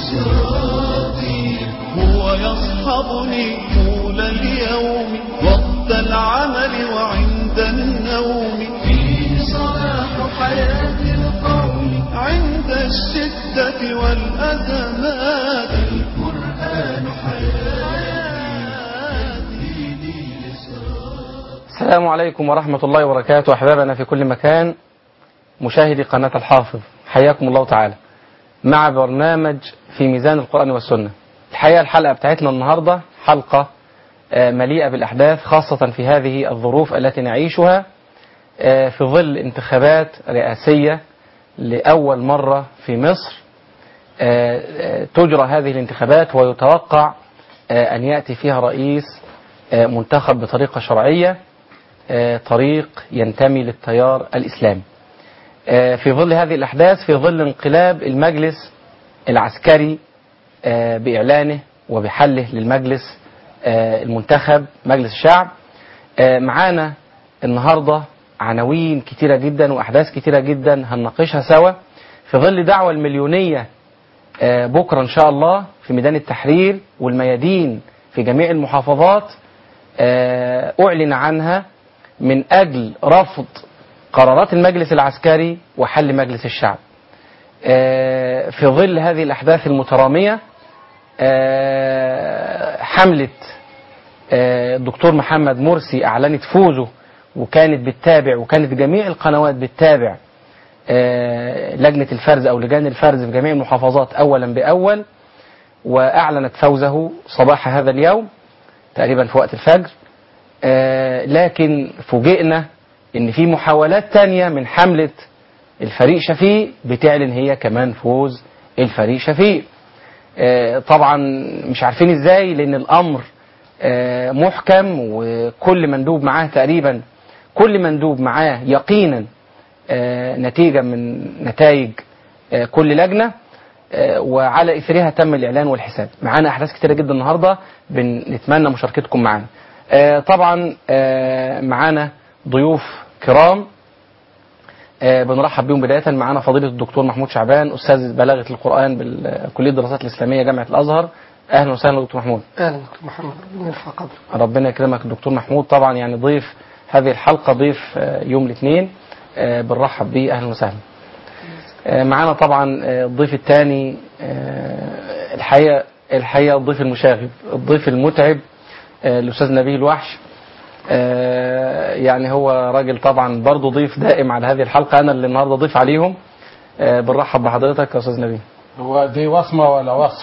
لصراطي هو يصحبني طول اليوم وقت العمل وعند النوم فيه صلاح حياة القوم عند الشدة والأزمات القرآن حياتي ديني لصراطي السلام عليكم ورحمة الله وبركاته أحبابنا في كل مكان مشاهدي قناة الحافظ حياكم الله تعالى مع برنامج في ميزان القرآن والسنة الحقيقة الحلقة بتاعتنا النهاردة حلقة آه، مليئة بالأحداث خاصة في هذه الظروف التي نعيشها آه، في ظل انتخابات رئاسية لأول مرة في مصر آه، آه، تجرى هذه الانتخابات ويتوقع آه، أن يأتي فيها رئيس آه، منتخب بطريقة شرعية آه، طريق ينتمي للتيار الإسلامي آه، في ظل هذه الأحداث في ظل انقلاب المجلس العسكري آه، بإعلانه وبحله للمجلس آه، المنتخب مجلس الشعب آه، معانا النهاردة عناوين كتيرة جدا وأحداث كتيرة جدا هنناقشها سوا في ظل دعوة المليونية آه، بكرة إن شاء الله في ميدان التحرير والميادين في جميع المحافظات آه، أعلن عنها من أجل رفض قرارات المجلس العسكري وحل مجلس الشعب آه، في ظل هذه الأحداث المترامية آه، حملة آه، الدكتور محمد مرسي أعلنت فوزه وكانت بتتابع وكانت جميع القنوات بتتابع آه، لجنة الفرز أو لجان الفرز في جميع المحافظات أولا بأول وأعلنت فوزه صباح هذا اليوم تقريبا في وقت الفجر آه، لكن فوجئنا ان في محاولات تانية من حملة الفريق شفيق بتعلن هي كمان فوز الفريق شفيق آه، طبعا مش عارفين ازاي لان الامر آه، محكم وكل مندوب معاه تقريبا كل مندوب معاه يقينا آه، نتيجة من نتائج آه، كل لجنة آه، وعلى إثرها تم الإعلان والحساب معانا أحداث كتيرة جدا النهاردة بنتمنى مشاركتكم معانا آه، طبعا آه، معانا ضيوف كرام آه، بنرحب بهم بداية معانا فضيلة الدكتور محمود شعبان أستاذ بلاغة القرآن بكلية الدراسات الإسلامية جامعة الأزهر أهلا وسهلا دكتور محمود اهلا دكتور محمد ربنا يرفع قدرك ربنا يكرمك الدكتور محمود طبعا يعني ضيف هذه الحلقة ضيف آه، يوم الاثنين آه، بنرحب بيه أهلا وسهلا آه، معانا طبعا آه، الضيف الثاني الحقيقة الحقيقة الضيف المشاغب الضيف المتعب آه، الأستاذ نبيه الوحش آه، يعني هو راجل طبعا برضه ضيف دائم على هذه الحلقة أنا اللي النهاردة ضيف عليهم آه، بنرحب بحضرتك يا أستاذ نبيه هو دي وصمة ولا وصف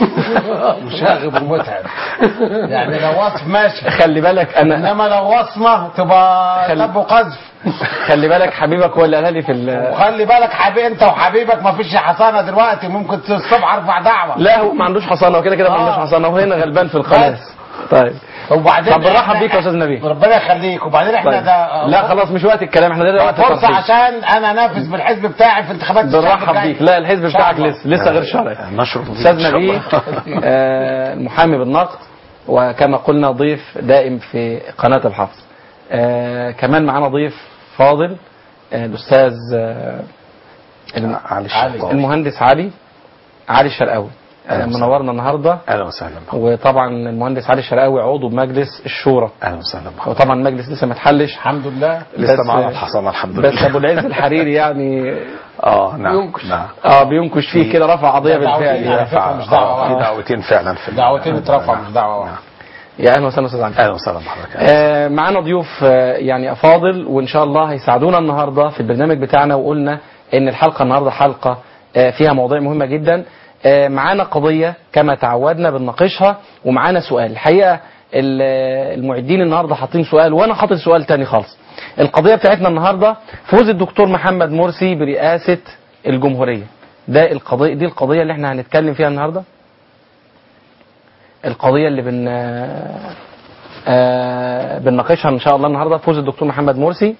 مشاغب ومتعب يعني لو وصف ماشي خلي بالك أنا انما لو وصمة تبقى خلي- سب وقذف خلي بالك حبيبك هو اللي قالها لي في ال- وخلي بالك حبيبي انت وحبيبك ما فيش حصانة دلوقتي ممكن الصبح ارفع دعوة لا هو ما عندوش حصانه وكده كده ما عندوش آه. حصانه وهنا غلبان في القناه بس. طيب وبعدين طب بنرحب إحنا- بيك يا أستاذ نبيل. ربنا يخليك وبعدين احنا طيب. ده لا خلاص مش وقت الكلام احنا ده وقت فرصة الترحيب. عشان انا انافس بالحزب بتاعي في انتخابات الشعب بنرحب الجاي. بيك لا الحزب إن شاء بتاعك الله. لسه لسه غير شرعي نشرب استاذ نبيه آه، المحامي بالنقد وكما قلنا ضيف دائم في قناه الحفظ آه، كمان معانا ضيف فاضل آه، الاستاذ آه، الم- علي علي. الشطار المهندس علي علي الشرقاوي آه، أهلا وسهلا. منورنا النهارده اهلا وسهلا بك. وطبعا المهندس علي الشرقاوي عضو بمجلس الشورى اهلا وسهلا بك. وطبعا المجلس لسه ما اتحلش الحمد لله لسه بس- معانا الحصانه الحمد بس لله ابو العز الحريري يعني اه نعم بينكش. نعم اه بينكش فيه كده رفع قضيه ده دعوتين بالفعل على يعني. فكرة مش دعوة آه، في واحدة. دعوتين فعلا في دعوتين اترفع نعم. مش دعوة واحدة يا اهلا وسهلا استاذ علي اهلا وسهلا بحضرتك آه معانا ضيوف آه يعني افاضل وان شاء الله هيساعدونا النهارده في البرنامج بتاعنا وقلنا ان الحلقه النهارده حلقه آه فيها مواضيع مهمه جدا آه معانا قضيه كما تعودنا بنناقشها ومعانا سؤال الحقيقه ال- المعدين النهارده حاطين سؤال وانا حاطط سؤال تاني خالص القضيه بتاعتنا النهارده فوز الدكتور محمد مرسي برئاسه الجمهوريه ده القضيه دي القضيه اللي احنا هنتكلم فيها النهارده القضيه اللي بن آه بنناقشها ان شاء الله النهارده فوز الدكتور محمد مرسي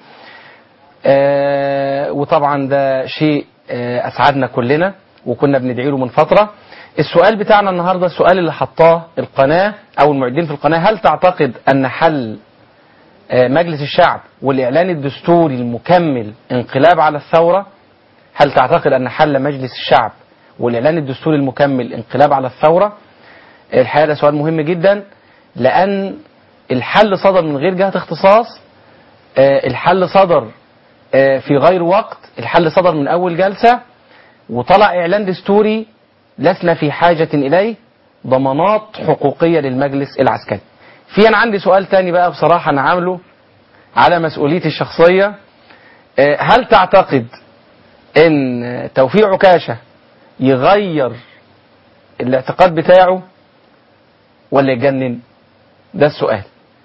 آه وطبعا ده شيء آه اسعدنا كلنا وكنا بندعي له من فتره السؤال بتاعنا النهارده السؤال اللي حطاه القناه او المعدين في القناه هل تعتقد ان حل آه مجلس الشعب والاعلان الدستوري المكمل انقلاب على الثوره هل تعتقد ان حل مجلس الشعب والإعلان الدستوري المكمل انقلاب على الثورة الحقيقة ده سؤال مهم جدا لأن الحل صدر من غير جهة اختصاص آه، الحل صدر آه، في غير وقت الحل صدر من أول جلسة وطلع إعلان دستوري لسنا في حاجة إليه ضمانات حقوقية للمجلس العسكري في أنا عندي سؤال تاني بقى بصراحة أنا عامله على مسؤوليتي الشخصية آه، هل تعتقد ان توفيق عكاشة يغير الاعتقاد بتاعه ولا يجنن ده السؤال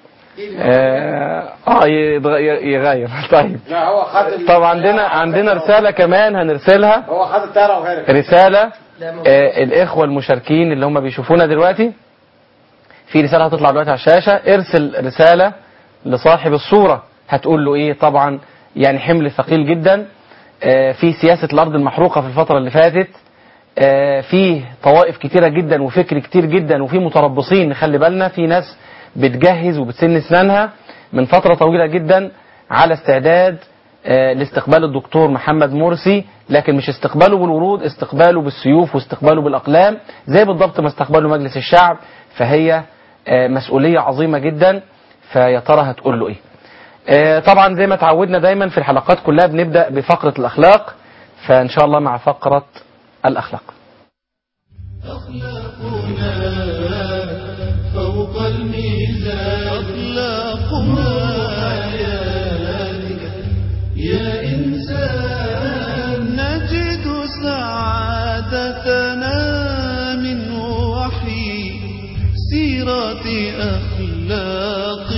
اه آه، يتغ- يغير طيب لا هو خد طب عندنا عندنا رسالة كمان هنرسلها هو خد الطياره وهرب رسالة آه الإخوة المشاركين اللي هم بيشوفونا دلوقتي في رسالة هتطلع دلوقتي على الشاشة ارسل رسالة لصاحب الصورة هتقول له ايه طبعا يعني حمل ثقيل جدا آه في سياسة الأرض المحروقة في الفترة اللي فاتت آه فيه طوائف كتيرة جدا وفكر كتير جدا وفي متربصين نخلي بالنا في ناس بتجهز وبتسن اسنانها من فترة طويلة جدا على استعداد آه، لاستقبال الدكتور محمد مرسي لكن مش استقباله بالورود استقباله بالسيوف واستقباله بالأقلام زي بالضبط ما استقبله مجلس الشعب فهي آه، مسؤولية عظيمة جدا فيا ترى هتقول له ايه آه، طبعا زي ما تعودنا دايما في الحلقات كلها بنبدأ بفقرة الأخلاق فإن شاء الله مع فقرة الأخلاق أخلاقنا فوق الميزان أخلاقنا حياتك يا إنسان نجد سعادتنا من وحي سيرة أخلاق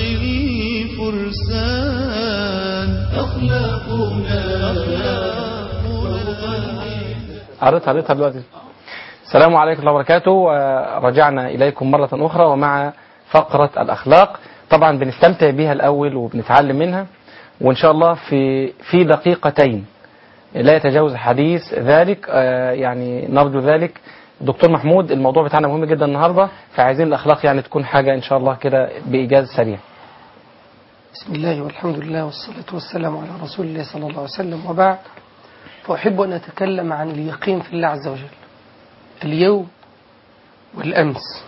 الفرسان أخلاقنا فوق الميزان قريت قريتها دلوقتي السلام عليكم ورحمة الله وبركاته ورجعنا إليكم مرة أخرى ومع فقرة الأخلاق طبعا بنستمتع بيها الأول وبنتعلم منها وإن شاء الله في في دقيقتين لا يتجاوز حديث ذلك آه، يعني نرجو ذلك دكتور محمود الموضوع بتاعنا مهم جدا النهارده فعايزين الأخلاق يعني تكون حاجة إن شاء الله كده بإيجاز سريع بسم الله والحمد لله والصلاة والسلام على رسول الله صلى الله عليه وسلم وبعد فأحب أن أتكلم عن اليقين في الله عز وجل اليوم والأمس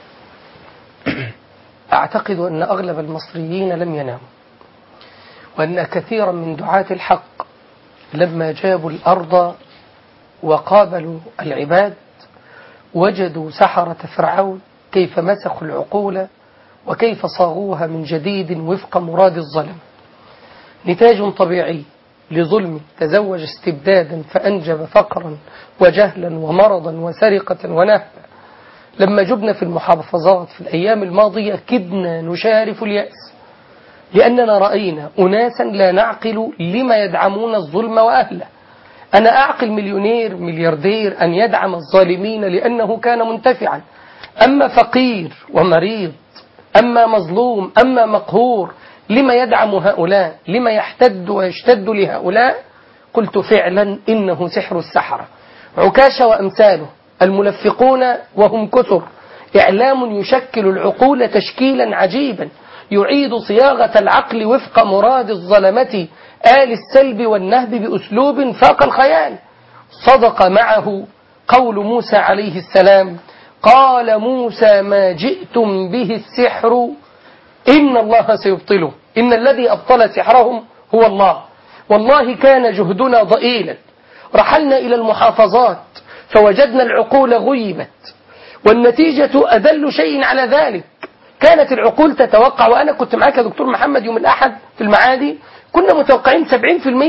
أعتقد أن أغلب المصريين لم يناموا وأن كثيرا من دعاة الحق لما جابوا الأرض وقابلوا العباد وجدوا سحرة فرعون كيف مسخوا العقول وكيف صاغوها من جديد وفق مراد الظلم نتاج طبيعي لظلم تزوج استبدادا فأنجب فقرا وجهلا ومرضا وسرقة ونهبا لما جبنا في المحافظات في الأيام الماضية كدنا نشارف اليأس لأننا رأينا أناسا لا نعقل لما يدعمون الظلم وأهله أنا أعقل مليونير ملياردير أن يدعم الظالمين لأنه كان منتفعا أما فقير ومريض أما مظلوم أما مقهور لما يدعم هؤلاء لما يحتد ويشتد لهؤلاء قلت فعلا إنه سحر السحرة عكاشة وأمثاله الملفقون وهم كثر إعلام يشكل العقول تشكيلا عجيبا يعيد صياغة العقل وفق مراد الظلمة آل السلب والنهب بأسلوب فاق الخيال صدق معه قول موسى عليه السلام قال موسى ما جئتم به السحر إن الله سيبطله إن الذي أبطل سحرهم هو الله والله كان جهدنا ضئيلا رحلنا إلى المحافظات فوجدنا العقول غيبت والنتيجة أدل شيء على ذلك كانت العقول تتوقع وأنا كنت معاك يا دكتور محمد يوم الأحد في المعادي كنا متوقعين 70% 80%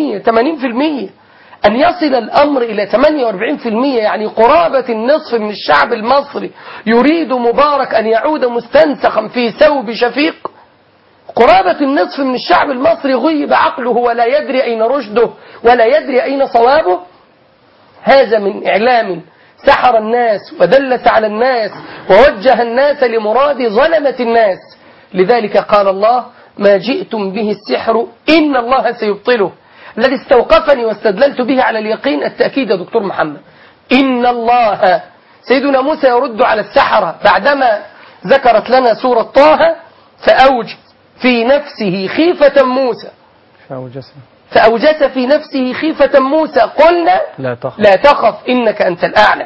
أن يصل الأمر إلى 48% يعني قرابة النصف من الشعب المصري يريد مبارك أن يعود مستنسخا في ثوب شفيق قرابة النصف من الشعب المصري غيب عقله ولا يدري أين رشده ولا يدري أين صوابه هذا من إعلام سحر الناس ودلس على الناس ووجه الناس لمراد ظلمة الناس لذلك قال الله ما جئتم به السحر إن الله سيبطله الذي استوقفني واستدللت به على اليقين التأكيد يا دكتور محمد إن الله سيدنا موسى يرد على السحرة بعدما ذكرت لنا سورة طه فأوجد في نفسه خيفة موسى فأوجسنا فأوجس في نفسه خيفة موسى قلنا لا تخف لا تخف إنك أنت الأعلى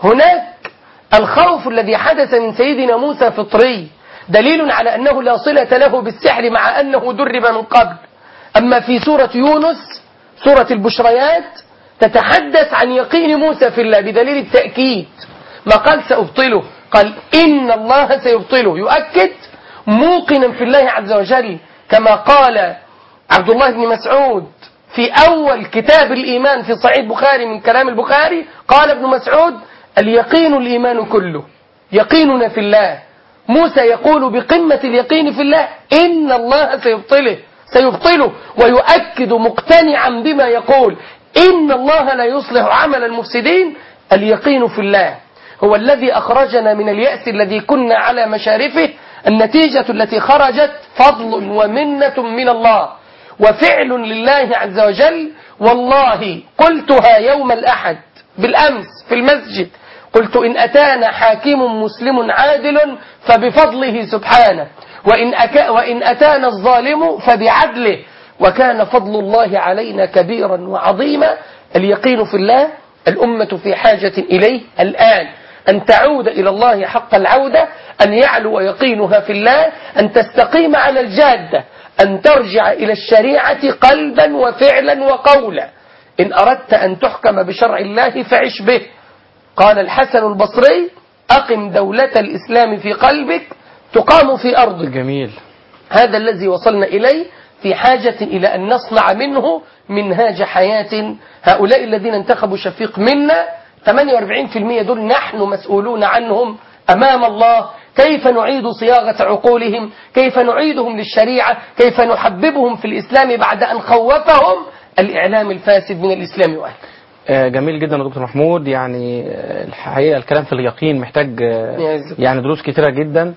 هناك الخوف الذي حدث من سيدنا موسى فطري دليل على أنه لا صلة له بالسحر مع أنه درب من قبل أما في سورة يونس سورة البشريات تتحدث عن يقين موسى في الله بدليل التأكيد ما قال سأبطله قال إن الله سيبطله يؤكد موقنا في الله عز وجل كما قال عبد الله بن مسعود في أول كتاب الإيمان في صحيح البخاري من كلام البخاري قال ابن مسعود اليقين الإيمان كله يقيننا في الله موسى يقول بقمة اليقين في الله إن الله سيبطله سيبطله ويؤكد مقتنعا بما يقول إن الله لا يصلح عمل المفسدين اليقين في الله هو الذي أخرجنا من اليأس الذي كنا على مشارفه النتيجة التي خرجت فضل ومنة من الله وفعل لله عز وجل والله قلتها يوم الأحد بالأمس في المسجد قلت إن أتانا حاكم مسلم عادل فبفضله سبحانه وإن, أكا وإن أتانا الظالم فبعدله وكان فضل الله علينا كبيرا وعظيما اليقين في الله الأمة في حاجة إليه الآن أن تعود إلى الله حق العودة أن يعلو يقينها في الله أن تستقيم على الجادة أن ترجع إلى الشريعة قلبا وفعلا وقولا إن أردت أن تحكم بشرع الله فعش به قال الحسن البصري أقم دولة الإسلام في قلبك تقام في أرضك جميل هذا الذي وصلنا إليه في حاجة إلى أن نصنع منه منهاج حياة هؤلاء الذين انتخبوا شفيق منا 48% دول نحن مسؤولون عنهم أمام الله كيف نعيد صياغة عقولهم كيف نعيدهم للشريعة كيف نحببهم في الإسلام بعد أن خوفهم الإعلام الفاسد من الإسلام وأهله آه، جميل جدا يا دكتور محمود يعني آه، الحقيقة الكلام في اليقين محتاج آه، يعزك. يعني دروس كتيرة جدا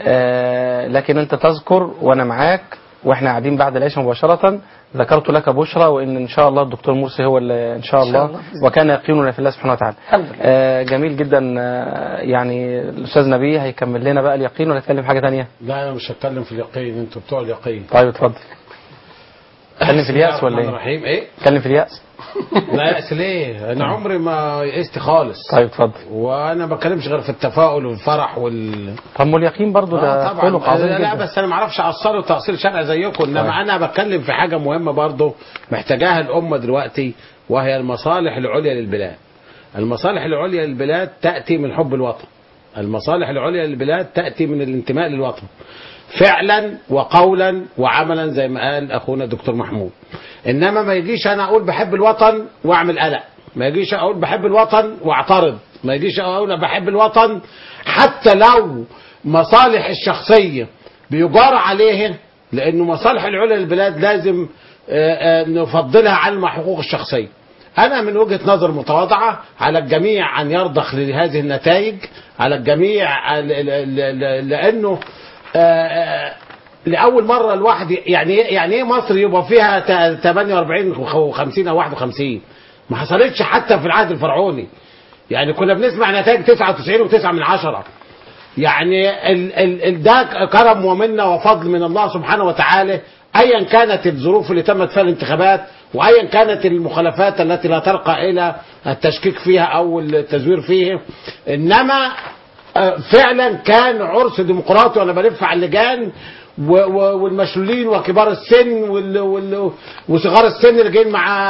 آه، لكن انت تذكر وانا معاك واحنا قاعدين بعد العشاء مباشرة ذكرت لك بشرى وان ان شاء الله الدكتور مرسي هو اللي ان شاء إن شاء الله الله بإذن وكان يقيننا في الله سبحانه وتعالى الحمد لله. آه، جميل جدا آه، يعني الاستاذ نبيه هيكمل لنا بقى اليقين ولا نتكلم حاجة تانية لا انا مش هتكلم في اليقين انتوا بتوع اليقين طيب اتفضل نتكلم في اليأس ولا الرحمن ايه الرحيم ايه نتكلم في اليأس لا يأس ليه انا عمري ما يئست خالص طيب اتفضل وانا ما بتكلمش غير في التفاؤل والفرح وال طب ما اليقين برضو آه ده طبعا خلق عظيم لا, لا جدا بس انا ما اعرفش اعصره تاصيل شرعي زيكم انما طيب. انا بتكلم في حاجه مهمه برضه محتاجاها الامه دلوقتي وهي المصالح العليا للبلاد المصالح العليا للبلاد تاتي من حب الوطن المصالح العليا للبلاد تاتي من الانتماء للوطن فعلا وقولا وعملا زي ما قال اخونا الدكتور محمود انما ما يجيش انا اقول بحب الوطن واعمل قلق ما يجيش اقول بحب الوطن واعترض ما يجيش اقول أنا بحب الوطن حتى لو مصالح الشخصيه بيجار عليها لانه مصالح العليا للبلاد لازم آه، آه، نفضلها عن حقوق الشخصيه أنا من وجهة نظر متواضعة على الجميع أن يرضخ لهذه النتائج على الجميع ل- ل- ل- لأنه آه، آه، لأول مرة الواحد يعني إيه- يعني إيه مصر يبقى فيها تا- 48 و50 أو 51 ما حصلتش حتى في العهد الفرعوني يعني كنا بنسمع نتائج 99 و9 من عشرة يعني ال ال ال ده كرم ومنه وفضل من الله سبحانه وتعالى ايا كانت الظروف اللي تمت فيها الانتخابات وايا كانت المخالفات التي لا ترقى الى التشكيك فيها او التزوير فيه انما آه، فعلا كان عرس ديمقراطي وانا بلف على اللجان و- و- والمشلولين وكبار السن وال- وال- وصغار السن اللي جايين مع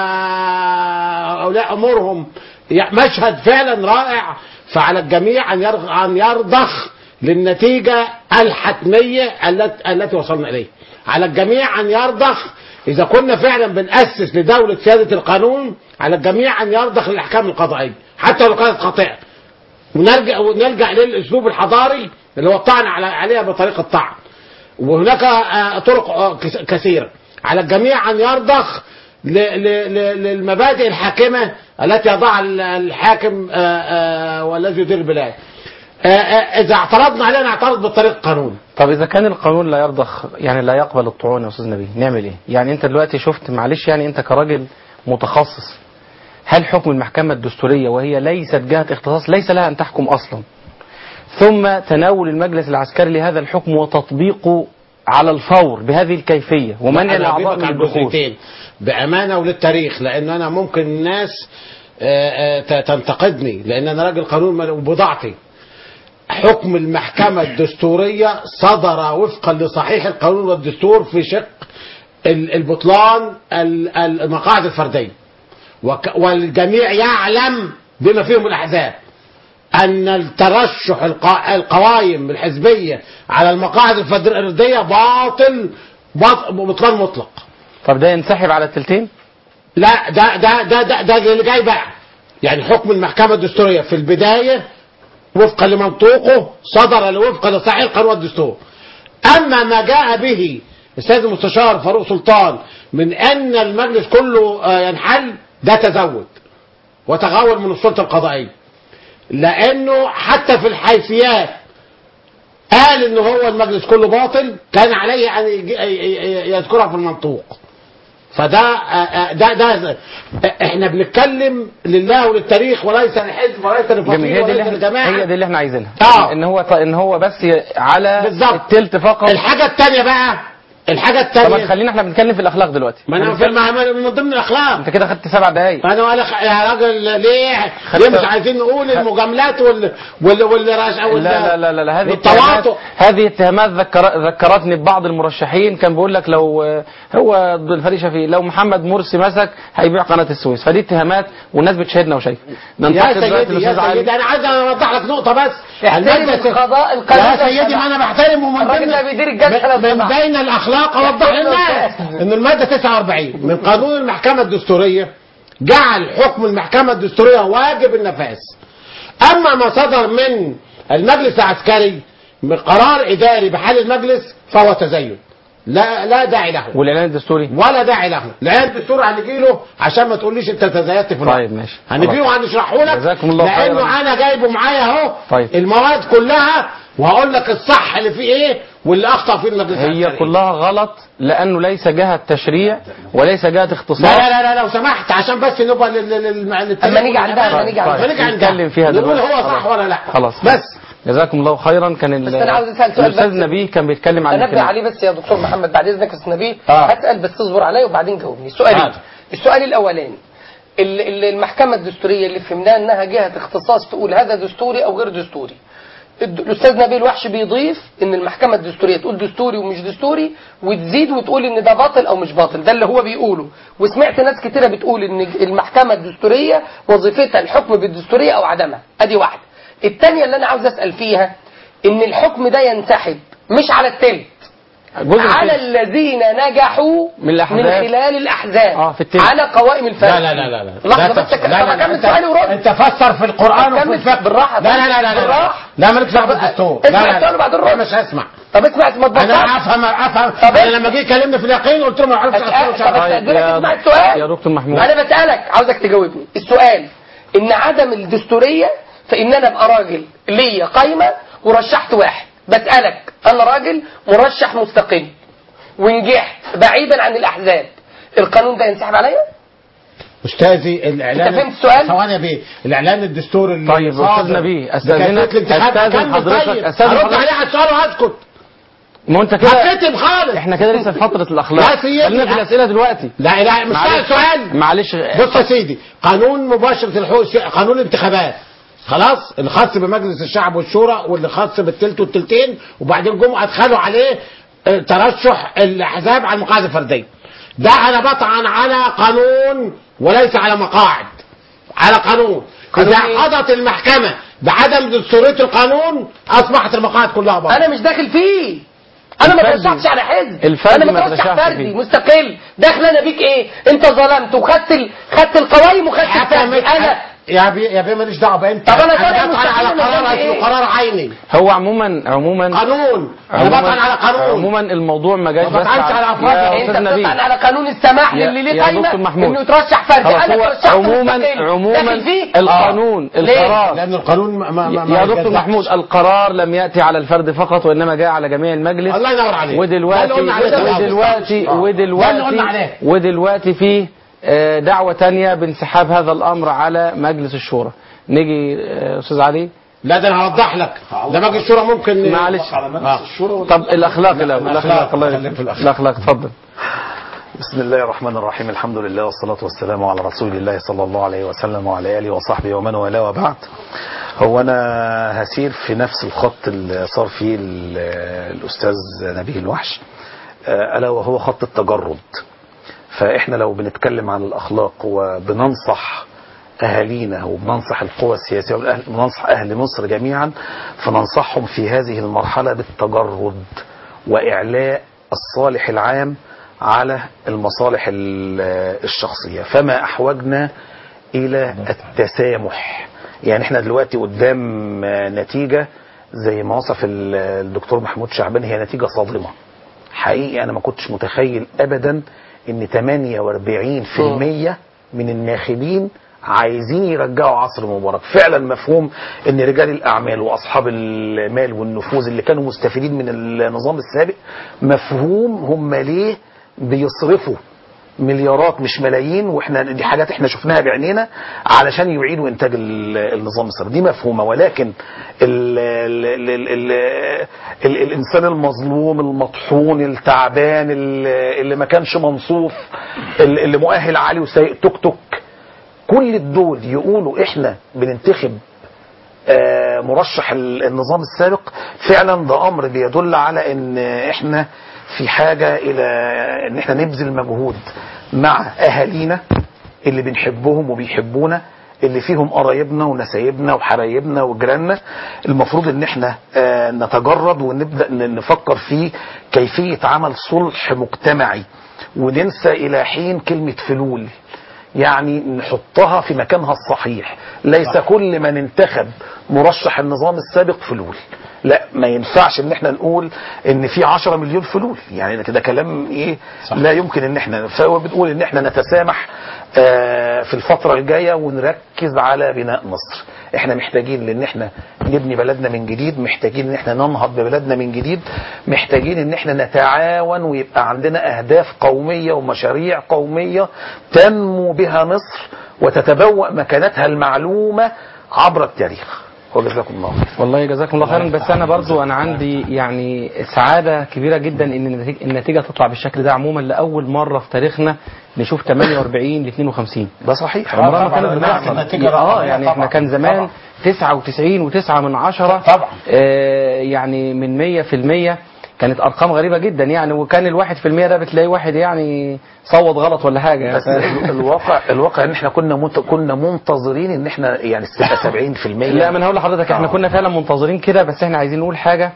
اولياء امورهم يعني مشهد فعلا رائع فعلى الجميع ان يرغ- ان يرضخ للنتيجه الحتميه التي التي وصلنا اليها على الجميع ان يرضخ اذا كنا فعلا بناسس لدوله سياده القانون على الجميع ان يرضخ للاحكام القضائيه حتى لو كانت خاطئه ونرجع ونلجا للاسلوب الحضاري اللي هو الطعن على عليها بطريقه طعن وهناك آه، طرق آه، كس- كثيره على الجميع ان يرضخ ل- ل- ل- للمبادئ الحاكمه التي يضعها ال- الحاكم آه، آه، والذي يدير البلاد آه، آه، اذا اعترضنا عليه نعترض بالطريق القانوني طب اذا كان القانون لا يرضخ يعني لا يقبل الطعون يا استاذ نبيه نعمل ايه يعني انت دلوقتي شفت معلش يعني انت كراجل متخصص هل حكم المحكمة الدستورية وهي ليست جهة اختصاص ليس لها ان تحكم اصلا ثم تناول المجلس العسكري لهذا الحكم وتطبيقه على الفور بهذه الكيفية ومنع أنا الاعضاء هجيبك من على الدخول الجزئيتين بامانه وللتاريخ لان انا ممكن الناس آه، آه، ت- تنتقدني لان انا راجل قانون مال- وبضاعتي حكم المحكمة الدستورية صدر وفقا لصحيح القانون والدستور في شق ال- البطلان ال- المقاعد الفردية وك- والجميع يعلم بما فيهم الأحزاب أن الترشح القا- القوائم الحزبية على المقاعد الفردية باطل باطل- بطلان مطلق طب ده ينسحب على التلتين لا ده ده ده ده, ده اللي جاي بقى يعني حكم المحكمة الدستورية في البداية وفقا لمنطوقه صدر وفقا لصحيح القانون والدستور أما ما جاء به السيد المستشار فاروق سلطان من أن المجلس كله آه، ينحل ده تزود وتغول من السلطة القضائية لأنه حتى في الحيثيات قال ان هو المجلس كله باطل كان عليه ان يجي- يذكرها في المنطوق فده آه، آه، ده ده احنا بنتكلم لله وللتاريخ وليس للحزب وليس جميل للفصيل هي دي اللي وليس احنا للجماعه هي دي اللي احنا عايزينها آه. ان هو ان هو بس ي- على بالظبط. التلت فقط الحاجه الثانيه بقى الحاجه طب الثانيه خلينا احنا بنتكلم في الاخلاق دلوقتي ما انا في ما- ما- من ضمن الاخلاق انت كده خدت سبع دقايق انا ولا خ... يا راجل ليه خدت- ليه مش عايزين نقول المجاملات وال وال والرش وال لا لا لا لا, لا. هذه اتهامات والتواطؤ هذه اتهامات ذكر ذكرتني ببعض المرشحين كان بيقول لك لو آه، هو ضد الفريق شفيق لو محمد مرسي مسك هيبيع قناه السويس فدي اتهامات والناس بتشهدنا وشايفه يا ننتقد دلوقتي سيدي الأستاذ يا علي. سيدي انا عايز اوضح لك نقطه بس احترم المادة- القضاء القانون يا ده سيدي الشرع. ما انا بحترم ومن الراجل ضمن ده بيدير الجيش على من السمع. بين الاخلاق اوضح للناس ان الماده 49 من قانون المحكمه الدستوريه جعل حكم المحكمه الدستوريه واجب النفاذ اما ما صدر من المجلس العسكري من قرار اداري بحال المجلس فهو تزين لا لا داعي له والاعلان الدستوري ولا داعي له العيال الدستور هنجي له عشان ما تقوليش انت تزيدت في الوقت. طيب ماشي. هنجي وهنشرحه لك جزاكم الله خيرا. لانه انا جايبه معايا اهو طيب. المواد كلها وهقول لك الصح اللي فيه ايه واللي اخطا فيه المجلس هي العسكري. كلها غلط لانه ليس جهه تشريع وليس جهه لا اختصاص لا لا لا لو سمحت عشان بس نبقى لل- لل- لل- أما نيجي عندها، أما نيجي عندها. أما نيجي عندها نتكلم فيها نقول دلوقتي. هو صح خلاص. ولا لا خلاص بس جزاكم الله خيرا كان ال- بس أنا عاوز أسأل سؤال الاستاذ بس. نبيه كان بيتكلم عن انبه الكلام. عليه بس يا دكتور محمد بعد اذنك يا استاذ نبيل آه. هسال بس اصبر عليا وبعدين جاوبني سؤالين حاضر. السؤال الاولاني ال- ال- المحكمه الدستوريه اللي فهمناها انها جهه اختصاص تقول هذا دستوري او غير دستوري الد- الاستاذ نبيل وحش بيضيف ان المحكمه الدستوريه تقول دستوري ومش دستوري وتزيد وتقول ان ده باطل او مش باطل ده اللي هو بيقوله وسمعت ناس كتيره بتقول ان المحكمه الدستوريه وظيفتها الحكم بالدستوريه او عدمها ادي واحده الثانيه اللي انا عاوز اسال فيها ان الحكم ده ينسحب مش على التلت جزء على في- الذين نجحوا من الأحزاب. من خلال الأحزاب آه، في التلت. على قوائم الفرد لا لا لا لا لا لحظة لا بس تف- طب لا لا لا أكمل انت- سؤالي ورد انت فسر في القران وفي أكمل الفقه بالراحة لا لا لا لا لا بالراحة. لا مالكش دعوه بالدستور اسمع لا لا السؤال وبعدين لا رد. مش هسمع طب اسمع ما انا تبطلش افهم افهم طب انا إيه؟ لما جه يكلمني في اليقين قلت له ما اعرفش أسأل- أصل طب وشرط. طيب استأذنك يا- تسمع السؤال يا دكتور محمود. أنا بسألك عاوزك تجاوبني السؤال إن عدم الدستورية فإن أنا أبقى راجل ليا قايمة ورشحت واحد بسألك أنا راجل مرشح مستقل ونجحت بعيدا عن الأحزاب القانون ده ينسحب عليا؟ استاذي الاعلان أنت فهمت السؤال؟ ثواني يا بيه الاعلان الدستوري اللي طيب، أستاذ صادر نبيه، بكيفية أستاذنك- الانتخاب أستاذن أكمل حضرتك- طيب. أستاذن ارد حضرتك- عليه على السؤال واسكت ما هو انت كده هتكتب خالص احنا كده لسه في فتره الاخلاق لا سيدي. خلينا في الاسئله دلوقتي لا لا مش سأل معلش. سؤال معلش بص يا سيدي قانون مباشرة الحقوق قانون الانتخابات خلاص اللي خاص بمجلس الشعب والشورى واللي خاص بالتلت والتلتين وبعدين جم ادخلوا عليه اه، ترشح الاحزاب على المقاعد الفرديه ده انا بطعن على قانون وليس على مقاعد على قانون قانون اذا إيه؟ قضت المحكمه بعدم دستوريه القانون اصبحت المقاعد كلها باطله انا مش داخل فيه انا ما الفردي. ترشحتش على حزب الفردي انا ما مترشح ترشحش فردي فيه. مستقل داخل انا بيك ايه انت ظلمت وخدت ال... خدت القوائم وخدت الفردي انا يا بي يا بيه ماليش دعوه بقى انت طب أنا طالع بطعن على مستقل قرار من جنب اسمه إيه؟ قرار عيني هو عموما عموما قانون انا بطعن على قانون عموما الموضوع ما جاش ما بس بطعنش على أفراد. يا انت استاذ نبيل بتطعن على قانون السماح يا- للي ليه يا قايمه دكتور محمود. انه يترشح فردي خلاص انا هو ترشحت عموما مستقل. عموما داخل فيه القانون آه. ليه؟ القرار لان القانون ما ما ما يا ما دكتور يجزعش. محمود القرار لم يأتي على الفرد فقط وإنما جاء على جميع المجلس الله ينور عليك ده ودلوقتي اللي قلنا عليه ده. ودلوقتي آه. ده اللي قلنا ودلوقتي عليه. ودلوقتي في آه، دعوة تانية بانسحاب هذا الأمر على مجلس الشورى نيجي آه، أستاذ علي لا ده انا هوضح لك ده مجلس الشورى ممكن معلش آه. طب الأخلاق الأول الأخلاق الله خليك يرحمه. في الأخلاق. الأخلاق اتفضل بسم الله الرحمن الرحيم الحمد لله والصلاة والسلام على رسول الله صلى الله عليه وسلم وعلى آله وصحبه ومن والاه وبعد هو أنا هسير في نفس الخط اللي صار فيه ال- الأستاذ نبيه الوحش آه، ألا وهو خط التجرد فإحنا لو بنتكلم عن الأخلاق وبننصح أهالينا وبننصح القوى السياسية والأهل- وبننصح أهل مصر جميعا فننصحهم في هذه المرحلة بالتجرد وإعلاء الصالح العام على المصالح ال- الشخصية فما أحوجنا إلى التسامح يعني احنا دلوقتي قدام نتيجة زي ما وصف ال- الدكتور محمود شعبان هي نتيجة صادمة حقيقي أنا ما كنتش متخيل أبدا إن 48% من الناخبين عايزين يرجعوا عصر مبارك فعلا مفهوم ان رجال الاعمال واصحاب المال والنفوذ اللي كانوا مستفيدين من النظام السابق مفهوم هم ليه بيصرفوا مليارات مش ملايين واحنا دي حاجات احنا شفناها بعينينا علشان يعيدوا انتاج ال- النظام السابق دي مفهومه ولكن ال ال ال ال ال ال الانسان المظلوم المطحون التعبان اللي اللي ما كانش منصوف اللي اللي مؤهل عالي وسايق توك توك كل الدول يقولوا احنا بننتخب آه، مرشح ال- النظام السابق فعلا ده امر بيدل على ان احنا في حاجة الى ان احنا نبذل مجهود مع اهالينا اللي بنحبهم وبيحبونا اللي فيهم قرايبنا ونسايبنا وحبايبنا وجيراننا المفروض ان احنا آه، نتجرد ونبدا ن- نفكر في كيفيه عمل صلح مجتمعي وننسى الى حين كلمه فلول يعني نحطها في مكانها الصحيح ليس كل من انتخب مرشح النظام السابق فلول لا ما ينفعش ان احنا نقول ان في 10 مليون فلول يعني كده كلام ايه صح. لا يمكن ان احنا فهو بنقول ان احنا نتسامح آه، في الفترة الجاية ونركز على بناء مصر احنا محتاجين لان احنا نبني بلدنا من جديد محتاجين ان احنا ننهض ببلدنا من جديد محتاجين ان احنا نتعاون ويبقى عندنا اهداف قومية ومشاريع قومية تنمو بها مصر وتتبوأ مكانتها المعلومة عبر التاريخ وجزاكم الله خير والله جزاكم الله خيرا بس انا برضو انا عندي يعني سعاده كبيره جدا ان النتيجه, النتيجة تطلع بالشكل ده عموما لاول مره في تاريخنا نشوف 48 ل 52 ده صحيح عمرها ما طبعاً، كانت نعم، بتحصل النتيجة اه رقمية يعني طبعاً، احنا كان زمان طبعاً. 99 و9 من عشرة طبعاً. آه يعني من 100% كانت ارقام غريبه جدا يعني وكان الواحد في المية ده بتلاقي واحد يعني صوت غلط ولا حاجه بس ال- الواقع الواقع ان احنا كنا منت... كنا منتظرين ان احنا يعني تبقى 70% لا من هقول لحضرتك احنا آه. كنا فعلا منتظرين كده بس احنا عايزين نقول حاجه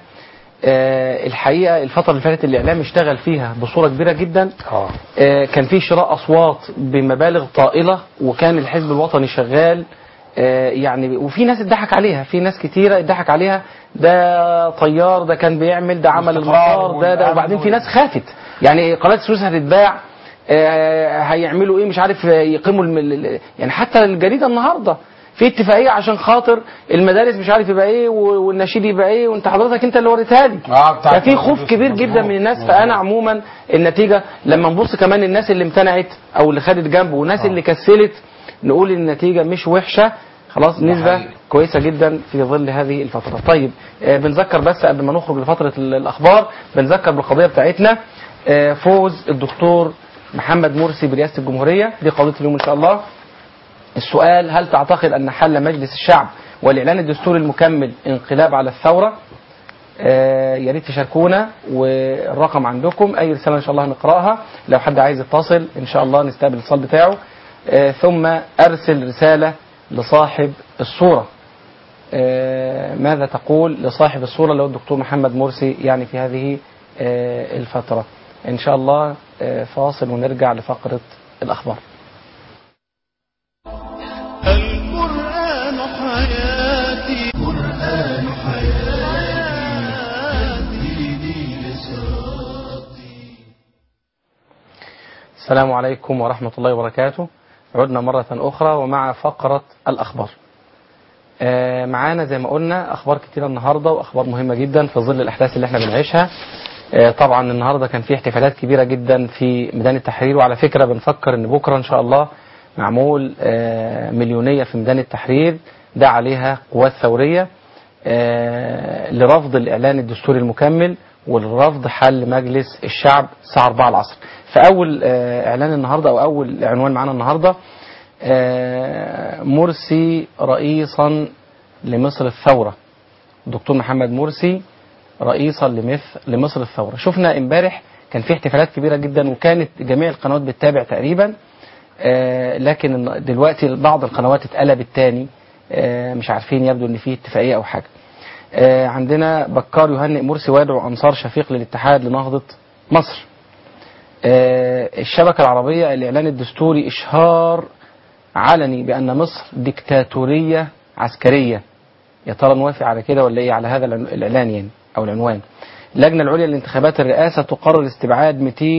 آه الحقيقه الفتره اللي فاتت الاعلام اشتغل فيها بصوره كبيره جدا اه آه، كان في شراء اصوات بمبالغ طائله وكان الحزب الوطني شغال آه، يعني وفي ناس اتضحك عليها في ناس كتيره اتضحك عليها ده طيار ده كان بيعمل ده عمل الاستقرار المطار ده ده والأمن وبعدين في وال- ناس خافت يعني قناه السويس هتتباع آه، هيعملوا ايه مش عارف آه، يقيموا الم- ال- ال- يعني حتى الجريده النهارده في اتفاقيه عشان خاطر المدارس مش عارف يبقى ايه و- والنشيد يبقى ايه وانت حضرتك انت اللي وريتها لي آه، بتاعت ففي خوف الفلوس كبير مظبوط، جدا من الناس مظبوط. فانا عموما النتيجه لما نبص كمان الناس اللي امتنعت او اللي خدت جنب والناس اللي كسلت نقول النتيجه مش وحشه خلاص نسبه حقيقي. كويسه جدا في ظل هذه الفتره طيب آه بنذكر بس قبل ما نخرج لفتره ال- الاخبار بنذكر بالقضيه بتاعتنا آه فوز الدكتور محمد مرسي برئاسه الجمهوريه دي قضيه اليوم ان شاء الله السؤال هل تعتقد أن حل مجلس الشعب والإعلان الدستوري المكمل انقلاب على الثورة آه، يا ريت تشاركونا والرقم عندكم أي رسالة إن شاء الله هنقرأها لو حد عايز يتصل إن شاء الله نستقبل الاتصال بتاعه آه، ثم أرسل رسالة لصاحب الصورة آه، ماذا تقول لصاحب الصورة اللي هو الدكتور محمد مرسي يعني في هذه آه، الفترة إن شاء الله آه، فاصل ونرجع لفقرة الأخبار القرآن حياتي قرآن حياتي دين صراطي السلام عليكم ورحمة الله وبركاته عدنا مرة أخرى ومع فقرة الأخبار آه، معانا زي ما قلنا أخبار كتيرة النهاردة وأخبار مهمة جدا في ظل الأحداث اللي احنا بنعيشها آه، طبعا النهاردة كان في احتفالات كبيرة جدا في ميدان التحرير وعلى فكرة بنفكر ان بكرة ان شاء الله معمول آه، مليونية في ميدان التحرير ده عليها قوات ثورية آه، لرفض الإعلان الدستوري المكمل والرفض حل مجلس الشعب الساعة 4 العصر فأول آه، إعلان النهاردة أو أول عنوان معانا النهاردة آه، مرسي رئيسا لمصر الثورة الدكتور محمد مرسي رئيسا لمث لمصر الثورة شفنا امبارح كان في احتفالات كبيرة جدا وكانت جميع القنوات بتتابع تقريبا آه، لكن الن- دلوقتي بعض القنوات اتقلبت تاني آه، مش عارفين يبدو ان في اتفاقية او حاجة آه، عندنا بكار يهنئ مرسي ويدعو انصار شفيق للاتحاد لنهضة مصر آه، الشبكة العربية الإعلان الدستوري إشهار علني بأن مصر ديكتاتورية عسكرية يا ترى نوافق على كده ولا إيه على هذا العن- الإعلان يعني أو العنوان اللجنة العليا لانتخابات الرئاسة تقرر استبعاد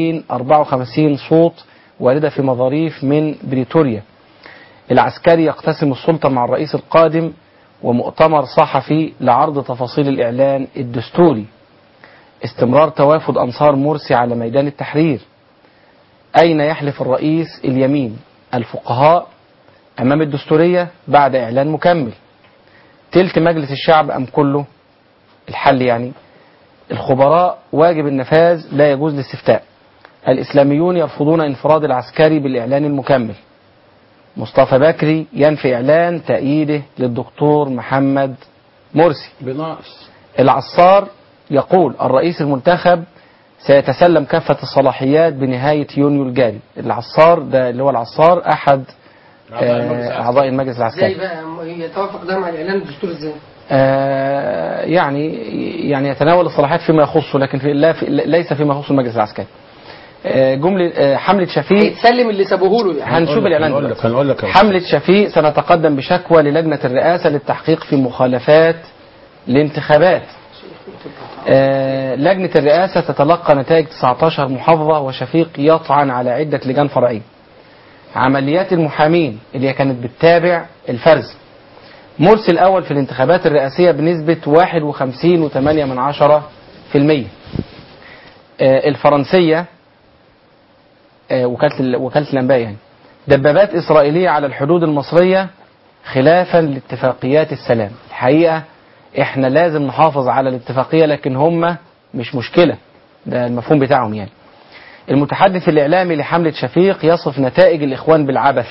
254 صوت واردة في مظاريف من بريتوريا العسكري يقتسم السلطة مع الرئيس القادم ومؤتمر صحفي لعرض تفاصيل الإعلان الدستوري استمرار توافد أنصار مرسي على ميدان التحرير أين يحلف الرئيس اليمين الفقهاء أمام الدستورية بعد إعلان مكمل تلت مجلس الشعب أم كله الحل يعني الخبراء واجب النفاذ لا يجوز الاستفتاء الإسلاميون يرفضون انفراد العسكري بالإعلان المكمل مصطفى بكري ينفي إعلان تأييده للدكتور محمد مرسي بناقص العصار يقول الرئيس المنتخب سيتسلم كافة الصلاحيات بنهاية يونيو الجاري العصار ده اللي هو العصار أحد آه، أعضاء المجلس ازاي العسكري بقى يتوافق ده مع الاعلان الدستوري ازاي؟ آه، يعني يعني يتناول الصلاحيات فيما يخصه لكن في لا في ليس فيما يخص المجلس العسكري آه، جملة آه، حملة شفيق هيتسلم اللي سابوه له يعني هنشوف الإعلان هنقول دلوقتي لك هنقول لك حملة شفيق سنتقدم بشكوى للجنة الرئاسة للتحقيق في مخالفات الانتخابات آه، لجنة الرئاسة تتلقى نتائج 19 محافظة وشفيق يطعن على عدة لجان فرعية عمليات المحامين اللي هي كانت بتتابع الفرز مرسي الأول في الانتخابات الرئاسية بنسبة 51.8 من عشرة في المية آه، الفرنسية آه، وكالة ال- وكالة الأنباء يعني دبابات إسرائيلية على الحدود المصرية خلافا لاتفاقيات السلام الحقيقة احنا لازم نحافظ على الاتفاقية لكن هم مش مشكلة ده المفهوم بتاعهم يعني المتحدث الإعلامي لحملة شفيق يصف نتائج الإخوان بالعبث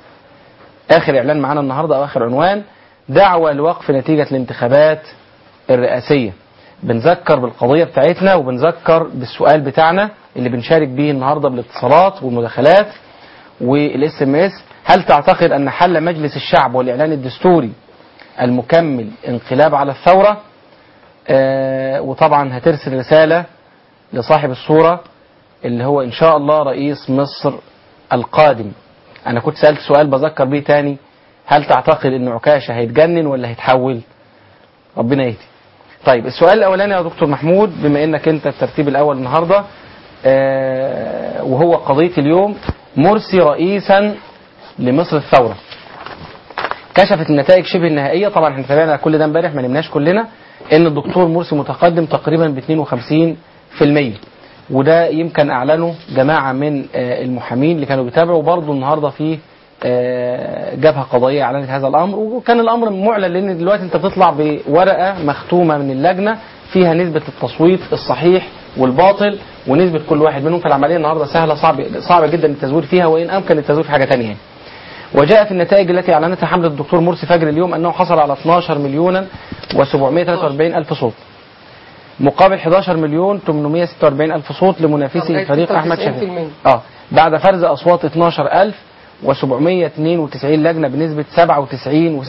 آخر إعلان معانا النهاردة أو آخر عنوان دعوة لوقف نتيجة الانتخابات الرئاسية بنذكر بالقضية بتاعتنا وبنذكر بالسؤال بتاعنا اللي بنشارك بيه النهاردة بالاتصالات والمداخلات والاس ام اس هل تعتقد ان حل مجلس الشعب والاعلان الدستوري المكمل انقلاب على الثورة آه وطبعا هترسل رسالة لصاحب الصورة اللي هو ان شاء الله رئيس مصر القادم انا كنت سألت سؤال بذكر بيه تاني هل تعتقد ان عكاشة هيتجنن ولا هيتحول ربنا يهدي طيب السؤال الاولاني يا دكتور محمود بما انك انت الترتيب الاول النهارده آه وهو قضيه اليوم مرسي رئيسا لمصر الثوره كشفت النتائج شبه النهائيه طبعا احنا تابعنا كل ده امبارح ما نمناش كلنا ان الدكتور مرسي متقدم تقريبا ب 52% وده يمكن اعلنه جماعه من آه المحامين اللي كانوا بيتابعوا وبرضه النهارده في آه، جبهه قضائيه اعلنت هذا الامر وكان الامر معلن لان دلوقتي انت بتطلع بورقه مختومه من اللجنه فيها نسبه التصويت الصحيح والباطل ونسبه كل واحد منهم فالعمليه النهارده سهله صعب صعب جدا التزوير فيها وان امكن التزوير في حاجه ثانيه يعني. وجاء في النتائج التي اعلنتها حمله الدكتور مرسي فجر اليوم انه حصل على 12 مليون و743 الف صوت مقابل 11 مليون 846 الف صوت لمنافسه لغاية الفريق احمد 96%. شفيق اه بعد فرز اصوات 12000 و792 لجنه بنسبه 97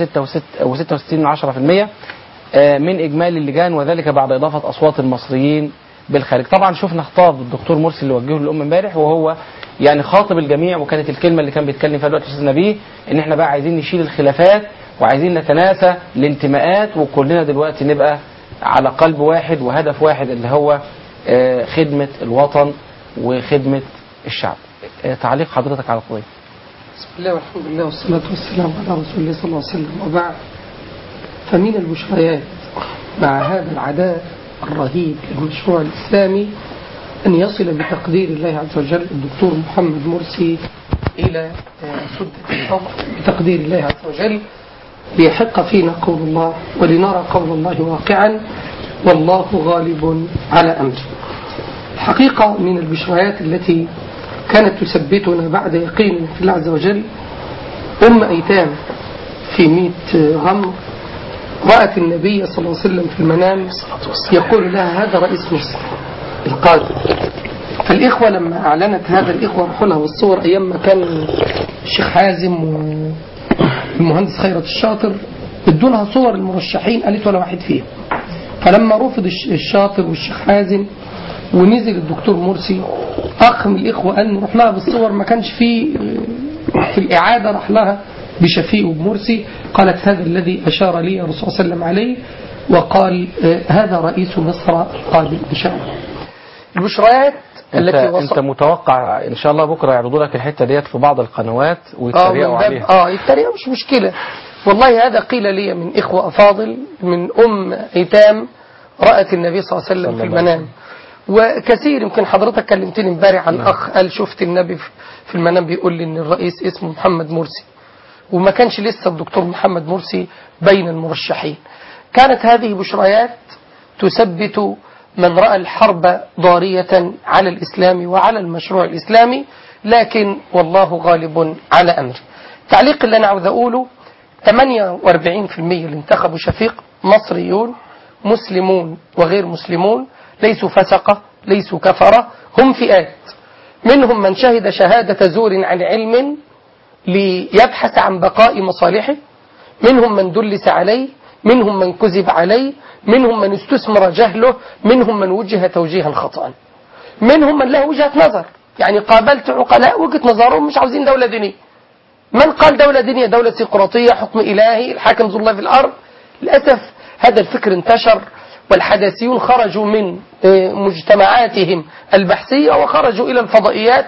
و66% آه، من اجمالي اللجان وذلك بعد اضافه اصوات المصريين بالخارج طبعا شفنا خطاب الدكتور مرسي اللي وجهه للامه امبارح وهو يعني خاطب الجميع وكانت الكلمه اللي كان بيتكلم فيها دلوقتي استاذ نبيه ان احنا بقى عايزين نشيل الخلافات وعايزين نتناسى الانتماءات وكلنا دلوقتي نبقى على قلب واحد وهدف واحد اللي هو آه، خدمه الوطن وخدمه الشعب آه، تعليق حضرتك على القضيه بسم الله والحمد لله والصلاة والسلام على رسول الله صلى الله عليه وسلم وبعد فمن المشريات مع هذا العداء الرهيب للمشروع الإسلامي أن يصل بتقدير الله عز وجل الدكتور محمد مرسي إلى آه، سدة الحكم بتقدير الله عز وجل ليحق فينا قول الله ولنرى قول الله واقعا والله غالب على أمره الحقيقة من البشريات التي كانت تثبتنا بعد يقين في الله عز وجل أم أيتام في ميت غمر رأت النبي صلى الله عليه وسلم في المنام يقول لها هذا رئيس مصر القادم فالإخوة لما أعلنت هذا الإخوة راحوا لها والصور أيام ما كان الشيخ حازم والمهندس خيرت الشاطر ادوا لها صور المرشحين قالت ولا واحد فيهم فلما رفض الش- الشاطر والشيخ حازم ونزل الدكتور مرسي اخ من الاخوه قال نروح لها بالصور ما كانش في في الاعاده راح لها بشفيق وبمرسي قالت هذا الذي اشار لي الرسول صلى الله عليه وسلم عليه وقال آه، هذا رئيس مصر القادم ان شاء الله. البشريات انت, التي انت وصل متوقع ان شاء الله بكره يعرضوا لك الحته ديت في بعض القنوات اه ويتريقوا من باب عليها اه التريقه مش مشكله والله هذا قيل لي من اخوه افاضل من ام ايتام رات النبي صلى الله عليه وسلم صلى في الله عليه المنام وكثير يمكن حضرتك كلمتني امبارح عن اخ قال شفت النبي في- في المنام بيقول لي ان الرئيس اسمه محمد مرسي وما كانش لسه الدكتور محمد مرسي بين المرشحين كانت هذه بشريات تثبت من رأى الحرب ضارية على الإسلام وعلى المشروع الإسلامي لكن والله غالب على أمره التعليق اللي أنا عاوز أقوله 48% اللي انتخبوا شفيق مصريون مسلمون وغير مسلمون ليسوا فسقة ليسوا كفرة هم فئات منهم من شهد شهادة زور عن علم ليبحث عن بقاء مصالحه منهم من دلس عليه منهم من كذب عليه منهم من استثمر جهله منهم من وجه توجيها خطأ منهم من له وجهة نظر يعني قابلت عقلاء وجهة نظرهم مش عاوزين دولة دينية من قال دولة دينية دولة سقراطية حكم إلهي الحاكم ذو الله في الأرض للأسف هذا الفكر انتشر والحداثيون خرجوا من آه، مجتمعاتهم البحثية وخرجوا إلى الفضائيات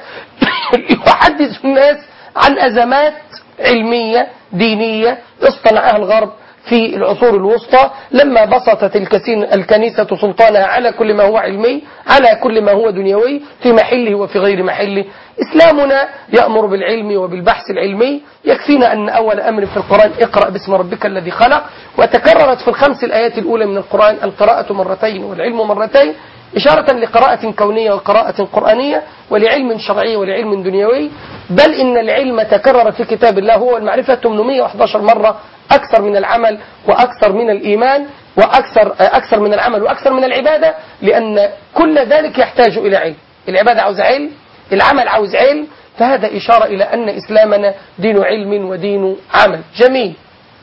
يحدث الناس عن أزمات علمية دينية اصطنعها الغرب في العصور الوسطى لما بسطت الكسين- الكنيسة سلطانها على كل ما هو علمي على كل ما هو دنيوي في محله وفي غير محله إسلامنا يأمر بالعلم وبالبحث العلمي يكفينا أن أول أمر في القرآن اقرأ باسم ربك الذي خلق وتكررت في الخمس الآيات الأولى من القرآن القراءة مرتين والعلم مرتين إشارة لقراءة كونية وقراءة قرآنية ولعلم شرعي ولعلم دنيوي بل إن العلم تكرر في كتاب الله هو المعرفة 811 مرة أكثر من العمل وأكثر من الإيمان وأكثر أكثر من العمل وأكثر من العبادة لأن كل ذلك يحتاج إلى علم العبادة عاوز علم العمل عاوز علم فهذا إشارة إلى أن إسلامنا دين علم ودين عمل جميل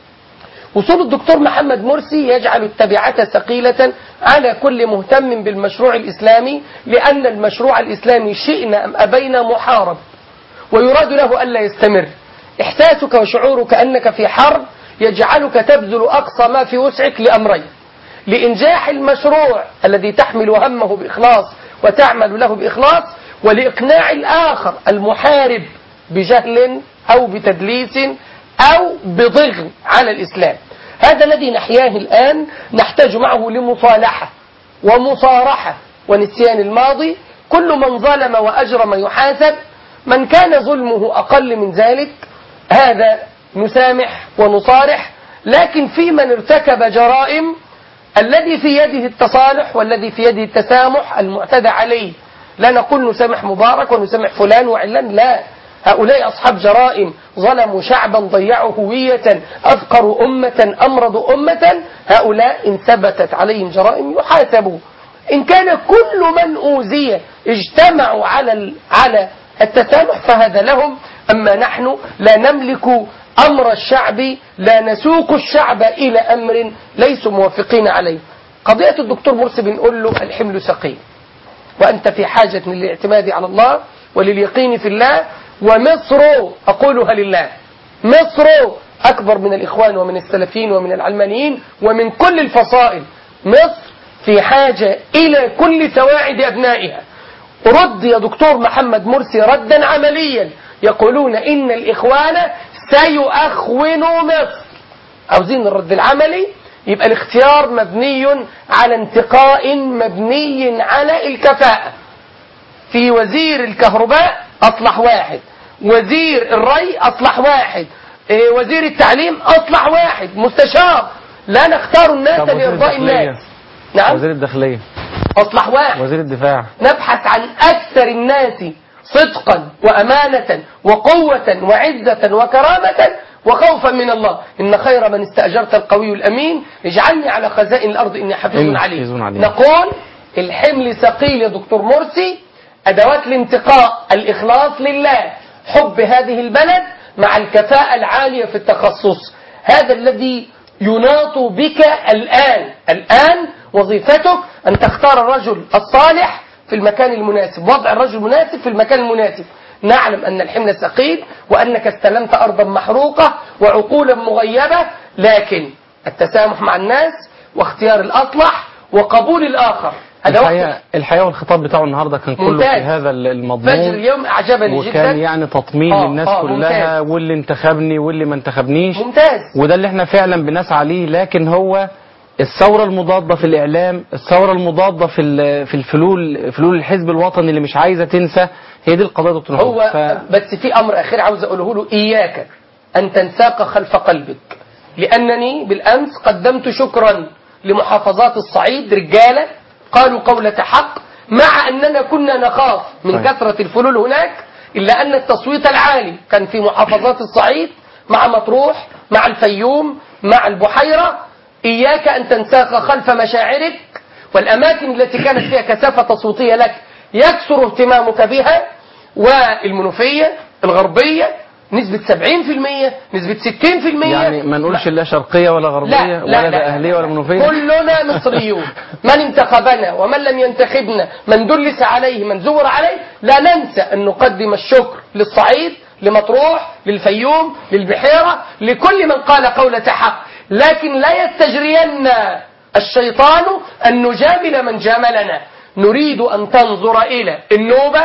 وصول الدكتور محمد مرسي يجعل التبعة ثقيلة على كل مهتم بالمشروع الإسلامي لأن المشروع الإسلامي شئنا أم أبينا محارب ويراد له ألا يستمر إحساسك وشعورك أنك في حرب يجعلك تبذل أقصى ما في وسعك لأمرين لإنجاح المشروع الذي تحمل همه بإخلاص وتعمل له بإخلاص ولإقناع الآخر المحارب بجهل أو بتدليس أو بضغن على الإسلام هذا الذي نحياه الآن نحتاج معه لمصالحة ومصارحة ونسيان الماضي كل من ظلم وأجرم يحاسب من كان ظلمه أقل من ذلك هذا نسامح ونصارح لكن في من ارتكب جرائم الذي في يده التصالح والذي في يده التسامح المعتدى عليه لا نقول نسامح مبارك ونسامح فلان وعلان لا هؤلاء أصحاب جرائم ظلموا شعبا ضيعوا هوية أفقروا أمة أمرضوا أمة هؤلاء إن ثبتت عليهم جرائم يحاسبوا إن كان كل من أوذي اجتمعوا على ال- على التسامح فهذا لهم أما نحن لا نملك أمر الشعب لا نسوق الشعب إلى أمر ليسوا موافقين عليه قضية الدكتور مرسي بنقول له الحمل ثقيل وأنت في حاجة للاعتماد على الله ولليقين في الله ومصر أقولها لله مصر أكبر من الإخوان ومن السلفيين ومن العلمانيين ومن كل الفصائل مصر في حاجة إلى كل سواعد أبنائها رد يا دكتور محمد مرسي ردا عمليا يقولون إن الإخوان سيؤخونوا مصر عاوزين الرد العملي يبقى الاختيار مبني على انتقاء مبني على الكفاءة في وزير الكهرباء أصلح واحد وزير الري أصلح واحد إيه، وزير التعليم أصلح واحد مستشار لا نختار الناس طب وزير لإرضاء الداخلية؟ الناس نعم وزير الداخلية أصلح واحد وزير الدفاع نبحث عن أكثر الناس صدقا وأمانة وقوة وعزة وكرامة وخوفا من الله إن خير من استأجرت القوي الأمين اجعلني على خزائن الأرض إني حفيظ إني عليم حفيظ عليم. نقول الحمل ثقيل يا دكتور مرسي أدوات الانتقاء الإخلاص لله حب هذه البلد مع الكفاءة العالية في التخصص هذا الذي يناط بك الآن الآن وظيفتك أن تختار الرجل الصالح في المكان المناسب وضع الرجل المناسب في المكان المناسب نعلم أن الحمل ثقيل وأنك استلمت أرضا محروقة وعقولا مغيبة لكن التسامح مع الناس واختيار الأصلح وقبول الآخر هذا الحقيقة, وقت الحقيقة والخطاب بتاعه النهاردة كان كله ممتاز. في هذا فجر المضمون اليوم أعجبني وكان جدا يعني تطمين آه، للناس آه، كلها ممتاز. واللي انتخبني واللي ما انتخبنيش ممتاز وده اللي احنا فعلا بنسعى ليه لكن هو الثورة المضادة في الإعلام الثورة المضادة في ال- في الفلول فلول الحزب الوطني اللي مش عايزة تنسى هي دي القضية يا دكتور محمود. هو ف... بس في امر اخير عاوز اقوله له اياك ان تنساق خلف قلبك لانني بالامس قدمت شكرا لمحافظات الصعيد رجاله قالوا قولة حق مع اننا كنا نخاف من طيب. كثرة الفلول هناك الا ان التصويت العالي كان في محافظات الصعيد مع مطروح مع الفيوم مع البحيرة اياك ان تنساق خلف مشاعرك والاماكن التي كانت فيها كثافة تصويتية لك يكثر اهتمامك بها والمنوفية الغربية نسبة 70% نسبة 60% يعني ما نقولش لا شرقية ولا غربية لا ولا لا ده لا أهلية ولا منوفية كلنا مصريون من انتخبنا ومن لم ينتخبنا من دلس عليه من زور عليه لا ننسى أن نقدم الشكر للصعيد لمطروح للفيوم للبحيرة لكل من قال قولة حق لكن لا يستجرين الشيطان أن نجامل من جاملنا نريد أن تنظر إلى النوبة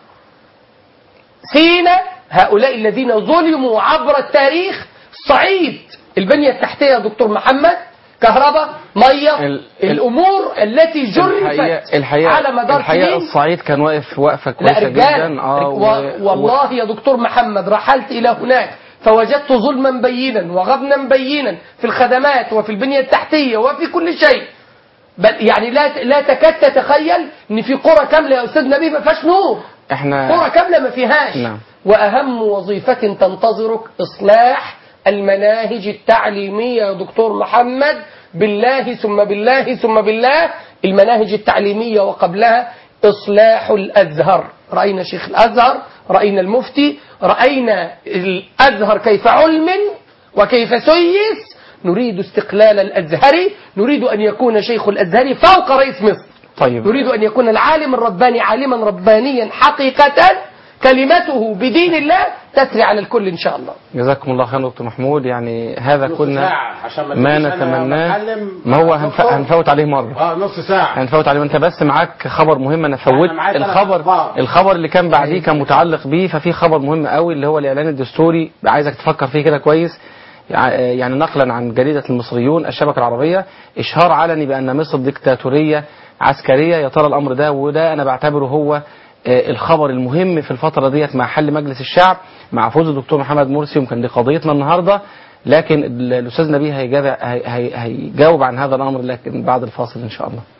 سينا هؤلاء الذين ظلموا عبر التاريخ صعيد البنية التحتية يا دكتور محمد كهرباء مية ال- ال- الأمور التي جرفت الحقيقة الحقيقة على مدار الحقيقة سنين الصعيد كان واقف وقفة لا كويسة رجال جدا اه و... و- والله يا دكتور محمد رحلت إلى هناك فوجدت ظلما بينا وغبنا بينا في الخدمات وفي البنية التحتية وفي كل شيء بل يعني لا لا تكاد تتخيل ان في قرى كامله يا استاذ نبيل ما فيهاش نور احنا قرى كامله ما فيهاش نعم. واهم وظيفه تنتظرك اصلاح المناهج التعليميه يا دكتور محمد بالله ثم بالله ثم بالله المناهج التعليميه وقبلها اصلاح الازهر راينا شيخ الازهر راينا المفتي راينا الازهر كيف علم وكيف سيس نريد استقلال الازهر نريد ان يكون شيخ الازهر فوق رئيس مصر طيب نريد أن يكون العالم الرباني عالما ربانيا حقيقة كلمته بدين الله تسري على الكل إن شاء الله جزاكم الله خير دكتور محمود يعني هذا نص كنا ساعة عشان ما ما تجيش أنا نتمناه بتكلم ما هو مع هنف... دكتور. هنفوت عليه مرة اه نص ساعة هنفوت عليه وانت بس معاك خبر مهم انا فوت أنا معايا ثلاث الخبر أخبار. الخبر اللي كان بعديه كان متعلق بيه ففي خبر مهم قوي اللي هو الاعلان الدستوري عايزك تفكر فيه كده كويس يع- يعني نقلا عن جريدة المصريون الشبكة العربية إشهار علني بأن مصر ديكتاتورية عسكرية يا ترى الأمر ده وده أنا بعتبره هو آه، الخبر المهم في الفترة ديت مع حل مجلس الشعب مع فوز الدكتور محمد مرسي وكان دي قضيتنا النهاردة لكن ال- الأستاذ نبيه هيجاب هي- هي- هيجاوب عن هذا الأمر لكن بعد الفاصل إن شاء الله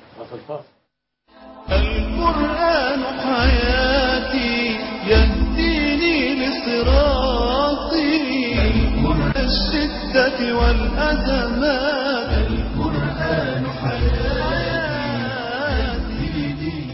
القرآن حياتي يهديني لصراطي الشدة والأزمات القرآن حياتي يهديني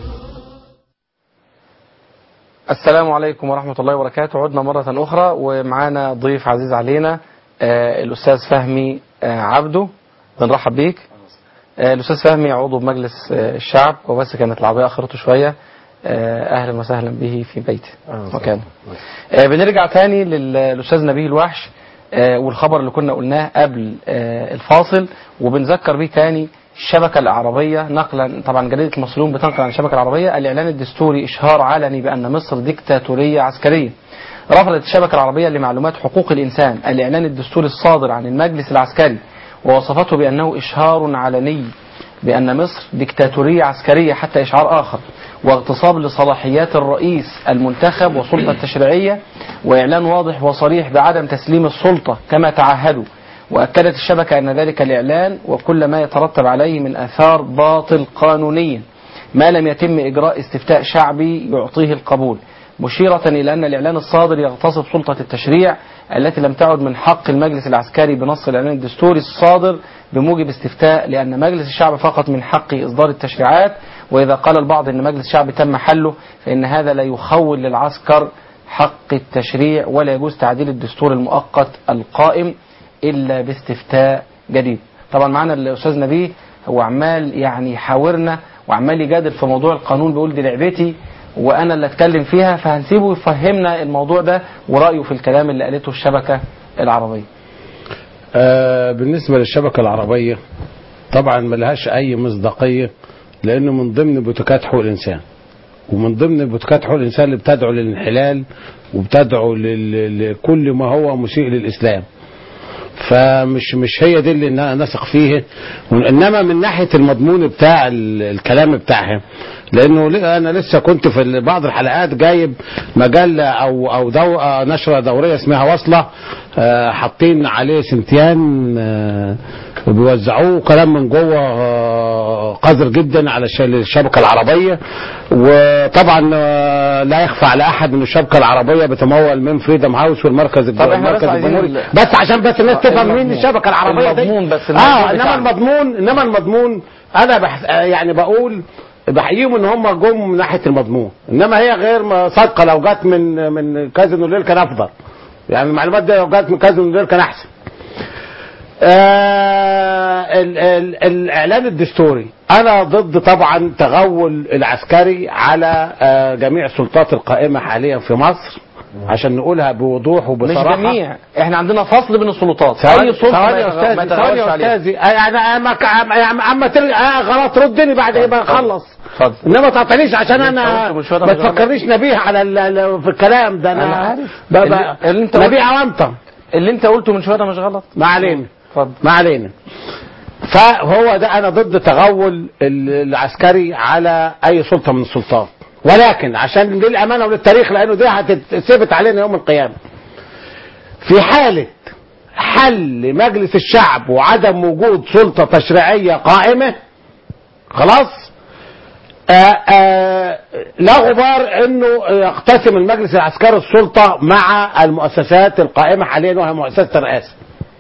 السلام عليكم ورحمة الله وبركاته عدنا مرة أخرى ومعانا ضيف عزيز علينا آه، الأستاذ فهمي آه، عبده بنرحب بيك آه، الأستاذ فهمي عضو بمجلس آه، الشعب وبس كانت العربية أخرته شوية آه، أهلا وسهلا به في بيته مكانه آه، بنرجع تاني لل- للأستاذ نبيه الوحش آه، والخبر اللي كنا قلناه قبل آه، الفاصل وبنذكر بيه تاني الشبكة العربية نقلا طبعا جريدة المصريون بتنقل عن الشبكة العربية الإعلان الدستوري إشهار علني بأن مصر ديكتاتورية عسكرية رفضت الشبكة العربية لمعلومات حقوق الإنسان الإعلان الدستوري الصادر عن المجلس العسكري ووصفته بأنه إشهار علني بأن مصر ديكتاتورية عسكرية حتى إشعار آخر واغتصاب لصلاحيات الرئيس المنتخب والسلطة التشريعية وإعلان واضح وصريح بعدم تسليم السلطة كما تعهدوا وأكدت الشبكة أن ذلك الإعلان وكل ما يترتب عليه من آثار باطل قانونيا ما لم يتم إجراء استفتاء شعبي يعطيه القبول مشيرة إلى أن الإعلان الصادر يغتصب سلطة التشريع التي لم تعد من حق المجلس العسكري بنص الإعلان الدستوري الصادر بموجب استفتاء لأن مجلس الشعب فقط من حقه إصدار التشريعات وإذا قال البعض أن مجلس الشعب تم حله فإن هذا لا يخول للعسكر حق التشريع ولا يجوز تعديل الدستور المؤقت القائم إلا باستفتاء جديد طبعا معنا الأستاذ نبيه هو عمال يعني يحاورنا وعمال يجادل في موضوع القانون بيقول دي لعبتي وانا اللي اتكلم فيها فهنسيبه يفهمنا الموضوع ده ورايه في الكلام اللي قالته الشبكه العربيه آه بالنسبة للشبكة العربية طبعا ملهاش أي مصداقية لأنه من ضمن بوتيكات حقوق الإنسان ومن ضمن بوتيكات حقوق الإنسان اللي بتدعو للانحلال وبتدعو لل- لكل ما هو مسيء للإسلام فمش مش هي دي اللي ن- نثق فيه انما من ناحيه المضمون بتاع ال- الكلام بتاعها لانه ل- انا لسه كنت في ال- بعض الحلقات جايب مجله او او دو آه، نشره دوريه اسمها وصله آه، حاطين عليه سنتيان آه، بيوزعوه كلام من جوه آه، قذر جدا على الش- الشبكه العربيه وطبعا آه، لا يخفى على احد ان الشبكه العربيه بتمول من فريدم هاوس والمركز طب احنا بس المركز عايزين الجمهوري ال- بس عشان بس الناس آه، تفهم مين المضمون. الشبكه العربيه دي المضمون بس اه المضمون انما بتاعنا. المضمون انما المضمون انا بحث آه، يعني بقول بحييهم ان هم جم من ناحيه المضمون انما هي غير ما صادقه لو جت من من كازينو الليل كان افضل يعني المعلومات دي لو جت من كازينو الليل كان احسن آه ال ال الاعلان الدستوري انا ضد طبعا تغول العسكري على آه جميع السلطات القائمه حاليا في مصر عشان نقولها بوضوح مش وبصراحه جميع احنا عندنا فصل بين السلطات ثواني اي سلطه ثواني ما يا يتغ- ما استاذي ثواني يتغيرش يا عليها استاذي يعني اما ك- أما- اما ترجع آه غلط ردني بعد ايه بخلص اتفضل انما ما تعطينيش عشان اللي انت انا قلته من شوية ما ده مش غلط. تفكرنيش نبيه على ال- ال- في الكلام ده انا أنا عارف. ب- ب- اللي- اللي انت قلت- نبيه عوامطه اللي انت قلته من شويه ده مش غلط ما علينا اتفضل ما علينا فهو ده انا ضد تغول ال- العسكري على اي سلطه من السلطات ولكن عشان للامانه وللتاريخ لانه دي هتثبت علينا يوم القيامه في حاله حل مجلس الشعب وعدم وجود سلطه تشريعيه قائمه خلاص آآ آآ لا غبار انه يقتسم المجلس العسكري السلطه مع المؤسسات القائمه حاليا وهي مؤسسه الرئاسه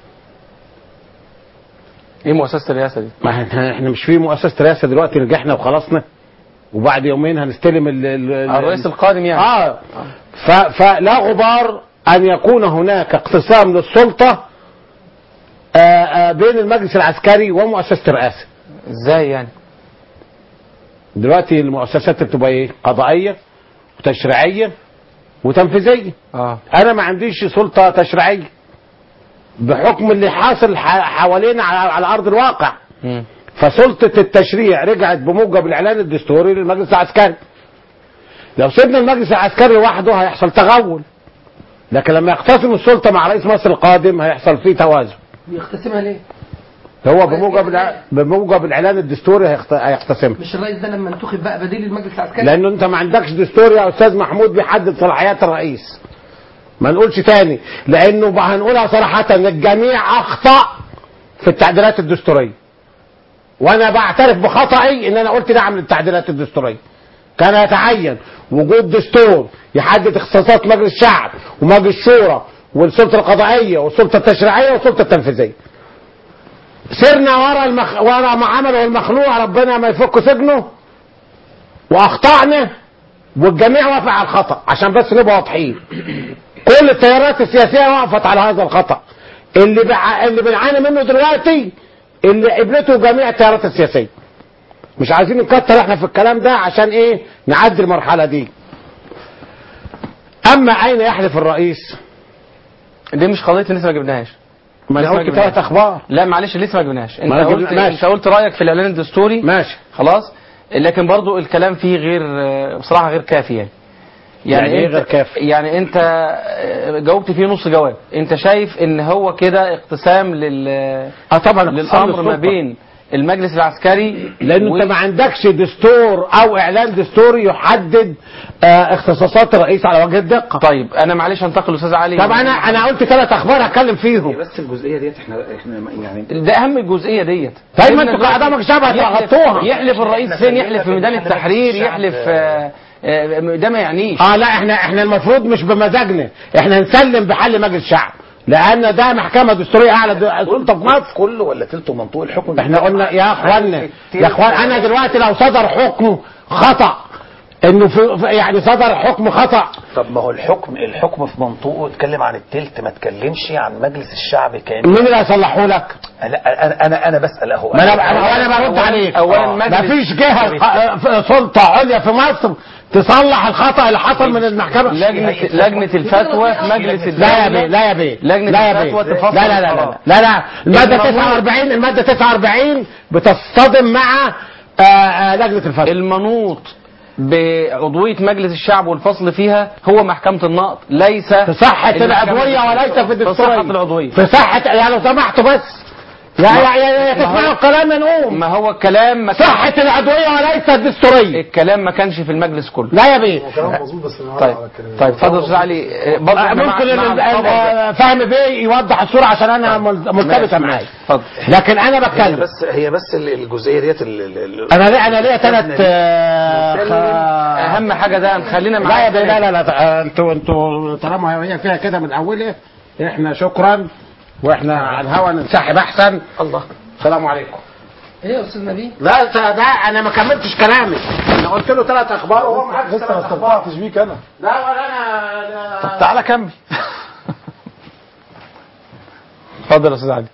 ايه مؤسسه الرئاسه دي ما احنا احنا مش في مؤسسه رئاسه دلوقتي نجحنا وخلصنا وبعد يومين هنستلم ال ال ال- الرئيس القادم يعني اه ف فلا غبار ان يكون هناك اقتسام للسلطه آه آه بين المجلس العسكري ومؤسسه الرئاسه ازاي يعني دلوقتي المؤسسات بتبقى ايه قضائيه وتشريعيه وتنفيذيه اه انا ما عنديش سلطه تشريعيه بحكم اللي حاصل ح- حوالينا على, على ارض الواقع مم. فسلطة التشريع رجعت بموجب الإعلان الدستوري للمجلس العسكري لو سيبنا المجلس العسكري لوحده هيحصل تغول لكن لما يقتسم السلطة مع رئيس مصر القادم هيحصل فيه توازن بيقتسمها ليه؟ هو بموجب الع- بموجب الإعلان الدستوري هيخت- هيقتسمها مش الرئيس ده لما انتخب بقى بديل المجلس العسكري لأنه أنت ما عندكش دستور يا أستاذ محمود بيحدد صلاحيات الرئيس ما نقولش تاني لأنه بقى هنقولها صراحة إن الجميع أخطأ في التعديلات الدستورية وانا بعترف بخطئي ان انا قلت نعم للتعديلات الدستوريه كان يتعين وجود دستور يحدد اختصاصات مجلس الشعب ومجلس الشورى والسلطه القضائيه والسلطه التشريعيه والسلطه التنفيذيه سرنا ورا المخ... ورا ما عمله المخلوع ربنا ما يفك سجنه واخطانا والجميع وافق على الخطا عشان بس نبقى واضحين كل التيارات السياسيه وقفت على هذا الخطا اللي بع... اللي بنعاني منه دلوقتي اللي قبلته جميع التيارات السياسيه مش عايزين نكتر احنا في الكلام ده عشان ايه نعدي المرحله دي اما اين يحلف الرئيس دي مش قضيه لسه ما جبناهاش ما انا لسه ما قلت جبناهاش. ثلاث اخبار لا معلش لسه ما جبناهاش انت ما أنا قلت جبنا- ماشي. انت قلت رايك في الاعلان الدستوري ماشي خلاص لكن برضو الكلام فيه غير بصراحه غير كافي يعني يعني إيه انت غير كافي؟ يعني انت جاوبت فيه نص جواب انت شايف ان هو كده اقتسام لل اه طبعا اقتسام للامر ما للسلطة. بين المجلس العسكري لان و- انت ما عندكش دستور او اعلان دستوري يحدد آه اختصاصات الرئيس على وجه الدقه طيب انا معلش انتقل لاستاذ علي طب انا انا قلت ثلاث اخبار هتكلم فيهم بس الجزئيه ديت احنا احنا يعني ده اهم الجزئيه ديت طيب ما إحنا انتوا دلوقتي قدامك شبه يحلف- تغطوها. يحلف الرئيس إحنا فين سلمنا يحلف في في ميدان مجلس التحرير الشعب. يحلف آه، آه، ده ما يعنيش اه لا احنا احنا المفروض مش بمزاجنا احنا نسلم بحل مجلس الشعب لان ده محكمه دستوريه اعلى د- سلطه في مصر كله ولا تلته منطوق الحكم احنا قلنا يا اخوانا يا اخوان انا دلوقتي لو صدر حكم خطا انه في في- يعني صدر حكم خطا طب ما هو الحكم الحكم في منطوقه اتكلم عن التلت ما اتكلمش عن مجلس الشعب كامل مين اللي هيصلحه لك؟ لا انا انا انا بسال اهو ما انا انا انا برد عليك أولاً آه. مجلس- مفيش جهه ق- سلطه عليا في مصر تصلح الخطا اللي حصل من المحكمه لجنه لجنه الفتوى في مجلس لا يا الدولة بيه لا يا بيه لجنة لا يا الفتوى بيه تفصل لا لا لا القرار. لا لا لا المادة المفروض- 49 المادة 49 بتصطدم مع آه، آه، لجنة الفتوى المنوط بعضوية مجلس الشعب والفصل فيها هو محكمة النقض ليس في صحة المحكمة العضوية وليس في في الدستورية صحة العضوية في صحة يعني لو سمحتوا بس يا يا يا, يا تسمعوا الكلام يا نقوم ما هو الكلام ما كان- صحة العضوية وليس الدستورية الكلام ما كانش في المجلس كله لا يا بيه كلام مظبوط بس أنا طيب على الكلام طيب اتفضل يا استاذ علي آه، برضه آه، إحنا مع- ممكن مع ال- ال- الخبر ده. آه، فهم بيه يوضح الصورة عشان انا مل- مرتبطة ماشي، معايا ماشي. اتفضل لكن انا هي بتكلم بس هي بس ال- الجزئيه ديت ال- ال- ال- انا ليه انا ليا ثلاث اهم حاجه ده خلينا لا يا معايا بيه لا لا لا آه، انتوا انتوا طالما هي فيها كده من اولها احنا شكرا واحنا على الهوا ننسحب احسن الله السلام عليكم ايه يا استاذ نبيل لا ده ده انا ما كملتش كلامي انا قلت له ثلاث اخبار وهو معاك لسه ثلاث ما اخبار استمتعتش بيك انا لا ولا انا طب تعالى كمل اتفضل يا استاذ علي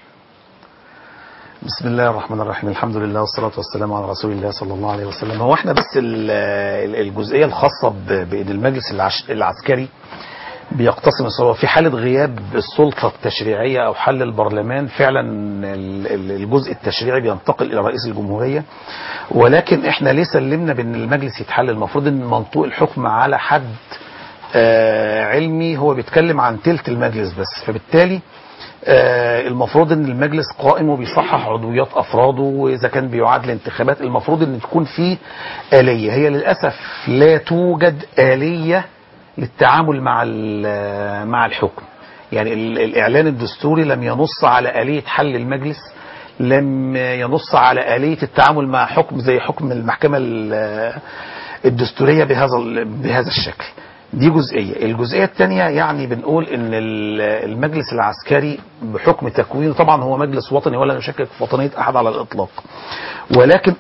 بسم الله الرحمن الرحيم الحمد لله والصلاة والسلام على رسول الله صلى الله عليه وسلم هو احنا بس ال- ال- الجزئية الخاصة ب- بأن المجلس العش- العسكري بيقتسم السلطة في حالة غياب السلطة التشريعية أو حل البرلمان فعلا ال- ال- الجزء التشريعي بينتقل إلى رئيس الجمهورية ولكن احنا ليه سلمنا بأن المجلس يتحل المفروض أن منطوق الحكم على حد آه، علمي هو بيتكلم عن تلت المجلس بس فبالتالي آه، المفروض ان المجلس قائم وبيصحح عضويات افراده واذا كان بيعاد الانتخابات المفروض ان تكون فيه آلية هي للاسف لا توجد آلية للتعامل مع ال- مع الحكم يعني ال- الاعلان الدستوري لم ينص على آلية حل المجلس لم ينص على آلية التعامل مع حكم زي حكم المحكمة ال- الدستورية بهذا ال- بهذا الشكل دي جزئية الجزئية الثانية يعني بنقول ان ال- المجلس العسكري بحكم تكوينه طبعا هو مجلس وطني ولا يشكك في وطنية احد على الاطلاق ولكن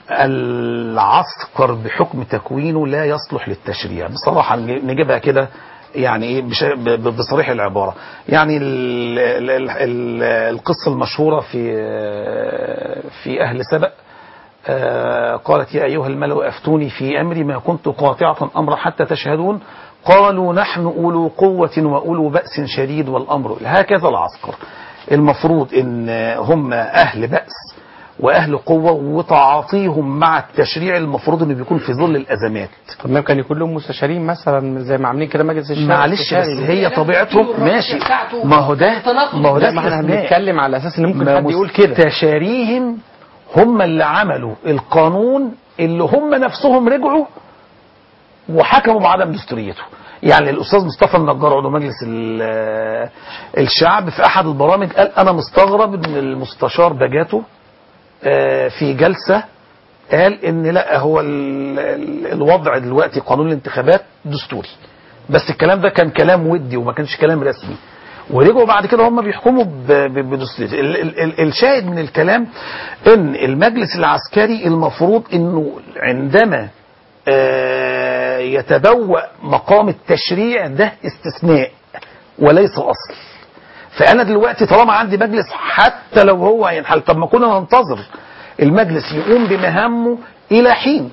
العسكر بحكم تكوينه لا يصلح للتشريع بصراحة نجيبها كده يعني ايه بش- ب- ب- بصريح العبارة يعني ال ال ال ال القصة المشهورة في في اهل سبأ آه، قالت يا أيها الملأ أفتوني في أمري ما كنت قاطعة أمرا حتى تشهدون قالوا نحن أولو قوة وأولو بأس شديد والأمر هكذا العسكر المفروض إن هم أهل بأس وأهل قوة وتعاطيهم مع التشريع المفروض إنه بيكون في ظل الأزمات طب ما كان يكون لهم مستشارين مثلا زي ما عاملين كده مجلس الشعب معلش بس استشاري. هي طبيعتهم ماشي ما هو ده ما هو لا ده ما احنا استثناء. بنتكلم على اساس ان ممكن ما حد يقول كده مستشاريهم هم اللي عملوا القانون اللي هم نفسهم رجعوا وحكموا بعدم دستوريته يعني الاستاذ مصطفى النجار عضو مجلس ال- الشعب في احد البرامج قال انا مستغرب ان المستشار بجاته آه، في جلسه قال ان لا هو ال- ال- الوضع دلوقتي قانون الانتخابات دستوري بس الكلام ده كان كلام ودي وما كانش كلام رسمي ورجعوا بعد كده هم بيحكموا ب- ب- بدستور ال- ال- ال- الشاهد من الكلام ان المجلس العسكري المفروض انه عندما آه، يتبوأ مقام التشريع ده استثناء وليس اصل فانا دلوقتي طالما عندي مجلس حتى لو هو هينحل طب ما كنا ننتظر المجلس يقوم بمهامه الى حين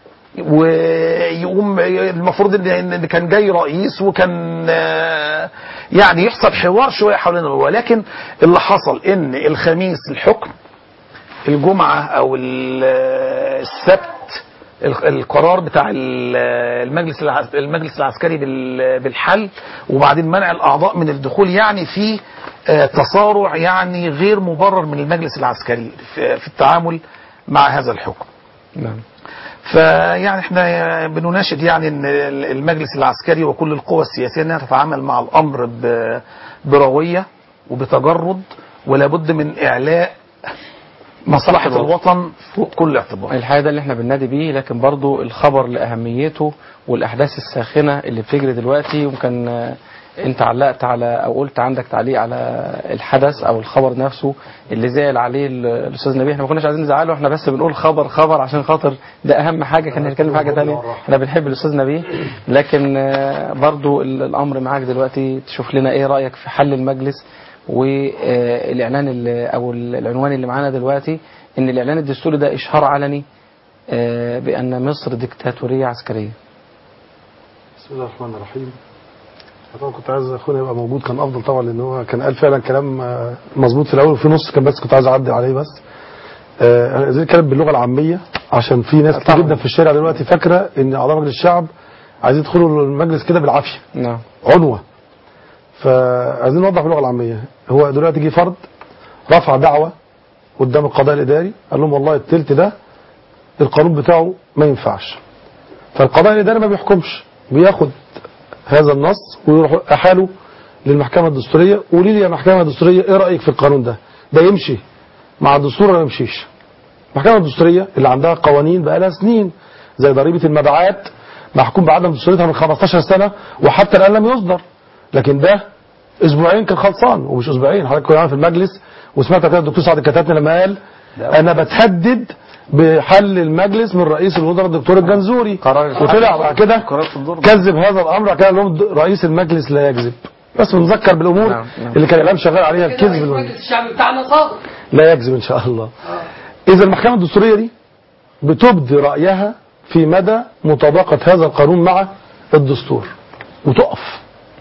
ويقوم المفروض ان إن كان جاي رئيس وكان آه، يعني يحصل حوار شويه حوالين الموضوع. ولكن اللي حصل ان الخميس الحكم الجمعه او ال- السبت ال- القرار بتاع ال- المجلس العس- المجلس العسكري بال- بالحل وبعدين منع الاعضاء من الدخول يعني في آه، تصارع يعني غير مبرر من المجلس العسكري في في التعامل مع هذا الحكم نعم فيعني احنا بنناشد يعني ان المجلس العسكري وكل القوى السياسيه انها تتعامل مع الامر ب- برويه وبتجرد ولا بد من اعلاء مصلحه الوطن فوق كل اعتبار الحقيقه ده اللي احنا بننادي بيه لكن برضو الخبر لاهميته والاحداث الساخنه اللي بتجري دلوقتي يمكن آه، انت علقت على او قلت عندك تعليق على الحدث او الخبر نفسه اللي زعل عليه ال- الاستاذ نبيه احنا ما كناش عايزين نزعله احنا بس بنقول خبر خبر عشان خاطر ده اهم حاجه كان نتكلم في حاجه ثانيه احنا بنحب الاستاذ نبيه لكن آه، برضو ال- الامر معاك دلوقتي تشوف لنا ايه رايك في حل المجلس والاعلان اللي- او العنوان اللي معانا دلوقتي ان الاعلان الدستوري ده اشهار علني آه، بان مصر ديكتاتوريه عسكريه بسم الله الرحمن الرحيم طبعا كنت عايز اخونا يبقى موجود كان افضل طبعا لان هو كان قال فعلا كلام آه، مظبوط في الاول وفي نص كان بس كنت عايز اعدل عليه بس آه، انا زي الكلام باللغه العاميه عشان في ناس كتير طبعا. جدا في الشارع دلوقتي فاكره ان اعضاء مجلس الشعب عايزين يدخلوا المجلس كده بالعافيه نعم عنوه فعايزين نوضح باللغه العاميه هو دلوقتي جه فرد رفع دعوه قدام القضاء الاداري قال لهم والله التلت ده القانون بتاعه ما ينفعش فالقضاء الاداري ما بيحكمش بياخد هذا النص ويروح احاله للمحكمه الدستوريه قولي لي يا محكمه دستوريه ايه رايك في القانون ده ده يمشي مع الدستور ولا ما يمشيش المحكمه الدستوريه اللي عندها قوانين بقالها سنين زي ضريبه المبيعات محكوم بعدم دستوريتها من 15 سنه وحتى الان لم يصدر لكن ده اسبوعين كان خلصان ومش اسبوعين حضرتك كنا في المجلس وسمعت كده الدكتور سعد الكتاتني لما قال انا بتهدد بحل المجلس من رئيس الوزراء الدكتور الجنزوري قرار وطلع بعد كده قرار في الدور كذب هذا الامر كان لهم د- رئيس المجلس لا يكذب بس بنذكر بالامور نعم، نعم. اللي كان الاعلام شغال عليها كده الكذب رئيس بالأمور. مجلس الشعب بتاعنا صادق لا يكذب ان شاء الله اذا المحكمه الدستوريه دي بتبدي رايها في مدى مطابقه هذا القانون مع الدستور وتقف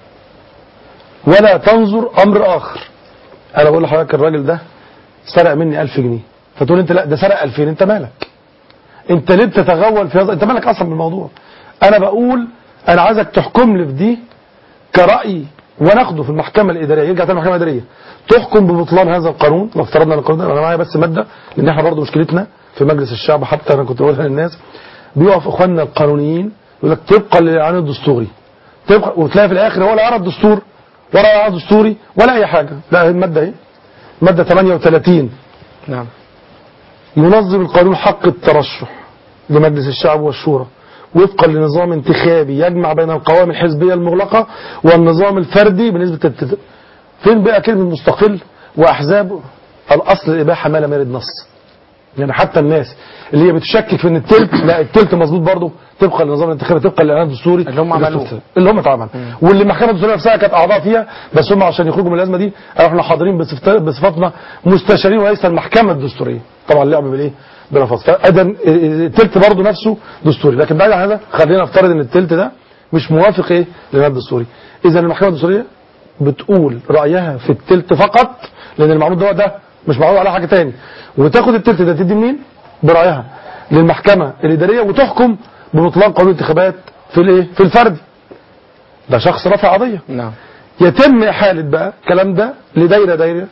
ولا تنظر امر اخر انا بقول لحضرتك الراجل ده سرق مني 1000 جنيه فتقول انت لا ده سرق 2000 انت مالك انت ليه بتتغول في هذا انت مالك اصلا بالموضوع انا بقول انا عايزك تحكم لي في دي كرأي وناخده في المحكمة الإدارية يرجع تاني المحكمة الإدارية تحكم ببطلان هذا القانون لو افترضنا ان القانون ده انا معايا بس مادة لان احنا برضه مشكلتنا في مجلس الشعب حتى انا كنت بقولها للناس بيقف اخواننا القانونيين يقول لك طبقا للاعلان الدستوري طبقا وتلاقي في الاخر هو لا يرى الدستور ولا يرى دستوري ولا اي حاجة لا المادة اهي مادة 38 نعم ينظم القانون حق الترشح لمجلس الشعب والشورى وفقا لنظام انتخابي يجمع بين القوائم الحزبية المغلقة والنظام الفردي بنسبة التت... فين بقى كلمة مستقل وأحزاب الأصل الإباحة ما لم يرد نص يعني حتى الناس اللي هي بتشكك في ان التلت لا التلت مظبوط برضه طبقا للنظام الانتخابي طبقا للاعلان الدستوري اللي هم عملوه. اللي هم اتعمل واللي المحكمه الدستوريه نفسها كانت اعضاء فيها بس هم عشان يخرجوا من الازمه دي قالوا احنا حاضرين بصفت- بصفتنا مستشارين وليس المحكمه الدستوريه طبعا اللعب بالايه بالالفاظ فاذا التلت برضه نفسه دستوري لكن بعد عن هذا خلينا نفترض ان التلت ده مش موافق ايه للنظام الدستوري اذا المحكمه الدستوريه بتقول رايها في التلت فقط لان المعروض ده ده مش معروض على حاجه تاني وتاخد التلت ده تدي منين برايها للمحكمه الاداريه وتحكم ببطلان قانون الانتخابات في الايه في الفردي ده شخص رفع قضيه نعم يتم إحالة بقى الكلام ده لدايرة دايرة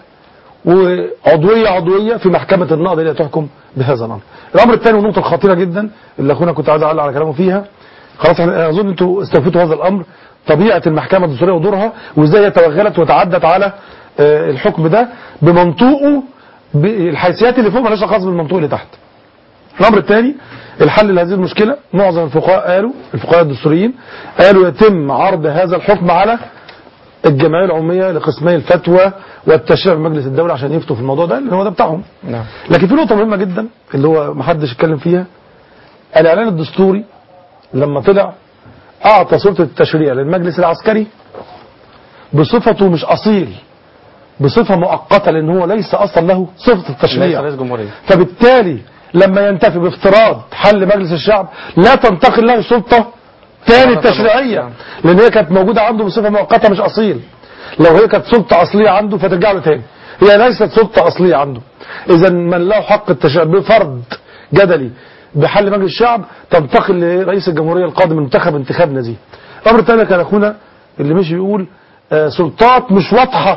وعضوية عضوية في محكمة النقض اللي تحكم بهذا الأمر الأمر الثاني والنقطة الخطيرة جدا اللي أخونا كنت عايز أعلق على كلامه فيها خلاص احنا أظن أنتوا استوفيتوا هذا الأمر طبيعة المحكمة الدستورية ودورها وإزاي هي توغلت وتعدت على آه، الحكم ده بمنطوقه بالحيثيات اللي فوق مالهاش خاص بالمنطوق اللي تحت الامر الثاني الحل لهذه المشكله معظم الفقهاء قالوا الفقهاء الدستوريين قالوا يتم عرض هذا الحكم على الجمعيه العموميه لقسمي الفتوى والتشريع بمجلس الدوله عشان يفتوا في الموضوع ده لان هو ده بتاعهم نعم لكن في نقطه مهمه جدا اللي هو ما حدش اتكلم فيها الاعلان الدستوري لما طلع اعطى سلطه التشريع للمجلس العسكري بصفته مش اصيل بصفه مؤقته لان هو ليس اصلا له صفه ليس التشريع رئيس جمهورية فبالتالي لما ينتفي بافتراض حل مجلس الشعب لا تنتقل له سلطة تاني تشريعية لأن هي كانت موجودة عنده بصفة مؤقتة مش أصيل لو هي كانت سلطة أصلية عنده فترجع له تاني هي ليست سلطة أصلية عنده إذا من له حق التشريع بفرض جدلي بحل مجلس الشعب تنتقل لرئيس الجمهورية القادم المنتخب انتخاب نزيه الأمر الثاني كان أخونا اللي مشي يقول آه، سلطات مش واضحة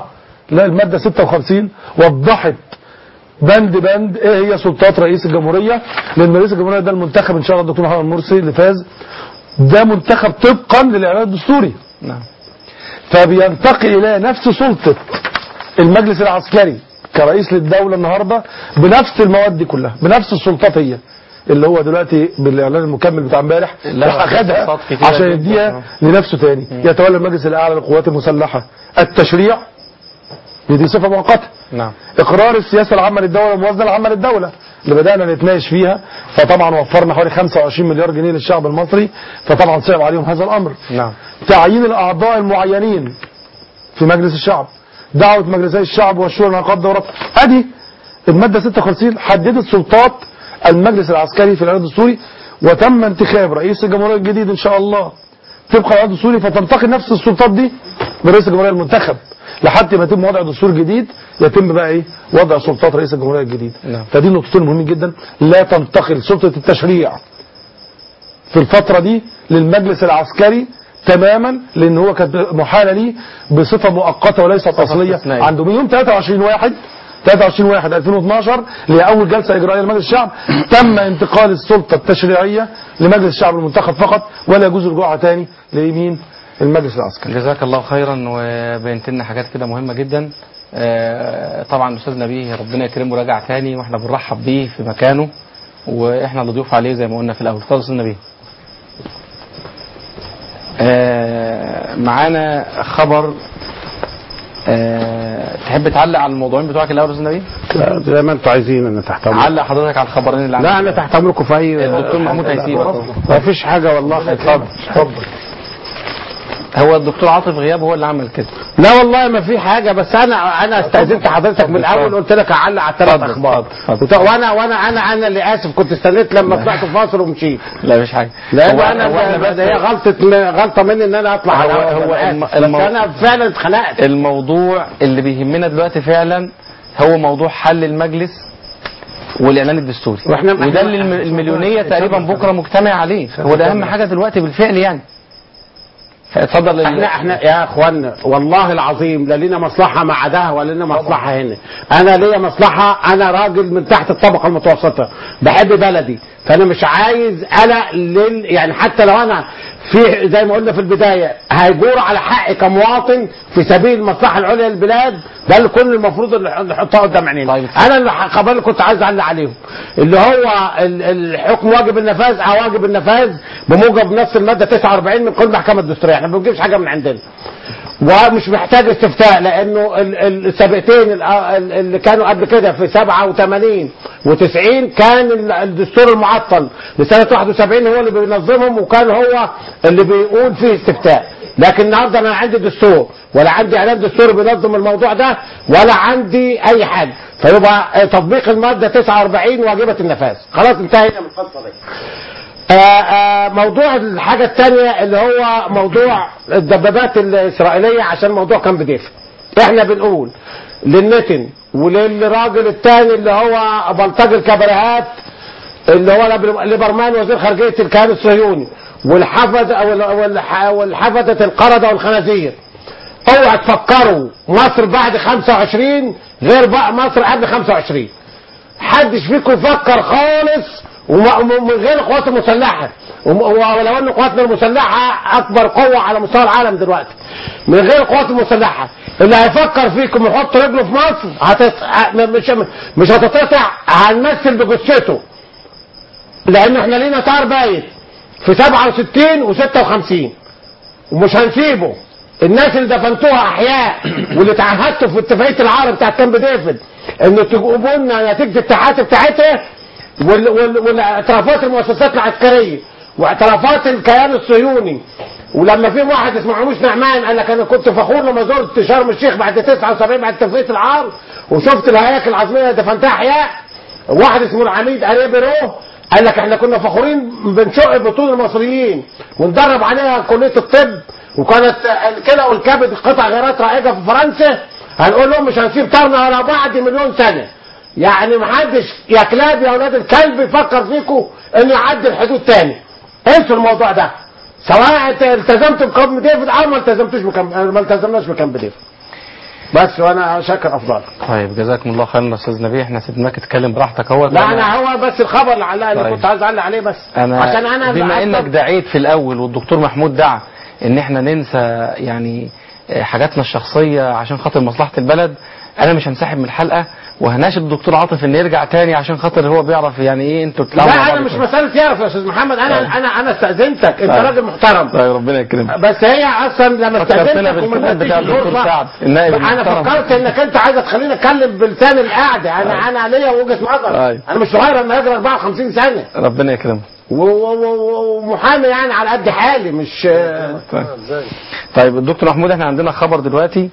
لا المادة 56 وضحت بند بند ايه هي سلطات رئيس الجمهورية لان رئيس الجمهورية ده المنتخب ان شاء الله الدكتور محمد مرسي اللي فاز ده منتخب طبقا للاعلان الدستوري نعم فبينتقل الى نفس سلطة المجلس العسكري كرئيس للدولة النهاردة بنفس المواد دي كلها بنفس السلطات هي اللي هو دلوقتي بالاعلان المكمل بتاع امبارح لا، راح اخدها سلطات كتيرة عشان جداً. يديها لنفسه تاني يتولى المجلس الاعلى للقوات المسلحة التشريع دي صفة مؤقتة نعم اقرار السياسه العامه للدوله والموازنه العامه للدوله اللي بدانا نتناقش فيها فطبعا وفرنا حوالي 25 مليار جنيه للشعب المصري فطبعا صعب عليهم هذا الامر نعم تعيين الاعضاء المعينين في مجلس الشعب دعوه مجلسي الشعب والشورى انعقاد دورات ادي الماده 56 حددت سلطات المجلس العسكري في الاعلان الدستوري وتم انتخاب رئيس الجمهوريه الجديد ان شاء الله طبقا للاعلان الدستوري فتنتقل نفس السلطات دي من رئيس الجمهوريه المنتخب لحد ما يتم وضع دستور جديد يتم بقى ايه وضع سلطات رئيس الجمهوريه الجديد نعم. فدي نقطتين مهمين جدا لا تنتقل سلطه التشريع في الفترة دي للمجلس العسكري تماما لان هو كانت محالة ليه بصفة مؤقتة وليست اصلية استثنائية. عنده من يوم 23 واحد 23 واحد 2012 اللي هي اول جلسة اجرائية لمجلس الشعب تم انتقال السلطة التشريعية لمجلس الشعب المنتخب فقط ولا يجوز رجوعها تاني لمين المجلس العسكري جزاك الله خيرا وبينت لنا حاجات كده مهمة جدا آه، طبعا الاستاذ نبيه ربنا يكرمه راجع تاني واحنا بنرحب بيه في مكانه واحنا اللي ضيوف عليه زي ما قلنا في الاول اتفضل استاذ نبيه آه، معانا خبر آه، تحب تعلق على الموضوعين بتوعك الاول يا استاذ نبيه لا، زي ما انتوا عايزين انا تحت امركم علق حضرتك على الخبرين اللي لا عندك انا تحت امركم في اي الدكتور محمود هيسيبك ما فيش حاجه والله اتفضل اتفضل هو الدكتور عاطف غياب هو اللي عمل كده لا والله ما في حاجه بس انا انا استاذنت حضرتك من الاول قلت لك اعلق على الثلاث اتفضل، اخبار اتفضل، وت- وانا وانا انا انا اللي اسف كنت استنيت لما طلعت فاصل ومشيت لا مش حاجه لان هو- انا هو احنا بس هي غلطه غلطه مني ان انا اطلع هو- على هو أنا الم- آسف. الم- بس انا فعلا اتخنقت الموضوع اللي بيهمنا دلوقتي فعلا هو موضوع حل المجلس والاعلان الدستوري وإحنا- وده اللي الم- المليونيه تقريبا بكره مجتمع عليه هو ده اهم حاجه دلوقتي بالفعل يعني اتفضل ال- احنا احنا يا اخوانا والله العظيم لا لينا مصلحه مع ده ولا لنا مصلحه هنا انا ليا مصلحه انا راجل من تحت الطبقه المتوسطه بحب بلدي فانا مش عايز قلق لل يعني حتى لو انا في زي ما قلنا في البدايه هيجور على حقي كمواطن في سبيل المصلحه العليا للبلاد ده اللي كل المفروض اللي نحطها قدام عينينا طيب. انا اللي الخبر اللي كنت عايز اعلق عليهم اللي هو ال- الحكم واجب النفاذ او واجب النفاذ بموجب نص الماده 49 من قانون المحكمه الدستوريه احنا ما بنجيبش حاجه من عندنا ومش محتاج استفتاء لانه ال- ال- السابقتين ال- ال- اللي كانوا قبل كده في 87 و90 كان ال- الدستور المعطل لسنه 71 هو اللي بينظمهم وكان هو اللي بيقول فيه استفتاء لكن النهارده انا عندي دستور ولا عندي اعلان دستوري بينظم الموضوع ده ولا عندي اي حاجه فيبقى تطبيق الماده 49 واجبه النفاذ خلاص انتهينا من القصه دي آه، آه، موضوع الحاجة الثانية اللي هو موضوع الدبابات الإسرائيلية عشان الموضوع كان بديفة احنا بنقول للنتن وللراجل الثاني اللي هو بلطجي الكبريهات اللي هو لب- ليبرمان وزير خارجية الكيان الصهيوني والحفظ وال- والح- والحفظة القردة والخنازير اوعى تفكروا مصر بعد 25 غير بقى مصر قبل 25 حدش فيكم يفكر خالص وم- وم- من غير القوات المسلحه وم- ولو ان قواتنا المسلحه اكبر قوه على مستوى العالم دلوقتي من غير القوات المسلحه اللي هيفكر فيكم يحط رجله في مصر هتت... م- مش مش هتتقطع هنمثل بجثته لان احنا لينا طار بايت في 67 و56 ومش هنسيبه الناس اللي دفنتوها احياء واللي تعهدتوا في اتفاقيه العرب بتاعت كامب ديفيد انه تجيبوا لنا نتيجه التحقيقات بتاعتها وال- وال- والاعترافات المؤسسات العسكريه واعترافات الكيان الصهيوني ولما في واحد اسمه عموش نعمان قال لك انا كنت فخور لما زرت شرم الشيخ بعد 79 بعد اتفاقيه العرب وشفت الهياكل العظميه اللي دفنتها احياء واحد اسمه العميد اريبي رو قال لك احنا كنا فخورين بنشق بطون المصريين وندرب عليها كليه الطب وكانت الكلى والكبد قطع غيارات رائجه في فرنسا هنقول لهم مش هنسيب طارنا ولا بعد مليون سنه يعني محدش يا كلاب يا اولاد الكلب يفكر فيكم انه يعدي الحدود تاني انسوا الموضوع ده سواء التزمتوا بكامب ديفيد او ما التزمتوش بكامب ما التزمناش بكامب ديفيد بس وانا شاكر افضلك طيب جزاكم الله خيرا يا استاذ نبيه احنا سيبناك تتكلم براحتك اهو لا انا هو بس الخبر اللي علقني اللي طيب. كنت عايز اعلق عليه بس انا عشان انا اللي بما أصلاً- انك دعيت في الاول والدكتور محمود دعا ان احنا ننسى يعني آه، حاجاتنا الشخصيه عشان خاطر مصلحه البلد انا مش هنسحب من الحلقه وهناشد الدكتور عاطف ان يرجع تاني عشان خاطر هو بيعرف يعني ايه انتوا بتلعبوا مع لا بعض انا مش كويس. مساله يعرف يا استاذ محمد انا طيب. انا انا استاذنتك انت طيب. راجل محترم طيب ربنا يكرمك بس هي اصلا لما فكرتنا استاذنتك وما بالكتاب بتاع ادتنيش الدكتور الفرصة، سعد، النائب انا المحترم. فكرت انك انت عايز تخليني اتكلم بلسان القعده انا انا ليا وجهه نظر أيوة. انا مش صغير انا راجل 54 سنه ربنا يكرمك و- و- و- ومحامي يعني على قد حالي مش طيب. طيب الدكتور محمود احنا عندنا خبر دلوقتي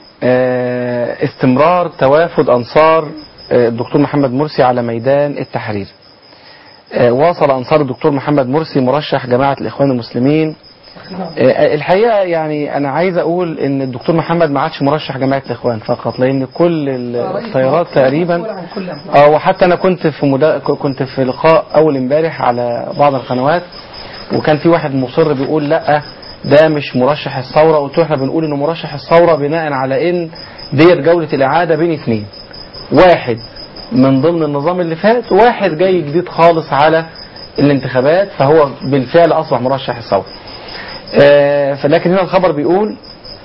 آه، استمرار توافد انصار آه، الدكتور محمد مرسي على ميدان التحرير آه، واصل انصار الدكتور محمد مرسي مرشح جماعه الاخوان المسلمين آه، الحقيقه يعني انا عايز اقول ان الدكتور محمد ما عادش مرشح جماعه الاخوان فقط لان كل التيارات تقريبا اه وحتى انا كنت في مدا... كنت في لقاء اول امبارح على بعض القنوات وكان في واحد مصر بيقول لا ده مش مرشح الثوره قلت له احنا بنقول انه مرشح الثوره بناء على ان ديت جوله الاعاده بين اثنين واحد من ضمن النظام اللي فات وواحد جاي جديد خالص على الانتخابات فهو بالفعل اصبح مرشح الثوره آه، فلكن هنا الخبر بيقول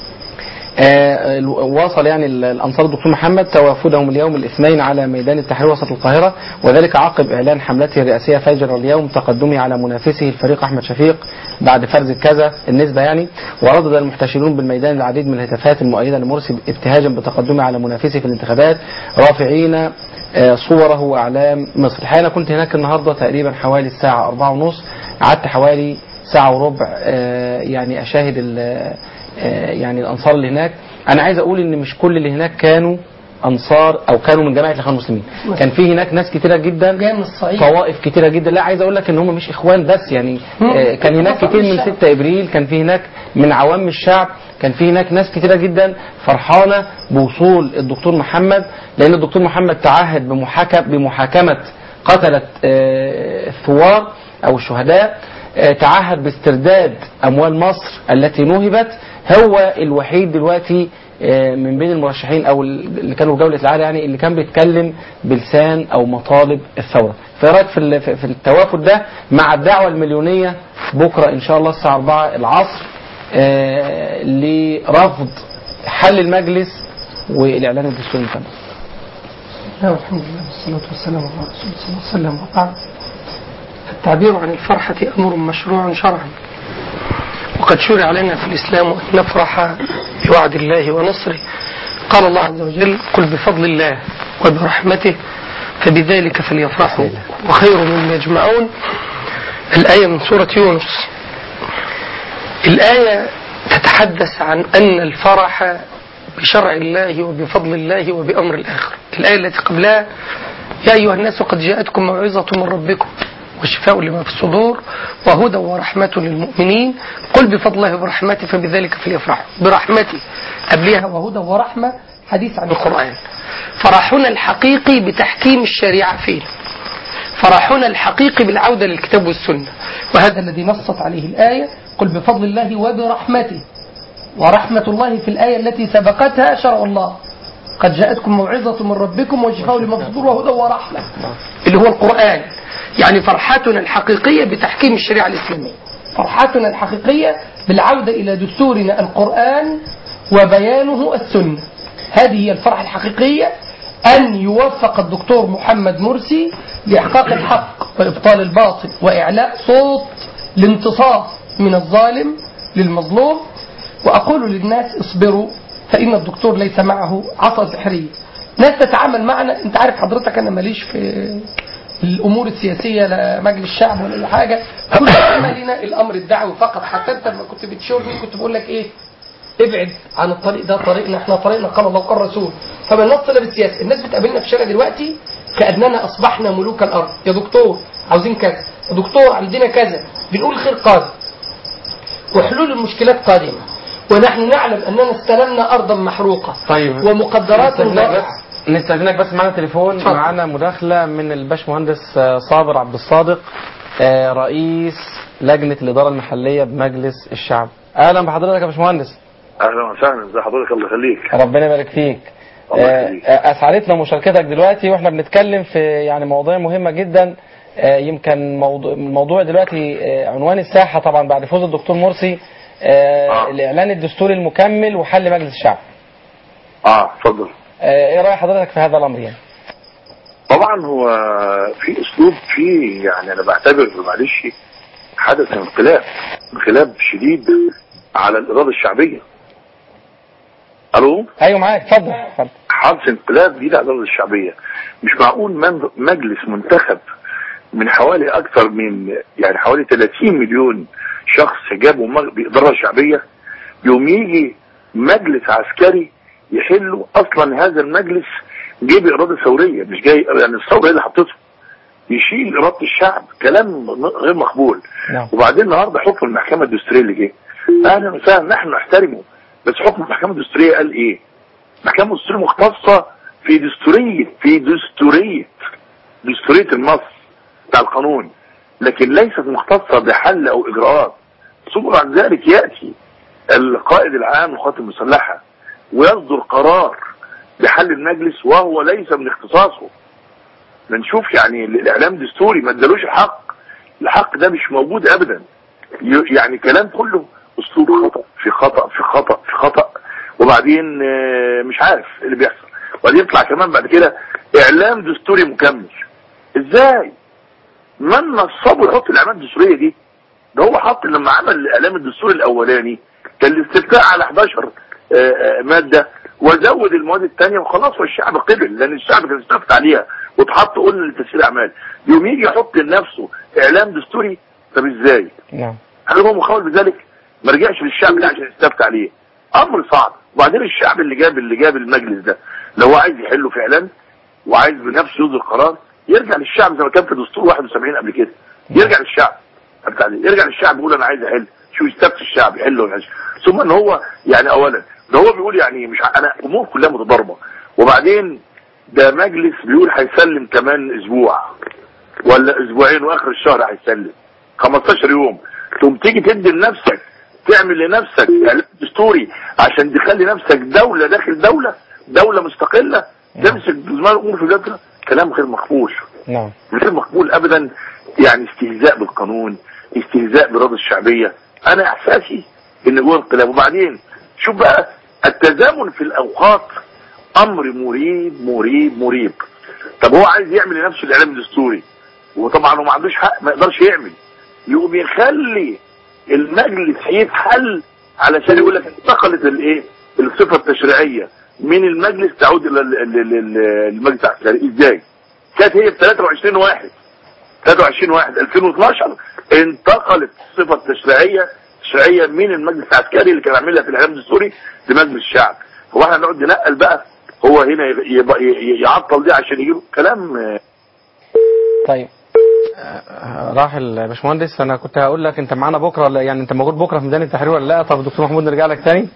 آه، واصل يعني ال- الانصار الدكتور محمد توافدهم اليوم الاثنين على ميدان التحرير وسط القاهره وذلك عقب اعلان حملته الرئاسيه فجر اليوم تقدمه على منافسه الفريق احمد شفيق بعد فرز كذا النسبه يعني وردد المحتشدون بالميدان العديد من الهتافات المؤيده لمرسي ابتهاجا بتقدمه على منافسه في الانتخابات رافعين آه، صوره واعلام مصر الحقيقه انا كنت هناك النهارده تقريبا حوالي الساعه أربعة ونص قعدت حوالي ساعه وربع آه، يعني اشاهد ال- آه، يعني الانصار اللي هناك انا عايز اقول ان مش كل اللي هناك كانوا انصار او كانوا من جماعه الاخوان المسلمين كان في هناك ناس كتيره جدا جاي من الصعيد طوائف كتيرة جدا لا عايز اقول لك ان هم مش اخوان بس يعني آه، كان هناك كتير من 6 ابريل كان في هناك من عوام الشعب كان في هناك ناس كتيرة جدا فرحانة بوصول الدكتور محمد لان الدكتور محمد تعهد بمحاكمة بمحاكمة قتلة آه، الثوار او الشهداء آه، تعهد باسترداد اموال مصر التي نهبت هو الوحيد دلوقتي آه، من بين المرشحين او اللي كانوا في جوله العاده يعني اللي كان بيتكلم بلسان او مطالب الثوره. فايه رايك في ال- في في التوافد ده مع الدعوه المليونيه بكره ان شاء الله الساعه 4 العصر آه، لرفض حل المجلس والاعلان الدستوري المفنى. لا والحمد لله والصلاة والسلام على رسول الله صلى الله عليه وسلم وبعد التعبير عن الفرحة أمر مشروع شرعا وقد شرع لنا في الإسلام أن نفرح بوعد الله ونصره قال الله عز وجل قل بفضل الله وبرحمته فبذلك فليفرحوا وخير مما يجمعون الآية من سورة يونس الآية تتحدث عن أن الفرح بشرع الله وبفضل الله وبأمر الآخر الآية التي قبلها يا أيها الناس قد جاءتكم موعظة من ربكم وشفاء لما في الصدور وهدى ورحمة للمؤمنين قل بفضل الله وبرحمته فبذلك فليفرحوا برحمته قبلها وهدى ورحمة حديث عن القرآن فرحنا الحقيقي بتحكيم الشريعة فينا فرحنا الحقيقي بالعودة للكتاب والسنة وهذا الذي نصت عليه الآية قل بفضل الله وبرحمته ورحمة الله في الآية التي سبقتها شرع الله قد جاءتكم موعظة من ربكم وشفاء لما في الصدور وهدى ورحمة اللي هو القرآن يعني فرحتنا الحقيقية بتحكيم الشريعة الإسلامية فرحتنا الحقيقية بالعودة إلى دستورنا القرآن وبيانه السنة هذه هي الفرحة الحقيقية أن يوفق الدكتور محمد مرسي لإحقاق الحق وإبطال الباطل وإعلاء صوت الانتصار من الظالم للمظلوم وأقول للناس اصبروا فإن الدكتور ليس معه عصا سحرية ناس تتعامل معنا أنت عارف حضرتك أنا ماليش في الأمور السياسية لا مجلس الشعب ولا أي حاجة كل عملنا الأمر الدعوي فقط حتى أنت لما كنت بتشورني كنت بقول لك إيه ابعد عن الطريق ده طريقنا احنا طريقنا قال الله وقال الرسول فما نصل بالسياسه الناس بتقابلنا في الشارع دلوقتي كاننا اصبحنا ملوك الارض يا دكتور عاوزين كذا يا دكتور عندنا كذا بنقول الخير قادم وحلول المشكلات قادمه ونحن نعلم اننا استلمنا ارضا محروقه طيب ومقدرات نستأذنك ضائعه بس نستأذنك بس معانا تليفون اتفضل. معانا مداخلة من الباشمهندس آه، صابر عبد الصادق آه، رئيس لجنة الإدارة المحلية بمجلس الشعب أهلا بحضرتك يا باشمهندس اهلا وسهلا ازي حضرتك الله يخليك ربنا يبارك فيك الله آه، يخليك. آه، اسعدتنا مشاركتك دلوقتي واحنا بنتكلم في يعني مواضيع مهمه جدا آه، يمكن موضوع الموضوع دلوقتي آه، عنوان الساحه طبعا بعد فوز الدكتور مرسي آه، آه. الاعلان الدستوري المكمل وحل مجلس الشعب اه اتفضل آه، ايه راي حضرتك في هذا الامر يعني طبعا هو في اسلوب فيه يعني انا بعتبر معلش حدث انقلاب انقلاب شديد على الاراده الشعبيه الو ايوه معاك اتفضل اتفضل حدث انقلاب جديد على الاراده الشعبيه مش معقول من- مجلس منتخب من حوالي اكثر من يعني حوالي 30 مليون شخص جابوا مج- باراده شعبيه يوم يجي مجلس عسكري يحلوا اصلا هذا المجلس جه باراده ثوريه مش جاي يعني الثوره هي اللي حطته يشيل اراده الشعب كلام غير مقبول نعم. وبعدين النهارده حكم المحكمه الدستوريه اللي جه اهلا وسهلا نحن نحترمه بس حكم المحكمه الدستوريه قال ايه؟ المحكمه الدستوريه مختصه في دستوريه في دستوريه دستوريه النص بتاع القانون لكن ليست مختصه بحل او اجراءات ثم بعد ذلك ياتي القائد العام للقوات المسلحه ويصدر قرار بحل المجلس وهو ليس من اختصاصه بنشوف يعني الاعلام دستوري ما ادالوش الحق الحق ده مش موجود ابدا ي- يعني كلام كله اسلوب خطا في خطا في خطا في خطا وبعدين آه، مش عارف إيه اللي بيحصل وبعدين يطلع كمان بعد كده اعلام دستوري مكمل ازاي من نصبه يحط الاعلام الدستوريه دي ده هو حط لما عمل الاعلام الدستوري الاولاني كان الاستفتاء على 11 آه، آه، ماده وزود المواد الثانيه وخلاص والشعب قبل لان الشعب كان استفتى عليها واتحط قلنا لتسهيل اعمال يوم يجي يحط لنفسه اعلام دستوري طب ازاي؟ نعم هل هو مخاول بذلك؟ ما رجعش للشعب ده عشان يستفتى عليه امر صعب وبعدين الشعب اللي جاب اللي جاب المجلس ده لو هو عايز يحله فعلا وعايز بنفسه يصدر قرار يرجع للشعب زي ما كان في دستور 71 قبل كده يرجع للشعب بتاع دي. يرجع للشعب يقول انا عايز احل شو يستفتي الشعب يحل ولا يحلش. ثم ان هو يعني اولا ده هو بيقول يعني مش ع- انا امور كلها متضاربه وبعدين ده مجلس بيقول هيسلم كمان اسبوع ولا اسبوعين واخر الشهر هيسلم 15 يوم ثم تيجي تدي لنفسك تعمل لنفسك اعلان دستوري عشان تخلي نفسك دولة داخل دولة دولة مستقلة تمسك زمام الامور في ذاتها كلام غير مقبول نعم غير مقبول ابدا يعني استهزاء بالقانون استهزاء بالاراده الشعبيه انا احساسي ان جوه انقلاب وبعدين شوف بقى التزامن في الاوقات امر مريب مريب مريب طب هو عايز يعمل لنفسه الاعلام الدستوري وطبعا هو ما عندوش حق ما يقدرش يعمل يقوم يخلي المجلس يتحل علشان يقول لك انتقلت الايه الصفه التشريعيه من المجلس تعود الى ال- ال- ال- ال- المجلس العسكري ازاي؟ كانت هي في 23 واحد 23 واحد 2012 انتقلت الصفه التشريعيه التشريعيه من المجلس العسكري اللي كان عاملها في الاعلام الدستوري لمجلس الشعب هو احنا نقعد ننقل بقى هو هنا يبقى ي- يعطل دي عشان يجيب كلام آه، طيب آه، راح الباشمهندس انا كنت هقول لك انت معانا بكره ولا يعني انت موجود بكره في ميدان التحرير ولا لا طب دكتور محمود نرجع لك تاني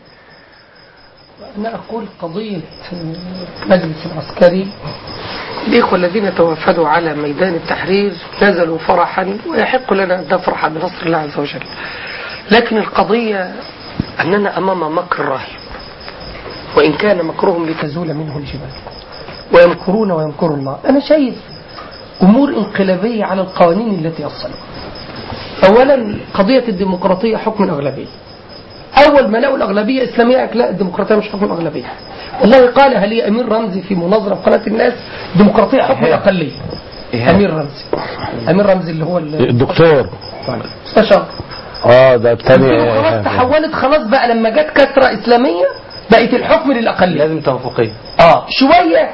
أنا أقول قضية المجلس العسكري الإخوة الذين توافدوا على ميدان التحرير نزلوا فرحا ويحق لنا أن نفرح بنصر الله عز وجل لكن القضية أننا أمام مكر رهيب وإن كان مكرهم لتزول منه الجبال ويمكرون ويمكر الله أنا شايف أمور انقلابية على القوانين التي أصلوا أولا قضية الديمقراطية حكم الأغلبية اول ما لقوا الاغلبيه اسلاميه قالك لا الديمقراطيه مش حكم الاغلبيه والله قالها لي امير رمزي في مناظره في قناه الناس الديمقراطيه حكم الاقليه امير رمزي امير رمزي اللي هو الدكتور المستشار اه ده قلت له خلاص الثاني تحولت خلاص بقى لما جت كثره اسلاميه بقت الحكم للاقليه لازم توافقيه اه شويه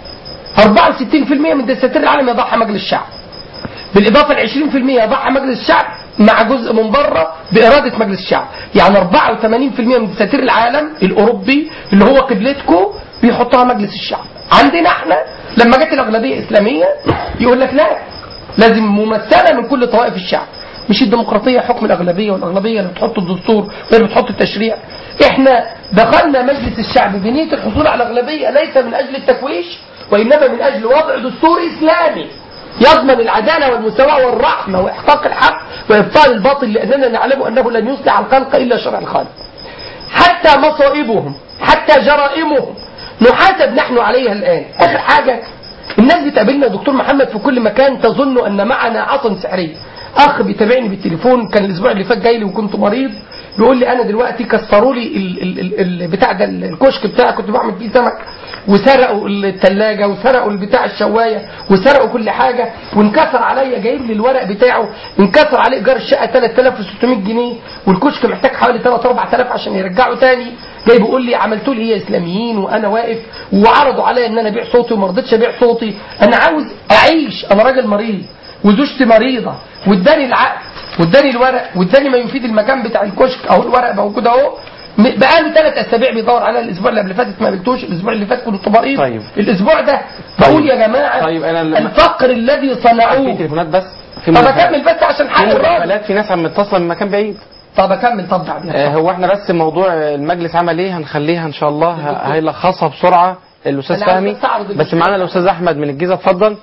64% من دساتير العالم يضعها مجلس الشعب بالاضافه ل 20% يضعها مجلس الشعب مع جزء من بره باراده مجلس الشعب يعني 84% من دساتير العالم الاوروبي اللي هو قبلتكم بيحطها مجلس الشعب عندنا احنا لما جت الاغلبيه الاسلاميه يقول لك لا لازم ممثله من كل طوائف الشعب مش الديمقراطيه حكم الاغلبيه والاغلبيه اللي بتحط الدستور وهي اللي بتحط التشريع احنا دخلنا مجلس الشعب بنيه الحصول على الاغلبيه ليس من اجل التكويش وانما من اجل وضع دستور اسلامي يضمن العداله والمساواه والرحمه واحقاق الحق وابطال الباطل لاننا نعلم انه لن يصلح الخلق الا شرع الخالق. حتى مصائبهم حتى جرائمهم نحاسب نحن عليها الآن آخر حاجة الناس بتقابلنا دكتور محمد في كل مكان تظن أن معنا عصا سحرية أخ بيتابعني بالتليفون كان الأسبوع اللي فات جاي لي وكنت مريض بيقول لي أنا دلوقتي كسروا لي ال- ال- ال- ال- بتاع ده الكشك بتاعي كنت بعمل فيه سمك وسرقوا الثلاجة وسرقوا البتاع الشواية وسرقوا كل حاجة وانكسر عليا جايب لي الورق بتاعه انكسر عليه إيجار الشقة 3600 جنيه والكشك محتاج حوالي 3 4000 عشان يرجعه تاني جاي بيقول لي عملتوا لي ايه يا اسلاميين وانا واقف وعرضوا عليا ان انا ابيع صوتي وما رضيتش ابيع صوتي انا عاوز اعيش انا راجل مريض وزوجتي مريضه واداني العقد واداني الورق واداني ما يفيد المكان بتاع الكشك اهو الورق موجود اهو م- بقاله ثلاث اسابيع بيدور عليا الاسبوع اللي قبل فاتت ما قابلتوش الاسبوع اللي فات كنت مريض طيب. الاسبوع ده بقول يا جماعه طيب أنا لما- الفقر الذي في صنعوه تليفونات بس في طب مداخلات. اكمل بس عشان في حق الراجل مداخلات في ناس عم متصله من مكان بعيد طب اكمل طب بعدين آه، هو احنا بس موضوع المجلس عمل ايه هنخليها ان شاء الله ه- هيلخصها بسرعه الاستاذ أنا عاوز فهمي أستعرض بس المشكلة. معانا الاستاذ احمد من الجيزه اتفضل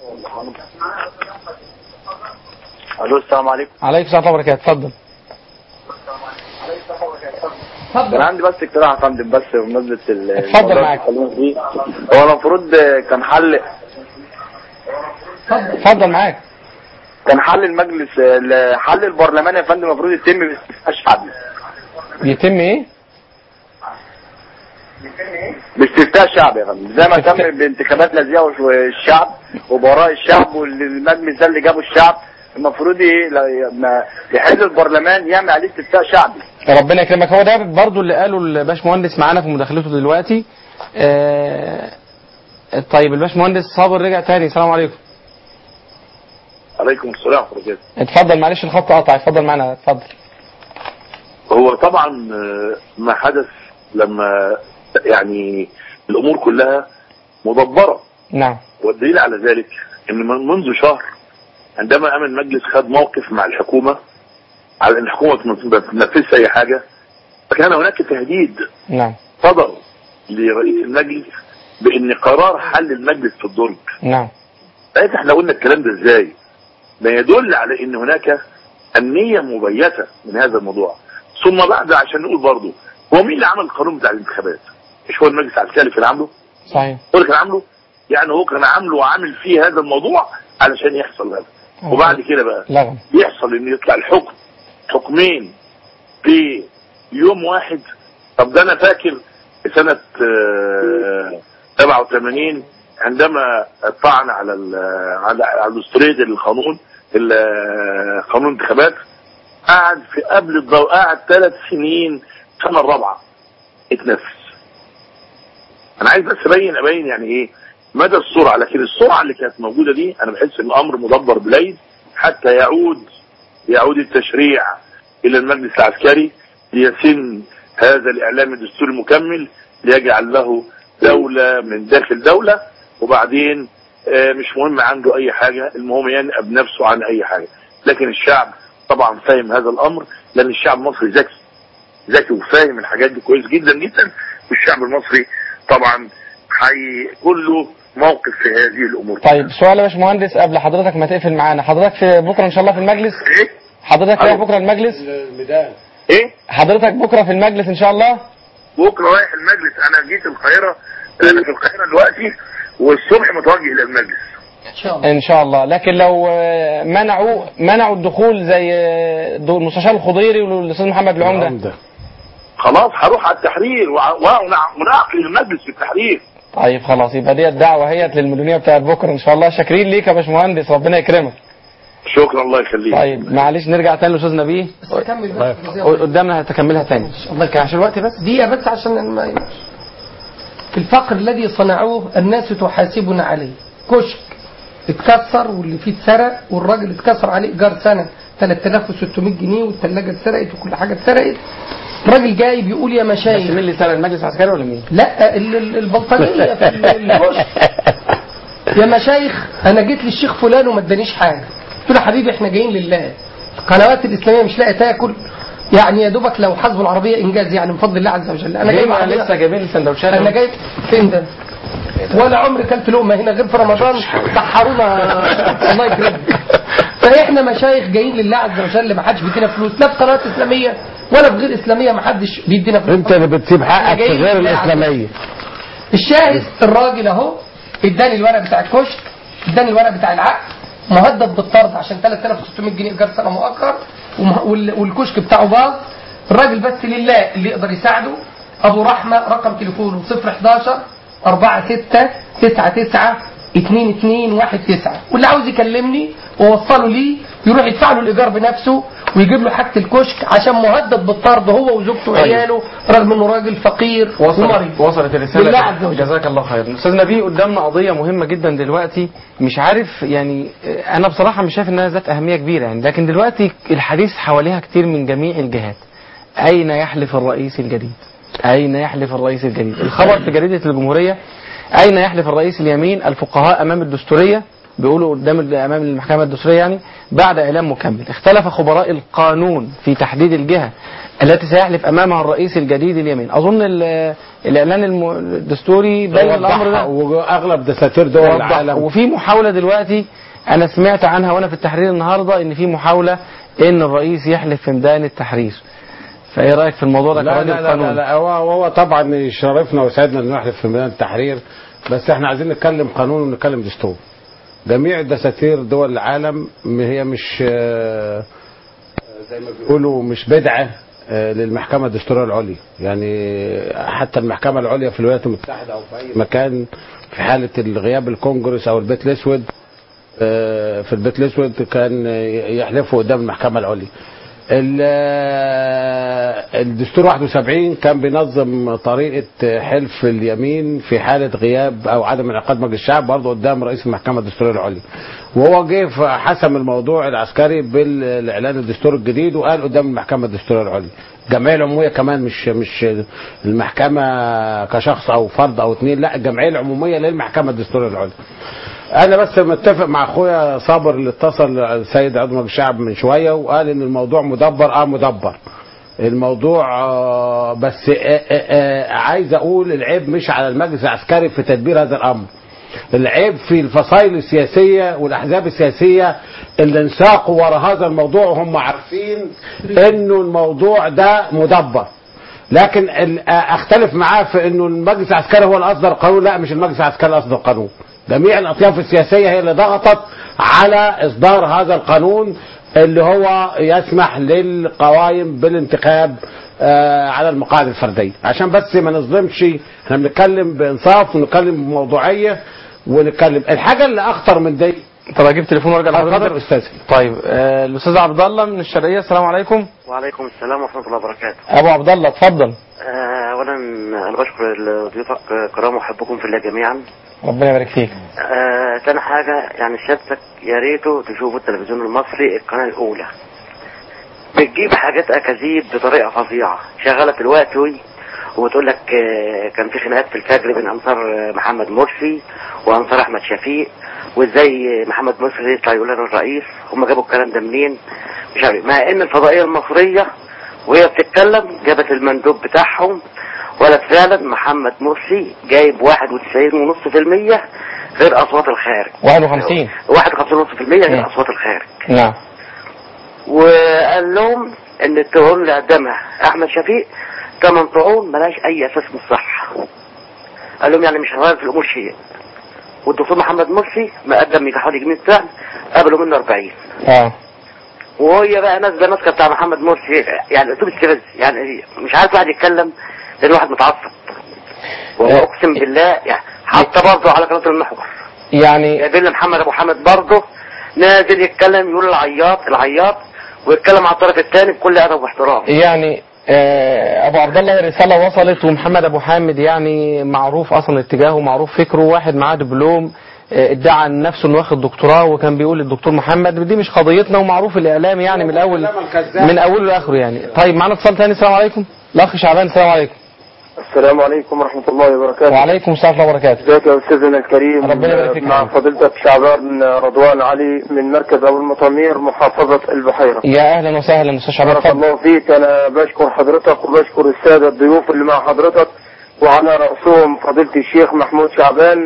الو السلام عليكم عليكم السلام ورحمه الله وبركاته اتفضل كان اتفضل عندي بس اقتراح يا فندم بس بمناسبه ال- اتفضل الموضوع معاك. اللي بتتكلموا فيه. هو المفروض كان حل اتفضل اتفضل معاك كان حل المجلس حل البرلمان يا فندم المفروض يتم باستفتاء شعبي بيتم ايه باستفتاء شعبي يا فندم زي ما استفتاء. تم بانتخابات نزيهه والشعب وبراء الشعب والمجلس ده اللي جابه الشعب المفروض ايه لا- ما يحل البرلمان يعمل عليه استفتاء شعبي ربنا يكرمك هو ده برضو اللي قاله الباشمهندس معانا في مداخلته دلوقتي آه طيب الباشمهندس صابر رجع تاني السلام عليكم عليكم السلام ورحمه الله اتفضل معلش الخط قطع اتفضل معانا اتفضل هو طبعا آه، ما حدث لما يعني الامور كلها مدبره نعم والدليل على ذلك ان من منذ شهر عندما قام المجلس خد موقف مع الحكومه على ان الحكومه ما تنفذش اي حاجه فكان هناك تهديد نعم صدر لرئيس المجلس بان قرار حل المجلس في الدرج نعم ساعتها احنا قلنا الكلام ده ازاي ما يدل على ان هناك النية مبيتة من هذا الموضوع ثم بعد عشان نقول برضه هو مين اللي عمل القانون بتاع الانتخابات مش هو المجلس العسكري اللي كان عامله صحيح هو اللي كان عامله يعني هو كان عامله وعامل فيه هذا الموضوع علشان يحصل هذا وبعد كده بقى لغم يحصل ان يطلع الحكم حكمين في يوم واحد طب ده انا فاكر سنة آه، 87 عندما طعن على ال- على على دستورية القانون ال- قانون الانتخابات قعد في قبل الضوء قعد ثلاث سنين السنة الرابعة اتنفذ انا عايز بس ابين ابين يعني ايه مدى السرعة لكن السرعة اللي كانت موجودة دي انا بحس ان الامر مدبر بليل حتى يعود يعود التشريع الى المجلس العسكري ليسن هذا الاعلام الدستوري المكمل ليجعل له دولة من داخل دولة وبعدين آه، مش مهم عنده اي حاجة المهم ينقى بنفسه عن اي حاجة لكن الشعب طبعا فاهم هذا الامر لان الشعب المصري ذكي ذكي وفاهم الحاجات دي كويس جدا جدا والشعب المصري طبعا حي كله موقف في هذه الامور طيب سؤال يا باشمهندس قبل حضرتك ما تقفل معانا حضرتك في بكره ان شاء الله في المجلس ايه حضرتك رايح أيوة. بكره المجلس الميدان ايه حضرتك بكره في المجلس ان شاء الله بكره رايح المجلس انا جيت القاهره انا في القاهره دلوقتي والصبح متوجه الى المجلس ان شاء الله ان شاء الله لكن لو آه، منعوا منعوا الدخول زي آه، دو- المستشار الخضيري والاستاذ محمد العمده العمدة. خلاص هروح على التحرير وع- وأع- ونعقل المجلس في التحرير طيب خلاص يبقى دي الدعوه هيت للمديونيه بتاعت بكره ان شاء الله شاكرين ليك يا باشمهندس ربنا يكرمك شكرا الله يخليك طيب معلش نرجع تاني لاستاذ نبيه بس اكمل بس الجزئية. قدامنا هتكملها تاني الله يكرمك عشان الوقت بس دقيقة بس عشان ما الفقر الذي صنعوه الناس تحاسبنا عليه كشك اتكسر واللي فيه اتسرق والراجل اتكسر عليه ايجار سنه 3600 جنيه والثلاجه اتسرقت وكل حاجه اتسرقت الراجل جاي بيقول يا بس مشايخ مين اللي سرق المجلس العسكري ولا مين؟ لا ال- ال- البلطجيه في ال- الكشك يا مشايخ انا جيت للشيخ فلان وما ادانيش حاجه قلت له حبيبي احنا جايين لله القنوات الاسلاميه مش لاقيه تاكل يعني يا دوبك لو حسبوا العربيه انجاز يعني من فضل الله عز وجل انا جاي جايين لسه جايبين لي سندوتشات انا جاي فين ده ولا عمري كلت لقمه هنا غير في رمضان سحرونا الله يكرمك فاحنا مشايخ جايين لله عز وجل ما حدش بيدينا فلوس لا في قنوات اسلاميه ولا في غير اسلاميه ما حدش بيدينا فلوس انت اللي بتسيب حقك في جايين غير لله عز وجل. الاسلاميه الشاهد الراجل اهو اداني الورق بتاع الكشك اداني الورق بتاع العقد مهدد بالطرد عشان 3600 جنيه ايجار سنه مؤخر ومه- وال- والكشك بتاعه باظ الراجل بس لله اللي يقدر يساعده ابو رحمه رقم تليفونه 011 46 99 2219 واللي عاوز يكلمني ووصله ليه يروح يدفع له الايجار بنفسه ويجيب له حاجه الكشك عشان مهدد بالطرد هو وزوجته وعياله رغم انه راجل فقير وصلت ومريض وصلت الرسالة بالله عز وجل. جزاك الله خيرا أستاذ نبيه قدامنا قضية مهمة جدا دلوقتي مش عارف يعني آه، أنا بصراحة مش شايف إنها ذات أهمية كبيرة يعني لكن دلوقتي الحديث حواليها كتير من جميع الجهات أين يحلف الرئيس الجديد أين يحلف الرئيس الجديد الخبر في جريدة الجمهورية أين يحلف الرئيس اليمين الفقهاء أمام الدستورية بيقولوا قدام ال- امام المحكمه الدستوريه يعني بعد اعلام مكمل اختلف خبراء القانون في تحديد الجهه التي سيحلف امامها الرئيس الجديد اليمين اظن ال- الاعلان الم- الدستوري بين الامر ده واغلب دساتير دول وضح. العالم وفي محاوله دلوقتي انا سمعت عنها وانا في التحرير النهارده ان في محاوله ان الرئيس يحلف في ميدان التحرير فايه رايك في الموضوع ده لا كراجل لا لا, قانون لا, لا هو هو طبعا يشرفنا ويسعدنا ان نحلف في ميدان التحرير بس احنا عايزين نتكلم قانون ونتكلم دستور جميع دساتير دول العالم م- هي مش آه، زي ما بيقولوا مش بدعه آه، للمحكمه الدستوريه العليا يعني حتى المحكمه العليا في الولايات المتحده او في اي مكان في حاله الغياب الكونجرس او البيت الاسود آه، في البيت الاسود كان يحلفوا قدام المحكمه العليا ال- الدستور 71 كان بينظم طريقة حلف اليمين في حالة غياب أو عدم انعقاد مجلس الشعب برضه قدام رئيس المحكمة الدستورية العليا وهو جه في- حسم الموضوع العسكري بالإعلان الدستور الجديد وقال قدام المحكمة الدستورية العليا الجمعية العمومية كمان مش مش المحكمة كشخص أو فرد أو اثنين لا الجمعية العمومية للمحكمة الدستورية العليا انا بس متفق مع اخويا صابر اللي اتصل السيد عضو مجلس الشعب من شويه وقال ان الموضوع مدبر اه مدبر الموضوع آه بس آه آه آه عايز اقول العيب مش على المجلس العسكري في تدبير هذا الامر العيب في الفصائل السياسيه والاحزاب السياسيه اللي انساقوا وراء هذا الموضوع وهم عارفين انه الموضوع ده مدبر لكن ال- اختلف معاه في انه المجلس العسكري هو اللي اصدر القانون لا مش المجلس العسكري اللي اصدر القانون جميع الاطياف السياسيه هي اللي ضغطت على اصدار هذا القانون اللي هو يسمح للقوائم بالانتخاب آه، على المقاعد الفرديه عشان بس ما نظلمش احنا بنتكلم بانصاف ونتكلم بموضوعيه ونتكلم الحاجه اللي اخطر من دي طب اجيب تليفون وارجع اتفضل لحضرتك استاذي طيب آه، الاستاذ عبد الله من الشرقيه السلام عليكم وعليكم السلام ورحمة الله وبركاته ابو عبد الله اتفضل آه، أولا أنا بشكر ضيوفك كرام وأحبكم في الله جميعا ربنا يبارك فيك آه، تاني حاجة يعني سيادتك يا ريته تشوفوا التلفزيون المصري القناة الأولى بتجيب حاجات أكاذيب بطريقة فظيعة شغالة دلوقتي وبتقول لك آه، كان في خناقات في الفجر بين أنصار آه، محمد مرسي وأنصار أحمد شفيق وإزاي آه، محمد مرسي يطلع يقول أنا الرئيس هم جابوا الكلام ده منين مش عارف مع إن الفضائية المصرية وهي بتتكلم جابت المندوب بتاعهم ولد فعلا محمد مرسي جايب 91.5% غير اصوات الخارج 51 51.5% مم. غير اصوات الخارج نعم وقال لهم ان الطعون اللي قدمها احمد شفيق ثمان طعون ملهاش اي اساس من الصحه قال لهم يعني مش هغير في الامور شيء والدكتور محمد مرسي مقدم يجي حوالي جنيه سهم قبلوا منه 40 اه وهي بقى نازله ماسكه بتاع محمد مرسي يعني اسلوب استفز يعني مش عارف واحد يتكلم لان واحد متعصب واقسم بالله يعني حتى برضه على قناه المحور يعني جايبين لي محمد ابو حامد برضه نازل يتكلم يقول العياط العياط ويتكلم على الطرف الثاني بكل ادب واحترام يعني آه، ابو عبد الله الرساله وصلت ومحمد ابو حامد يعني معروف اصلا اتجاهه معروف فكره واحد معاه دبلوم آه، ادعى عن نفسه انه واخد دكتوراه وكان بيقول للدكتور محمد دي مش قضيتنا ومعروف الاعلام يعني من الاول من اوله لاخره يعني طيب معانا اتصال ثاني السلام عليكم الاخ شعبان السلام عليكم السلام عليكم ورحمة الله وبركاته وعليكم السلام ورحمه الله وبركاته ازيك يا استاذنا الكريم ربنا يبارك فيك يا مع حبيبي. فضيلتك شعبان رضوان علي من مركز ابو المطامير محافظة البحيرة يا اهلا وسهلا استاذ شعبان بارك اتفضل الله فيك انا بشكر حضرتك وبشكر السادة الضيوف اللي مع حضرتك وعلى رأسهم فضيلة الشيخ محمود شعبان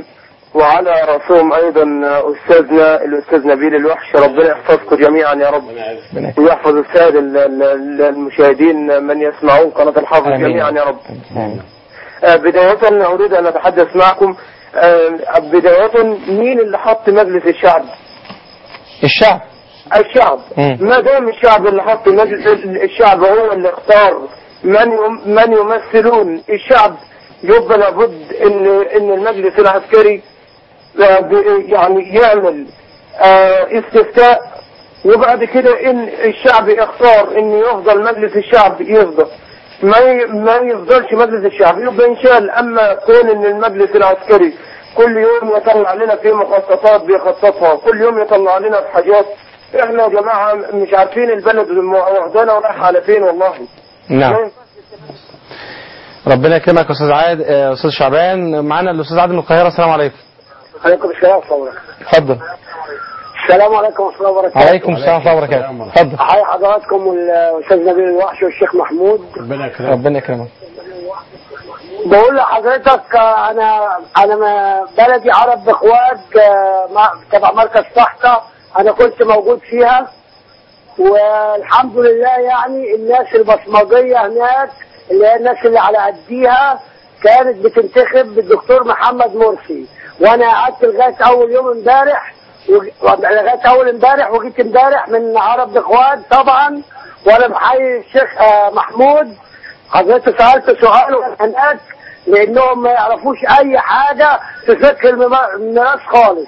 وعلى رأسهم أيضا أستاذنا الأستاذ نبيل الوحش ربنا يحفظكم جميعا يا رب ويحفظ السادة ال- ال- المشاهدين من يسمعون قناة الحافظ آمين. جميعا يا رب آه، بداية أريد أن أتحدث معكم آه، بداية مين اللي حط مجلس الشعب؟ الشعب الشعب مم. ما دام الشعب اللي حط مجلس الشعب هو اللي اختار من يم- من يمثلون الشعب يبقى لابد ان ان المجلس العسكري آه، ب- يعني يعمل آه، استفتاء وبعد كده ان الشعب يختار ان يفضل مجلس الشعب يفضل ما ي- ما يفضلش مجلس الشعب يبقى ينشال اما كون ان المجلس العسكري كل يوم يطلع لنا في مخططات بيخططها كل يوم يطلع لنا في حاجات احنا يا جماعه مش عارفين البلد واخدانا ورايحه على فين والله نعم ربنا يكرمك يا استاذ عاد آه، استاذ شعبان معانا الاستاذ عادل من القاهره السلام عليكم عليكم السلام ورحمه الله اتفضل السلام عليكم ورحمه الله وبركاته عليكم السلام ورحمه الله وبركاته اتفضل حي حضراتكم والاستاذ نبيل الوحش والشيخ محمود ربنا يكرمك ربنا يكرمك بقول لحضرتك آه، انا انا ما- بلدي عرب اخوات آه، مع- تبع مركز طحطة انا كنت موجود فيها والحمد لله يعني الناس البصمجيه هناك اللي هي الناس اللي على قديها كانت بتنتخب بالدكتور محمد مرسي وانا قعدت لغايه اول يوم امبارح وج- لغايه اول امبارح وجيت امبارح من عرب اخوات طبعا وانا بحيي الشيخ آه، محمود حضرتك سألت سؤال هناك لأنهم ما يعرفوش أي حاجة في فقه الم- الميراث خالص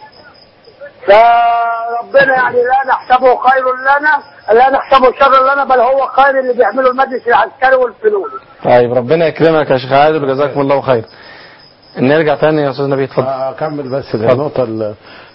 فربنا يعني لا نحسبه خير لنا لا نحسبه شر لنا بل هو خير اللي بيعمله المجلس العسكري والفنون طيب ربنا يكرمك يا شيخ عادل وجزاكم الله خير نرجع تاني يا استاذ نبيل اتفضل اكمل بس النقطه ال-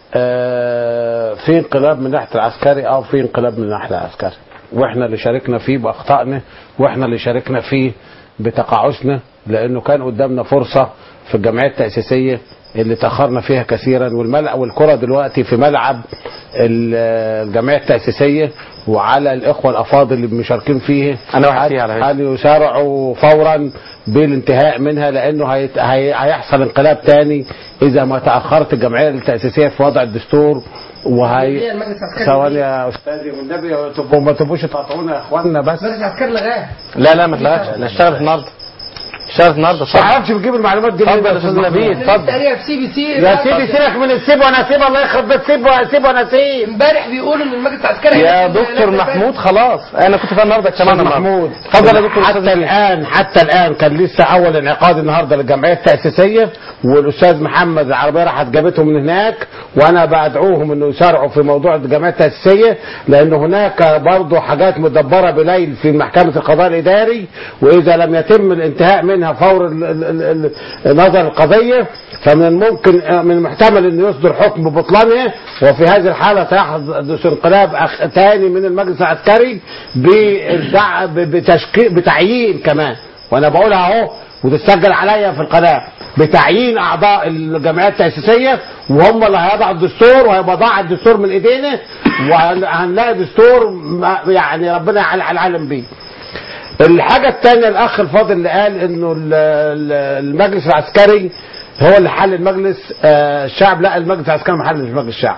آه، في انقلاب من ناحيه العسكري او في انقلاب من ناحيه العسكري واحنا اللي شاركنا فيه باخطائنا واحنا اللي شاركنا فيه بتقاعسنا لانه كان قدامنا فرصه في الجمعيه التاسيسيه اللي تاخرنا فيها كثيرا والملعب والكره دلوقتي في ملعب ال- الجمعيه التاسيسيه وعلى الاخوه الافاضل اللي مشاركين فيه أنا واحد فيها على فكرة. ان يسارعوا فورا بالانتهاء منها لانه هيت- هي- هيحصل انقلاب تاني اذا ما تاخرت الجمعيه التاسيسيه في وضع الدستور وهي ثواني يا استاذي والنبي تبقوا ما تبقوش تقاطعونا يا اخوانا بس العسكري لغاه لا لا ما تلاقيش انا اشتغلت النهارده اشتغلت النهارده ما اتفضل اعرفش بتجيب المعلومات دي اتفضل يا استاذ نبيل اتفضل تقريبا في سي بي سي يا سيدي سيبك من السيب وانا سيب الله يخرب بيت سيب سيب وانا سيب امبارح بيقولوا ان المجلس العسكري يا هينزل دكتور الإعلان ده. محمود خلاص انا كنت فاهم النهارده اجتماعنا استاذ النهاردة. محمود اتفضل يا دكتور استاذ حتى نبيل الان حتى الان كان لسه اول انعقاد النهارده للجمعيه التاسيسيه والاستاذ محمد العربيه راحت جابتهم من هناك وانا بدعوهم انه يسارعوا في موضوع الجمعيه التاسيسيه لان هناك برضه حاجات مدبره بليل في محكمه القضاء الاداري واذا لم يتم الانتهاء منها فور ال- ال- ال- ال- نظر القضيه فمن الممكن من المحتمل انه يصدر حكم ببطلانها وفي هذه الحاله سيحدث انقلاب أخ- ثاني من المجلس العسكري بالدع- ب- بتشكيل بتعيين كمان وانا بقولها اهو وتسجل عليا في القناه بتعيين اعضاء الجمعيه التاسيسيه وهم اللي هيضعوا الدستور وهيبقى ضاع الدستور من ايدينا وهنلاقي دستور ما- يعني ربنا يعلى على العالم بيه. الحاجه الثانيه الاخ الفاضل اللي قال انه ال- ال- المجلس العسكري هو اللي حل المجلس آه، الشعب لا المجلس العسكري ما حلش مجلس الشعب.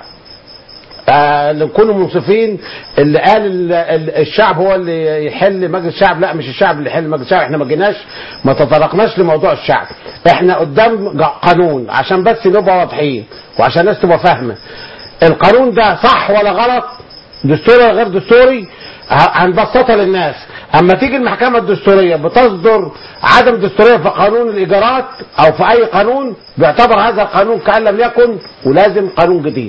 آه، اللي نكونوا منصفين اللي قال ال- ال- الشعب هو اللي يحل مجلس الشعب لا مش الشعب اللي يحل مجلس الشعب احنا ما جيناش ما تطرقناش لموضوع الشعب احنا قدام جا- قانون عشان بس نبقى واضحين وعشان الناس تبقى فاهمه القانون ده صح ولا غلط دستوري ولا غير دستوري ه- هنبسطها للناس اما تيجي المحكمه الدستوريه بتصدر عدم دستوريه في قانون الايجارات او في اي قانون بيعتبر هذا القانون كان لم يكن ولازم قانون جديد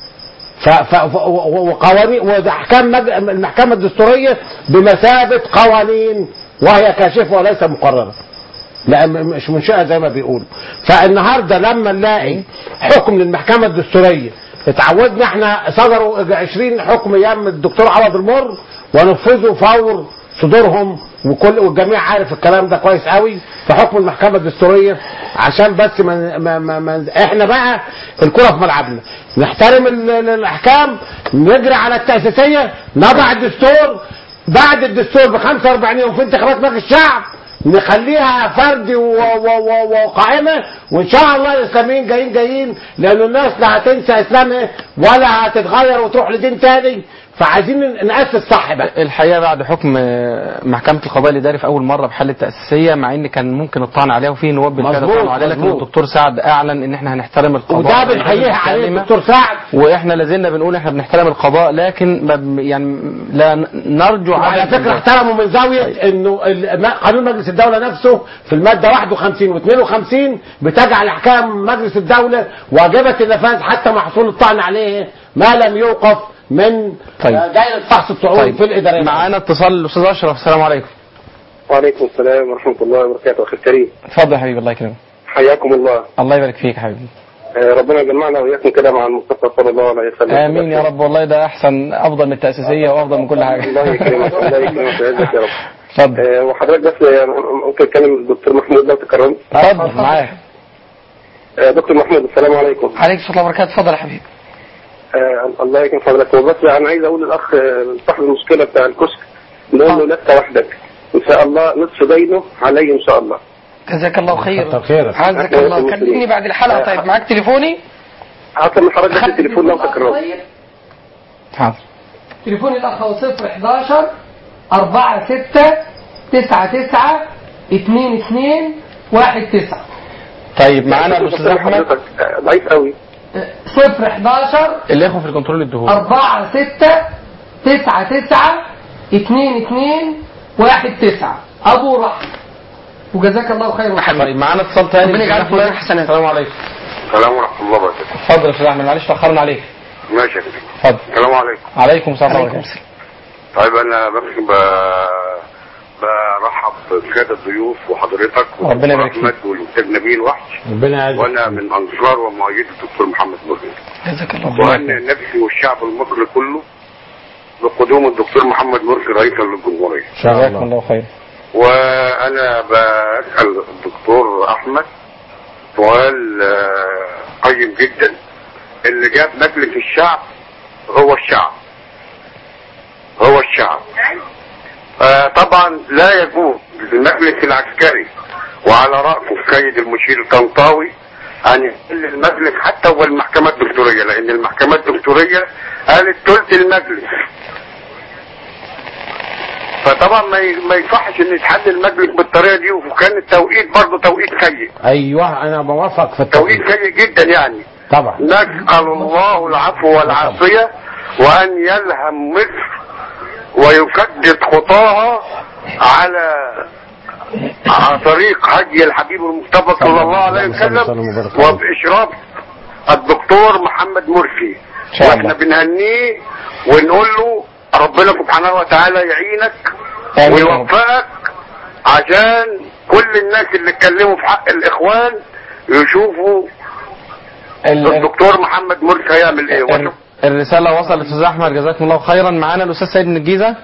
ف ف ف- و- و- وقوانين واحكام مج- المحكمه الدستوريه بمثابه قوانين وهي كاشفه وليس مقرره لا م- مش منشأة زي ما بيقولوا فالنهارده لما نلاقي حكم للمحكمة الدستورية اتعودنا احنا صدروا 20 حكم ايام الدكتور عوض المر ونفذوا فور صدورهم وكل والجميع عارف الكلام ده كويس قوي في حكم المحكمة الدستورية عشان بس ما ما ما ما احنا بقى الكرة في ملعبنا نحترم ال- ال- الاحكام نجري على التأسيسية نضع الدستور بعد الدستور ب 45 يوم في انتخابات مجلس الشعب نخليها فردي و- و- و- وقائمه وان شاء الله الاسلاميين جايين جايين لان الناس لا هتنسى اسلامها ولا هتتغير وتروح لدين تاني فعايزين ناسس صح بقى الحقيقه بعد حكم آه، محكمه القضاء الاداري في اول مره بحل التاسيسيه مع ان كان ممكن الطعن عليها وفي نواب بالفعل مظبوط، طعنوا عليها لكن مظبوط. الدكتور سعد اعلن ان احنا هنحترم القضاء وده بنحييها عليه الدكتور سعد واحنا لازلنا بنقول احنا بنحترم القضاء لكن ما ب- يعني لا نرجو وعلى عدم فكره الإنجاز. احترموا من زاويه انه الم- قانون مجلس الدوله نفسه في الماده 51 و52 بتجعل احكام مجلس الدوله واجبه النفاذ حتى مع حصول الطعن عليه ما لم يوقف من طيب. آه، دائره فحص الطعون طيب. في الاداريه معانا اتصال الاستاذ اشرف السلام عليكم وعليكم السلام ورحمة الله وبركاته أخي الكريم اتفضل يا حبيبي الله يكرمك حياكم الله الله يبارك فيك يا حبيبي آه، ربنا يجمعنا وإياكم كده مع المصطفى صلى الله عليه وسلم امين يا رب والله ده احسن افضل من التاسيسيه وافضل من كل حاجه الله يكرمك الله يكرمك ويعزك يا رب اتفضل آه، وحضرتك بس آه، ممكن اتكلم الدكتور محمود لو تكرمت اتفضل معاك آه، دكتور محمود السلام عليكم عليك الصلاة والبركاته اتفضل يا حبيبي آه، الله يكرم حضرتك وبس انا عايز اقول للاخ آه، صاحب المشكله بتاع الكشك نقول له لست وحدك ان شاء الله نصف دينه علي ان شاء الله جزاك الله خير كتر خيرك. عزك الله كلمني بعد الحلقة طيب معاك تليفوني هطلب من حضرتك بس التليفون لو تكرمت طيب حاضر تليفون الأخ هو 011 4 6 9 9 2 2 1 9 طيب معانا الاستاذ احمد حضرتك آه، ضعيف قوي 011 الاخوه في الكنترول الدهون أربعة ستة تسعة تسعة اتنين اتنين واحد تسعة أبو رحمة وجزاك الله خير وحبيبي طيب معانا اتصال تاني ربنا يجعلك في ميزان حسنات. السلام عليكم السلام ورحمة الله وبركاته اتفضل يا استاذ احمد معلش تاخرنا عليك ماشي يا كبير اتفضل السلام عليكم عليكم السلام عليكم ورحمه السلام طيب انا بس ب... برحب بسادة الضيوف وحضرتك ربنا يبارك احمد والاستاذ نبيل وحش ربنا يعزك وانا من انصار ومؤيد الدكتور محمد مرسي جزاك الله وان نفسي والشعب المصري كله بقدوم الدكتور محمد مرسي رئيسا للجمهوريه ان شاء جزاكم الله الله خير وانا بسال الدكتور احمد سؤال آه، قيم جدا اللي جاب مجلس الشعب هو الشعب هو الشعب آه، طبعا لا يجوز للمجلس العسكري وعلى رأسه السيد المشير الطنطاوي أن يحل المجلس حتى هو المحكمة الدستورية لأن المحكمة الدستورية قالت ثلث المجلس فطبعا ما ي- ما يصحش ان يتحل المجلس بالطريقه دي وكان التوقيت برضه توقيت سيء ايوه انا بوافق في توقيت التوقيت سيء جدا يعني طبعا نسأل الله العفو والعافية وأن يلهم مصر ويسدد خطاها على على طريق هدي الحبيب المصطفى صلى الله عليه اللهم صل وسلم وسلم وبارك عليه. وبإشراف الدكتور محمد مرسي إن شاء واحنا الله. بنهنيه ونقول له ربنا سبحانه وتعالى يعينك آمين يا رب. ويوفقك عشان كل الناس اللي اتكلموا في حق الإخوان يشوفوا ال- الدكتور محمد مرسي هيعمل ايه ال- وشوف الرسالة وصلت استاذ احمد جزاكم الله خيرا معانا الاستاذ سيد من الجيزة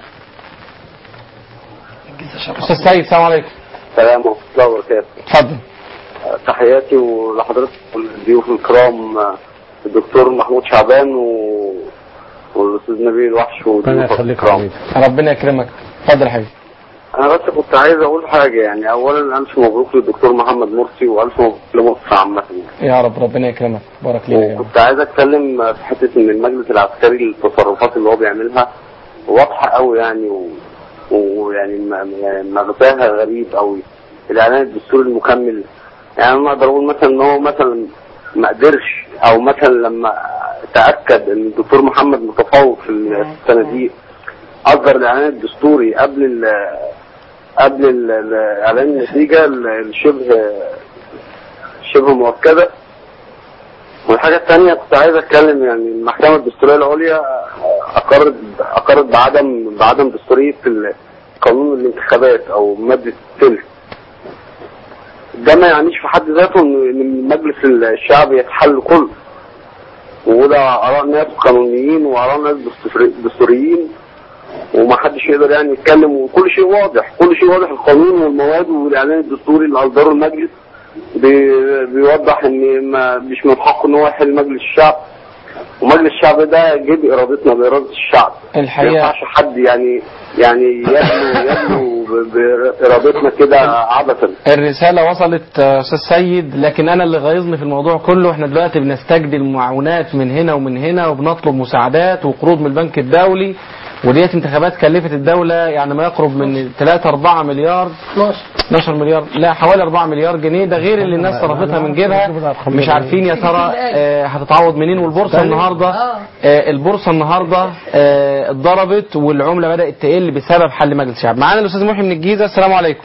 استاذ سيد السلام عليكم السلام ورحمة الله وبركاته اتفضل تحياتي ولحضرتك والضيوف الكرام آه، الدكتور محمود شعبان و... والاستاذ نبيل الوحش ربنا والضيوف يخليك يا الكرام حبيبي ربنا يكرمك اتفضل يا حبيبي انا بس كنت عايز اقول حاجه يعني اولا الف مبروك للدكتور محمد مرسي والف مبروك لمصر عامه يا رب ربنا يكرمك بارك لينا يا رب. وكنت عايز اتكلم في حته ان المجلس العسكري التصرفات اللي هو بيعملها واضحه قوي يعني و... ويعني م- يعني مغزاها غريب قوي الاعلان الدستوري المكمل يعني انا اقدر اقول مثلا ان هو مثلا ما قدرش او مثلا لما تاكد ان الدكتور محمد متفوق في الصناديق اصدر الاعلان الدستوري قبل ال قبل ال- ال- اعلان النتيجه ال- الشبه شبه مؤكده والحاجة الثانية كنت عايز اتكلم يعني المحكمة الدستورية العليا اقرت اقرت بعدم بعدم دستورية ال- قانون الانتخابات او مادة الثلث ده ما يعنيش في حد ذاته ان إن مجلس الشعب يتحل كله وده اراء ناس قانونيين واراء ناس دستوري- دستوريين ومحدش يقدر يعني يتكلم وكل شيء واضح كل شيء واضح القانون والمواد والاعلان الدستوري اللي اصدره المجلس بي- بيوضح ان ما مش من حقه ان هو يحل مجلس الشعب ومجلس الشعب ده جه بارادتنا باراده الشعب ما الحقيقة ينفعش حد يعني يعني يبلو يبلو ب- بإرادتنا كده عبثا الرسالة وصلت آه، أستاذ سيد لكن أنا اللي غيظني في الموضوع كله احنا دلوقتي بنستجدي المعونات من هنا ومن هنا وبنطلب مساعدات وقروض من البنك الدولي وديت انتخابات كلفت الدولة يعني ما يقرب من 3 4 مليار 12 مليار لا حوالي 4 مليار جنيه ده غير اللي الناس صرفتها من جيبها مش عارفين يا ترى آه، هتتعوض منين والبورصة النهاردة آه، البورصة النهاردة آه، اتضربت والعملة بدأت تقل بسبب حل مجلس الشعب معانا الأستاذ محي من الجيزة السلام عليكم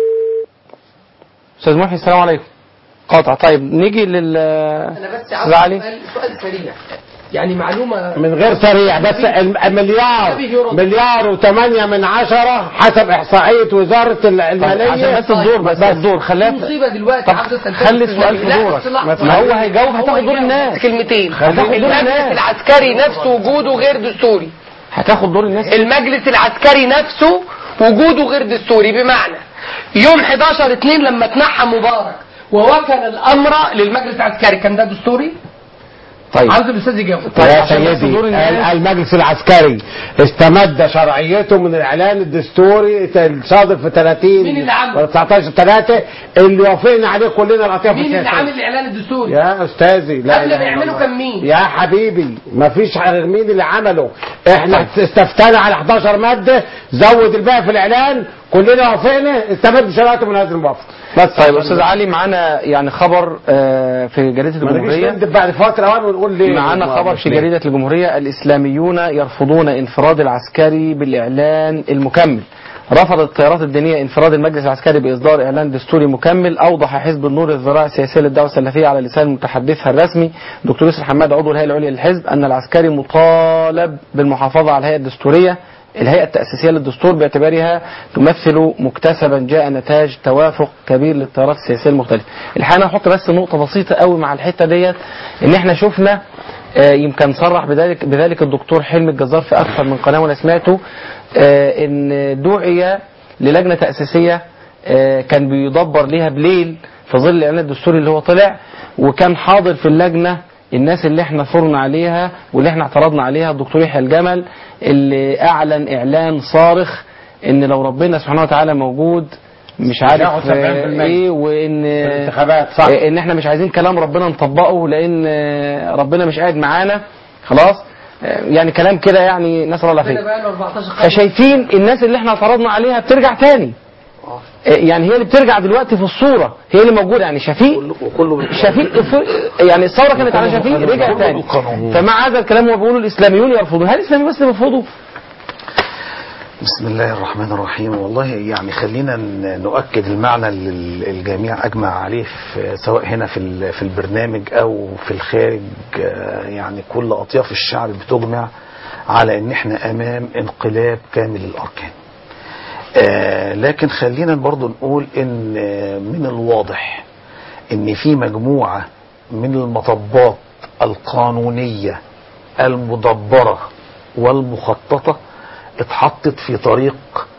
استاذ محي السلام عليكم قاطع طيب نيجي لل انا بس استاذ عاوز علي سؤال سؤال سريع يعني معلومه من غير سريع بس الم- مليار مليار وثمانية من عشرة حسب إحصائية وزارة ال- المالية عشان بس الدور بس الدور خليها مصيبه دلوقتي طب عاوز اسال خلي فيها السؤال في لا، دورك. بس لحظة. ما هو هيجاوب هتاخد دور الناس كلمتين هتاخد دور المجلس الناس العسكري نفسه وجوده غير دستوري هتاخد دور الناس المجلس العسكري نفسه وجوده غير دستوري بمعنى يوم 11 2 لما تنحى مبارك ووكل الامر للمجلس العسكري كان ده دستوري؟ طيب عاوز الاستاذ يجاوب يا سيدي ال- المجلس العسكري استمد شرعيته من الاعلان الدستوري الصادر في 30 مين اللي عمله؟ ولا 19 3 اللي وافقنا عليه كلنا الاطياف مين اللي السياسية. عامل الاعلان الدستوري؟ يا استاذي لا قبل إله ما إلا يعملوا الله. كان مين؟ يا حبيبي ما فيش غير مين اللي عمله احنا استفتانا على 11 ماده زود الباقي في الاعلان كلنا وافقنا استمد شرعيته من هذه الموافقه بس طيب استاذ علي معانا يعني خبر آه، في جريده ما نجيش الجمهوريه نندب بعد فتره وانا ونقول ليه معانا خبر في ليه؟ جريدة الجمهورية الإسلاميون يرفضون انفراد العسكري بالإعلان المكمل رفضت التيارات الدينية انفراد المجلس العسكري بإصدار إعلان دستوري مكمل أوضح حزب النور الذراع السياسية للدعوة السلفية على لسان متحدثها الرسمي دكتور يسر حماد عضو الهيئة العليا للحزب أن العسكري مطالب بالمحافظة على الهيئة الدستورية الهيئة التأسيسية للدستور باعتبارها تمثل مكتسبا جاء نتاج توافق كبير للتيارات السياسية المختلفة. الحقيقة أنا هحط بس نقطة بسيطة قوي مع الحتة ديت إن إحنا شفنا آه، يمكن صرح بذلك بذلك الدكتور حلمي الجزار في أكثر من قناة وأنا سمعته آه، إن دعي للجنة تأسيسية آه، كان بيدبر ليها بليل في ظل الإعلان الدستوري اللي هو طلع وكان حاضر في اللجنة الناس اللي احنا ثرنا عليها واللي احنا اعترضنا عليها الدكتور يحيى الجمل اللي اعلن اعلان صارخ ان لو ربنا سبحانه وتعالى موجود مش عارف هياخد 70% آه، ايه وان الانتخابات، صح. آه، ان احنا مش عايزين كلام ربنا نطبقه لان آه، ربنا مش قاعد معانا خلاص آه، يعني كلام كده يعني نسال الله ربنا العافيه بقى له 14 قرن فشايفين الناس اللي احنا اعترضنا عليها بترجع تاني آه، يعني هي اللي بترجع دلوقتي في الصورة هي اللي موجودة يعني شفيق شفيق ف- يعني الثورة كانت على شفيق رجع تاني فمع هذا الكلام هو بيقولوا الإسلاميون يرفضون هل الإسلاميون بس اللي بيرفضوا؟ بسم الله الرحمن الرحيم والله يعني خلينا ن- نؤكد المعنى اللي الجميع أجمع عليه في سواء هنا في ال- في البرنامج أو في الخارج آه، يعني كل أطياف الشعب بتجمع على إن إحنا أمام انقلاب كامل الأركان آه، لكن خلينا برضو نقول إن آه، من الواضح إن في مجموعة من المطبات القانونية المدبرة والمخططة اتحطت في طريق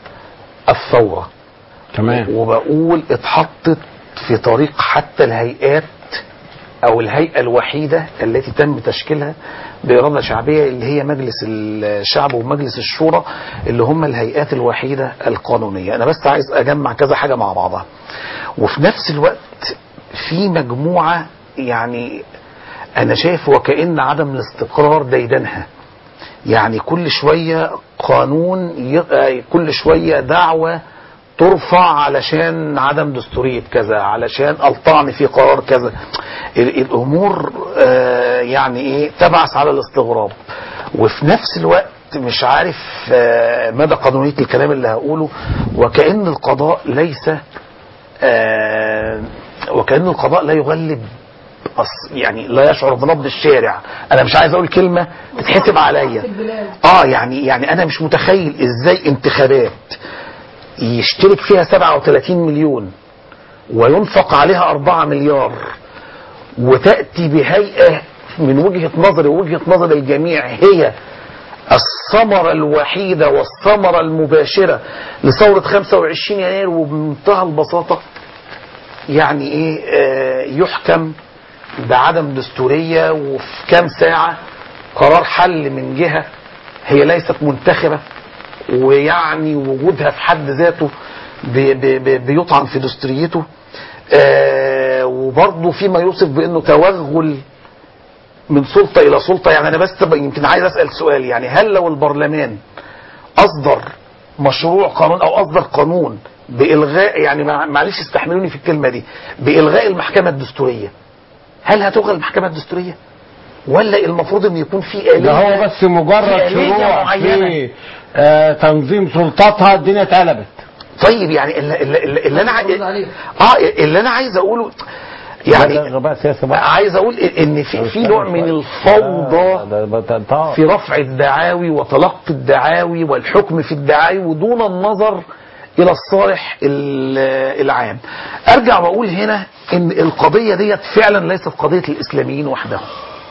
الثورة تمام وبقول اتحطت في طريق حتى الهيئات او الهيئة الوحيدة التي تم تشكيلها بإرادة شعبية اللي هي مجلس الشعب ومجلس الشورى اللي هم الهيئات الوحيدة القانونية انا بس عايز اجمع كذا حاجة مع بعضها وفي نفس الوقت في مجموعة يعني انا شايف وكأن عدم الاستقرار ديدنها يعني كل شوية قانون ي- كل شوية دعوة ترفع علشان عدم دستورية كذا علشان الطعن في قرار كذا ال- الامور آه، يعني ايه تبعث على الاستغراب وفي نفس الوقت مش عارف آه، مدى قانونية الكلام اللي هقوله وكأن القضاء ليس آه، وكأن القضاء لا يغلب أص- يعني لا يشعر بنبض الشارع انا مش عايز اقول كلمه تتحسب عليا اه يعني يعني انا مش متخيل ازاي انتخابات يشترك فيها 37 مليون وينفق عليها 4 مليار وتأتي بهيئة من وجهة نظري ووجهة نظر الجميع هي الثمرة الوحيدة والثمرة المباشرة لثورة 25 يناير وبمنتهى البساطة يعني ايه آه يحكم بعدم دستورية وفي كام ساعة قرار حل من جهة هي ليست منتخبة ويعني وجودها في حد ذاته بي- بي- بي- بيطعن في دستوريته آه، وبرضه فيما يوصف بانه توغل من سلطه الى سلطه يعني انا بس يمكن عايز اسال سؤال يعني هل لو البرلمان اصدر مشروع قانون او اصدر قانون بالغاء يعني مع- معلش استحملوني في الكلمه دي بالغاء المحكمه الدستوريه هل هتلغى المحكمه الدستوريه ولا المفروض ان يكون في آلية ده هو بس مجرد في آلية شروع معينة؟ في آه تنظيم سلطاتها الدنيا اتقلبت طيب يعني اللي, اللي, اللي انا عاي... اه اللي انا عايز اقوله يعني غباء سياسي بقى عايز اقول ان في في نوع من الفوضى في رفع الدعاوي وتلقي الدعاوي والحكم في الدعاوي ودون النظر الى الصالح ال- العام ارجع واقول هنا ان القضيه ديت فعلا ليست قضيه الاسلاميين وحدهم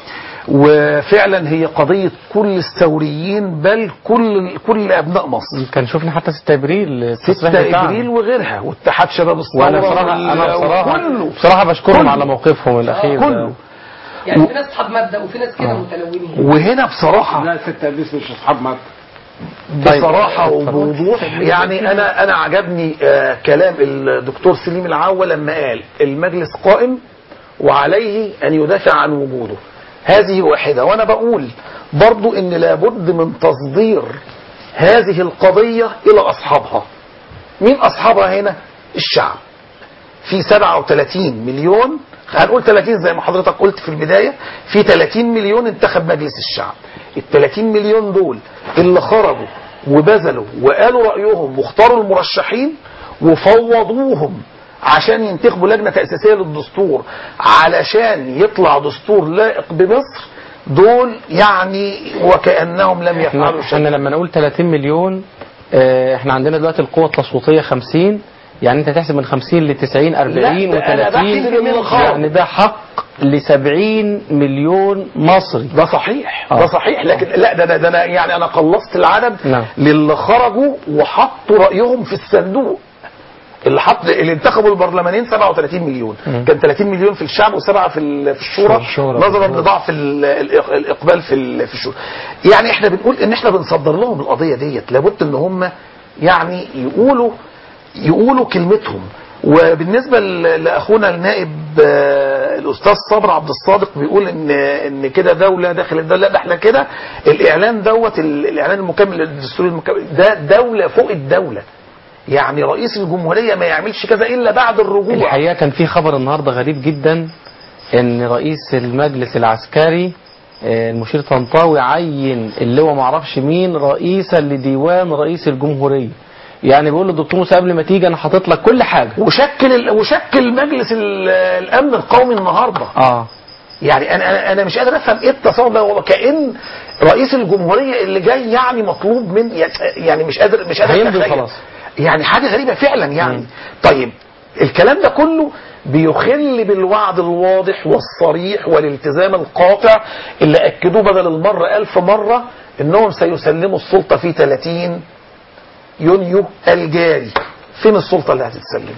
وفعلا هي قضيه كل الثوريين بل كل كل ابناء مصر كان شفنا حتى 6 ابريل التصريح 6 بتاعهم. ابريل وغيرها واتحاد شباب الثوره وانا بصراحه انا بصراحه كله بصراحه بشكرهم كله. على موقفهم الاخير كله يعني في ناس اصحاب مبدا وفي ناس كده متلونين وهنا بصراحه لا ستة بيس مش اصحاب مبدا بصراحة وبوضوح يعني أنا أنا عجبني آه كلام الدكتور سليم العوة لما قال المجلس قائم وعليه أن يدافع عن وجوده هذه واحدة وأنا بقول برضو إن لابد من تصدير هذه القضية إلى أصحابها مين أصحابها هنا الشعب في 37 مليون هنقول 30 زي ما حضرتك قلت في البداية في 30 مليون انتخب مجلس الشعب ال 30 مليون دول اللي خرجوا وبذلوا وقالوا رأيهم واختاروا المرشحين وفوضوهم عشان ينتخبوا لجنة تأسيسية للدستور علشان يطلع دستور لائق بمصر دول يعني وكأنهم لم يفعلوا احنا, احنا لما نقول 30 مليون اه احنا عندنا دلوقتي القوة التصويتية 50 يعني انت تحسب من 50 ل 90 40 لا، ده أنا و30 بحسب من الخارج. يعني ده حق ل 70 مليون مصري ده صحيح آه. ده صحيح لكن لا ده انا ده انا يعني انا قلصت العدد نعم. للي خرجوا وحطوا رايهم في الصندوق اللي حط اللي انتخبوا البرلمانيين 37 مليون مم. كان 30 مليون في الشعب وسبعه في ال- في الشورى الشورى. نظرا لضعف ال- الإق- الاقبال في ال- في الشورى يعني احنا بنقول ان احنا بنصدر لهم القضيه ديت لابد ان هم يعني يقولوا يقولوا كلمتهم وبالنسبة ل- لأخونا النائب آه، الأستاذ صبر عبد الصادق بيقول إن إن كده دولة داخل الدولة لا ده إحنا كده الإعلان دوت ال- الإعلان المكمل للدستور المكمل ده دولة فوق الدولة يعني رئيس الجمهورية ما يعملش كذا إلا بعد الرجوع الحقيقة كان في خبر النهاردة غريب جدا ان رئيس المجلس العسكري آه، المشير طنطاوي عين اللي هو معرفش مين رئيسا لديوان رئيس الجمهورية يعني بيقول للدكتور موسى قبل ما تيجي انا حاطط لك كل حاجة وشكل ال- وشكل مجلس ال- الأمن القومي النهارده اه يعني انا انا انا مش قادر افهم ايه التصور ده هو كان رئيس الجمهوريه اللي جاي يعني مطلوب من يعني مش قادر مش قادر هيمضي أتخيل. خلاص. يعني حاجه غريبه فعلا يعني طيب الكلام ده كله بيخل بالوعد الواضح والصريح والالتزام القاطع اللي اكدوه بدل المره ألف مره انهم سيسلموا السلطه في 30 يونيو الجاري فين السلطه اللي هتتسلم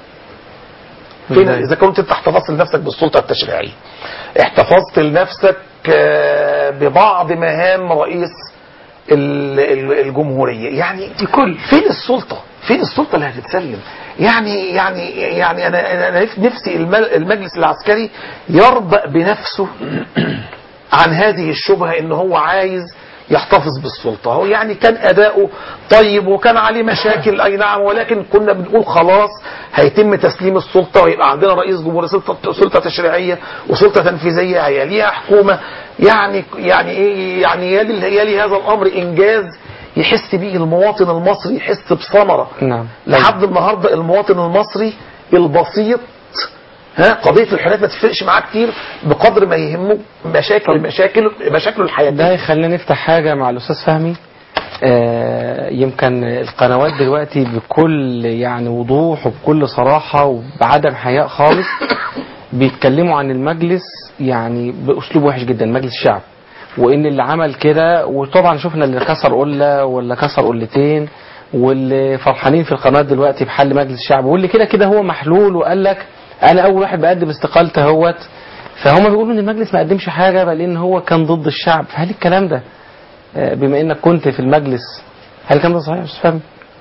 فين إزاي؟ اذا كنت انت احتفظت لنفسك بالسلطه التشريعيه احتفظت لنفسك آه، ببعض مهام رئيس ال- ال- الجمهوريه يعني كل فين السلطه فين السلطه اللي هتتسلم يعني يعني يعني انا انا أنا نفسي الم- المجلس العسكري يربأ بنفسه عن هذه الشبهه ان هو عايز يحتفظ بالسلطه هو يعني كان اداؤه طيب وكان عليه مشاكل اي نعم ولكن كنا بنقول خلاص هيتم تسليم السلطه ويبقى عندنا رئيس جمهوريه سلطه سلطه تشريعيه وسلطه تنفيذيه هي ليها حكومه يعني يعني ايه يعني يلي يلي هذا الامر انجاز يحس بيه المواطن المصري يحس بثمره نعم لحد النهارده المواطن المصري البسيط ها قضيه الحريات ما تفرقش معاه كتير بقدر ما يهمه مشاكل مشاكل مشاكله الحياتيه ده يخلينا نفتح حاجة مع الأستاذ فهمي آه، يمكن القنوات دلوقتي بكل يعني وضوح وبكل صراحة وبعدم حياء خالص بيتكلموا عن المجلس يعني بأسلوب وحش جدا مجلس الشعب وإن اللي عمل كده وطبعا شفنا اللي كسر قلة ولا كسر قلتين واللي فرحانين في القناة دلوقتي بحل مجلس الشعب واللي كده كده هو محلول وقال لك أنا أول واحد بقدم استقالتي اهوت فهم بيقولوا ان المجلس ما قدمش حاجه بل ان هو كان ضد الشعب فهل الكلام ده آه، بما انك كنت في المجلس هل الكلام ده صحيح يا استاذ فهمي؟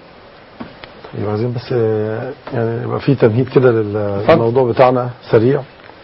يبقى عايزين بس آه، يعني يبقى في تمهيد كده للموضوع بتاعنا سريع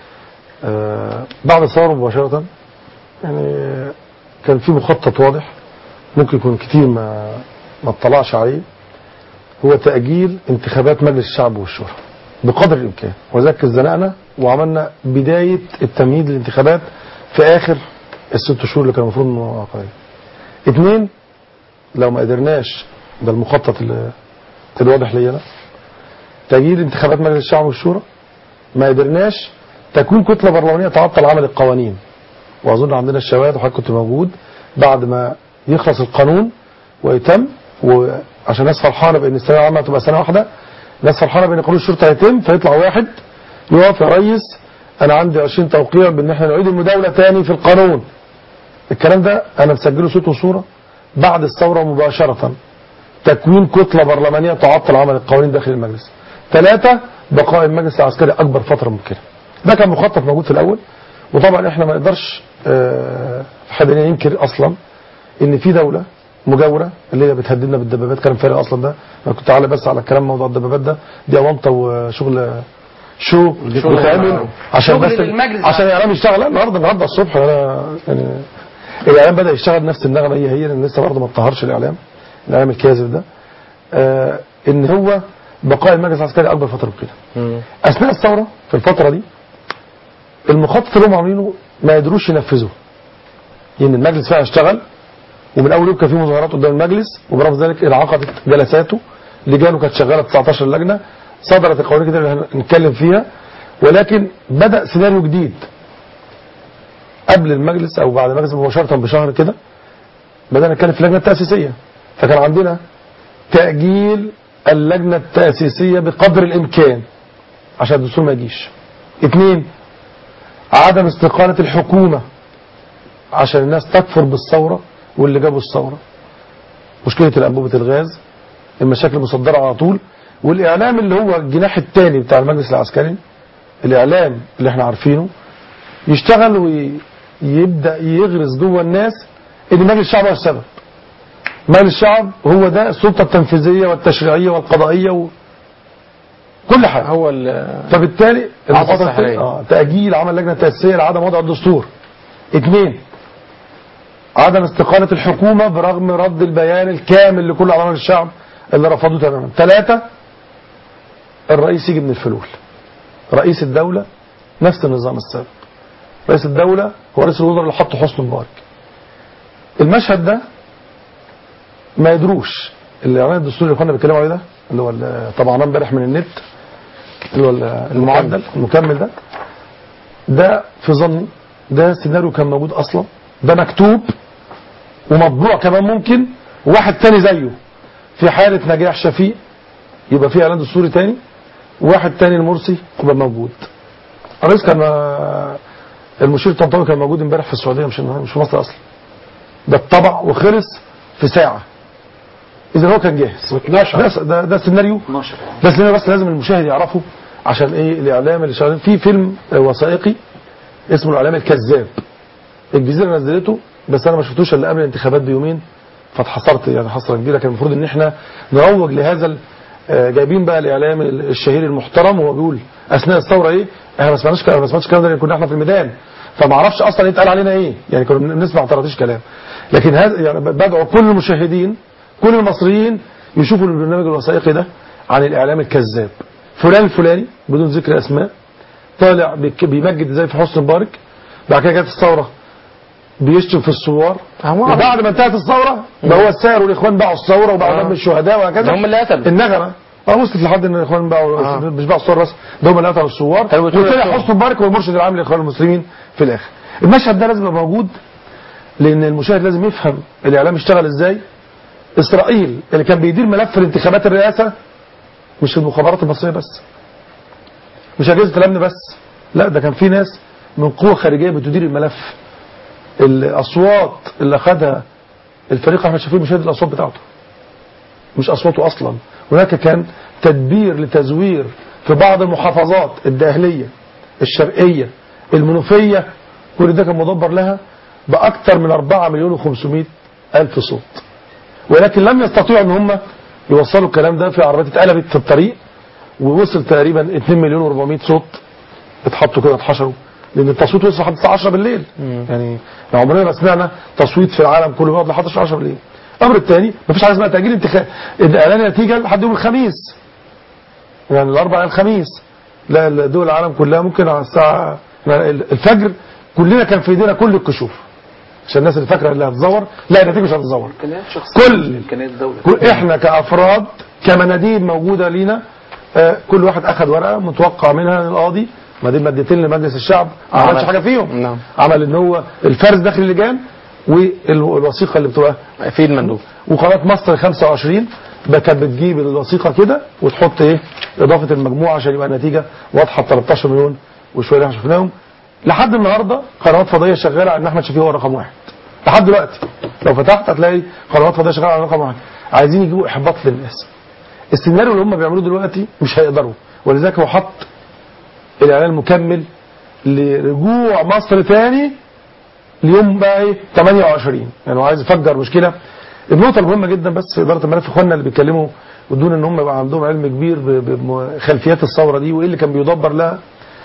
آه، بعد الثوره مباشره يعني كان في مخطط واضح ممكن يكون كتير ما ما اطلعش عليه هو تأجيل انتخابات مجلس الشعب والشورى بقدر الإمكان وذلك زنقنا وعملنا بداية التمهيد للانتخابات في آخر الست شهور اللي كان المفروض انه قريب. اثنين لو ما قدرناش ده المخطط اللي الواضح ليا أنا تأجيل انتخابات مجلس الشعب والشورى ما قدرناش تكوين كتلة برلمانية تعطل عمل القوانين وأظن عندنا الشواهد وحضرتك كنت موجود بعد ما يخلص القانون ويتم وعشان الناس فرحانة بأن الثانوية العامة تبقى سنة واحدة الناس فرحانة بأن قانون الشرطة هيتم فيطلع واحد يقف يا ريس أنا عندي 20 توقيع بأن احنا نعيد المداولة تاني في القانون الكلام ده أنا مسجله صوت وصورة بعد الثورة مباشرة تكوين كتلة برلمانية تعطل عمل القوانين داخل المجلس ثلاثة بقاء المجلس العسكري أكبر فترة ممكنة ده كان مخطط موجود في الأول وطبعا احنا ما نقدرش آه، حد ينكر أصلا إن في دولة مجاورة اللي هي بتهددنا بالدبابات كلام فارغ أصلا ده أنا كنت على بس على كلام موضوع الدبابات ده دي أونطة وشغل شو بتعمل عشان شغل بس للمجلس عشان الاعلام يشتغل لا النهارده النهارده الصبح انا يعني الاعلام بدا يشتغل نفس النغمه هي هي لان لسه برضه ما اتطهرش الاعلام الاعلام الكاذب ده آه ان هو بقاء المجلس العسكري اكبر فتره ممكنه اثناء الثوره في الفتره دي المخطط اللي هم عاملينه ما يقدروش ينفذوه لان المجلس فعلا اشتغل ومن اول يوم كان في مظاهرات قدام المجلس وبرغم ذلك انعقدت جلساته لجانه كانت شغاله 19 لجنه صدرت القوانين كده اللي هنتكلم فيها ولكن بدا سيناريو جديد قبل المجلس او بعد المجلس مباشره بشهر كده بدانا نتكلم في اللجنه التاسيسيه فكان عندنا تاجيل اللجنه التاسيسيه بقدر الامكان عشان الدستور ما يجيش اثنين عدم استقاله الحكومه عشان الناس تكفر بالثوره واللي جابوا الثوره مشكله الانبوبه الغاز المشاكل المصدره على طول والاعلام اللي هو الجناح الثاني بتاع المجلس العسكري الاعلام اللي احنا عارفينه يشتغل ويبدا يغرس جوه الناس ان مجلس الشعب هو السبب مجلس الشعب هو ده السلطه التنفيذيه والتشريعيه والقضائيه و... كل حاجه هو فبالتالي العصا المخطط السحرية. اه تاجيل عمل لجنه تاسيسيه لعدم وضع الدستور اثنين عدم استقالة الحكومة برغم رد البيان الكامل لكل أعضاء الشعب اللي رفضوه تماما ثلاثة الرئيس يجي من الفلول رئيس الدولة نفس النظام السابق رئيس الدولة هو رئيس الوزراء اللي حطه حسني مبارك المشهد ده ما يدروش الاعلان الدستوري اللي كنا بنتكلم عليه ده اللي هو ال- طبعا امبارح من النت اللي هو ال- المعدل المكمل ده ده في ظني ده سيناريو كان موجود اصلا ده مكتوب ومطبوع كمان ممكن وواحد تاني زيه في حالة نجاح شفيق يبقى في اعلان دستوري تاني وواحد تاني المرسي يبقى موجود الرئيس كان المشير الطنطاوي كان موجود امبارح في السعوديه مش مش في مصر اصلا ده اتطبع وخلص في ساعه اذا هو كان جاهز ده ده, ده سيناريو ده سيناريو بس لازم المشاهد يعرفه عشان ايه الاعلام اللي شغالين في فيلم وثائقي اسمه الاعلام الكذاب الجزيره نزلته بس انا ما شفتوش الا قبل الانتخابات بيومين فاتحصرت يعني حصره كبيره كان المفروض ان احنا نروج لهذا ال- آه، جايبين بقى الاعلام الشهير المحترم وهو بيقول اثناء الثوره ايه احنا ما سمعناش كلام ما سمعناش الكلام ده لأن كنا احنا في الميدان فما اعرفش اصلا يتقال علينا ايه يعني كنا بنسمع طرطيش كلام لكن هذا يعني بدعو كل المشاهدين كل المصريين يشوفوا البرنامج الوثائقي ده عن الاعلام الكذاب فلان الفلاني بدون ذكر اسماء طالع بيك- بيمجد ازاي في حسن مبارك بعد كده جت الثوره بيشتم في الثوار وبعد ما انتهت الثوره بقى هو السائر والاخوان باعوا الثوره وباعوا دم الشهداء وهكذا ده هم اللي قتلوا. النغمه اه وصلت لحد ان الاخوان باعوا آه. مش باعوا الثوار بس ده هم اللي قتلوا الثوار بتقول وطلع الثوار. حسن مبارك هو المرشد العام للاخوان المسلمين في الاخر المشهد ده لازم يبقى موجود لان المشاهد لازم يفهم الاعلام يشتغل ازاي اسرائيل اللي كان بيدير ملف الانتخابات الرئاسه مش المخابرات المصريه بس مش اجهزه الامن بس لا ده كان في ناس من قوه خارجيه بتدير الملف الاصوات اللي اخذها الفريق احمد شفيق مش هي دي الاصوات بتاعته مش اصواته اصلا هناك كان تدبير لتزوير في بعض المحافظات الداهليه الشرقيه المنوفيه كل ده كان مدبر لها باكثر من 4 مليون و500 الف صوت ولكن لم يستطيعوا ان هم يوصلوا الكلام ده في عربيات اتقلبت في الطريق ووصل تقريبا 2 مليون و400 صوت اتحطوا كده اتحشروا لان التصويت وصل لحد الساعه 10 بالليل يعني عمرنا ما سمعنا تصويت في العالم كله بيقعد لحد الساعه 10 بالليل الامر الثاني مفيش حاجه اسمها تاجيل انتخاب اعلان النتيجه لحد يوم الخميس يعني الاربعاء الخميس لا دول العالم كلها ممكن على الساعه الفجر كلنا كان في ايدينا كل الكشوف عشان الناس اللي فاكره اللي هتزور لا النتيجه مش هتتزور كل امكانيات الدوله كل احنا كافراد كمناديب موجوده لينا آه، كل واحد اخذ ورقه متوقع منها القاضي ما دي مادتين لمجلس الشعب ما عملش حاجه فيهم نعم عمل ان هو الفرز داخل اللجان والوثيقه اللي بتبقى في المندوب وقناه مصر 25 بقى كانت بتجيب الوثيقه كده وتحط ايه اضافه المجموعه عشان يبقى النتيجه واضحه ب 13 مليون وشويه اللي احنا شفناهم لحد النهارده قنوات فضائيه شغاله ان احمد شفيق هو رقم واحد لحد دلوقتي لو فتحت هتلاقي قنوات فضائيه شغاله على رقم واحد عايزين يجيبوا احباط للناس السيناريو اللي هم بيعملوه دلوقتي مش هيقدروا ولذلك هو حط الاعلان المكمل لرجوع مصر تاني ليوم بقى ايه 28 يعني هو عايز يفجر مشكله النقطه المهمه جدا بس في اداره الملف اخواننا اللي بيتكلموا بدون ان هم يبقى عندهم علم كبير ب- بخلفيات الثوره دي وايه اللي كان بيدبر لها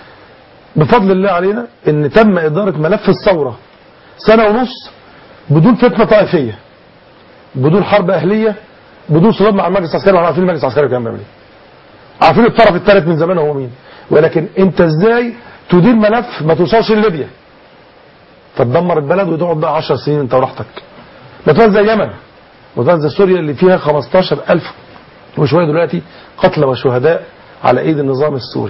بفضل الله علينا ان تم اداره ملف الثوره سنه ونص بدون فتنه طائفيه بدون حرب اهليه بدون صدام مع المجلس العسكري واحنا عارفين المجلس العسكري كان بيعمل ايه عارفين الطرف الثالث من زمان هو مين ولكن انت ازاي تدير ملف ما توصلش لليبيا فتدمر البلد وتقعد بقى 10 سنين انت وراحتك ما زي اليمن ما زي سوريا اللي فيها 15000 وشويه دلوقتي قتلى وشهداء على ايد النظام السوري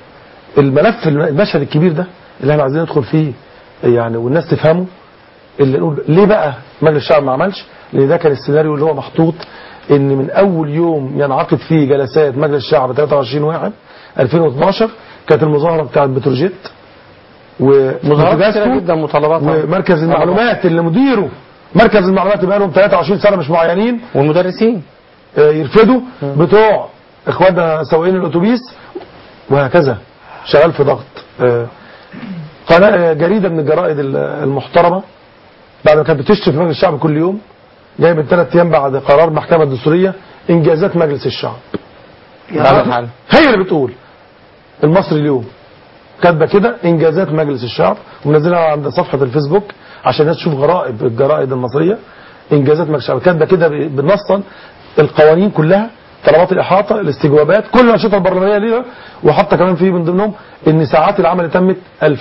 الملف المشهد الكبير ده اللي احنا عايزين ندخل فيه يعني والناس تفهمه اللي نقول ليه بقى مجلس الشعب ما عملش لان ده كان السيناريو اللي هو محطوط ان من اول يوم ينعقد فيه جلسات مجلس الشعب 23 واحد 2012 كانت المظاهره بتاعت بتروجيت مظاهرات كتيرة وموتوجاسكو جدا مطالبات ومركز المعلومات اللي مديره مركز المعلومات بقى لهم 23 سنه مش معينين والمدرسين آه، يرفدوا بتوع اخواننا سواقين الاتوبيس وهكذا شغال في ضغط آه، قناه آه، جريده من الجرائد ال- المحترمه بعد ما كانت بتشتم في مجلس الشعب كل يوم جاي من ثلاث ايام بعد قرار المحكمه الدستوريه انجازات مجلس الشعب بعد الحال هي اللي بتقول المصري اليوم كاتبه كده انجازات مجلس الشعب ومنزلها عند صفحه الفيسبوك عشان الناس تشوف غرائب الجرائد المصريه انجازات مجلس الشعب كاتبه كده ب- بالنصا القوانين كلها طلبات الاحاطه الاستجوابات كل الانشطه البرلمانيه ليها وحتى كمان في من ضمنهم ان ساعات العمل تمت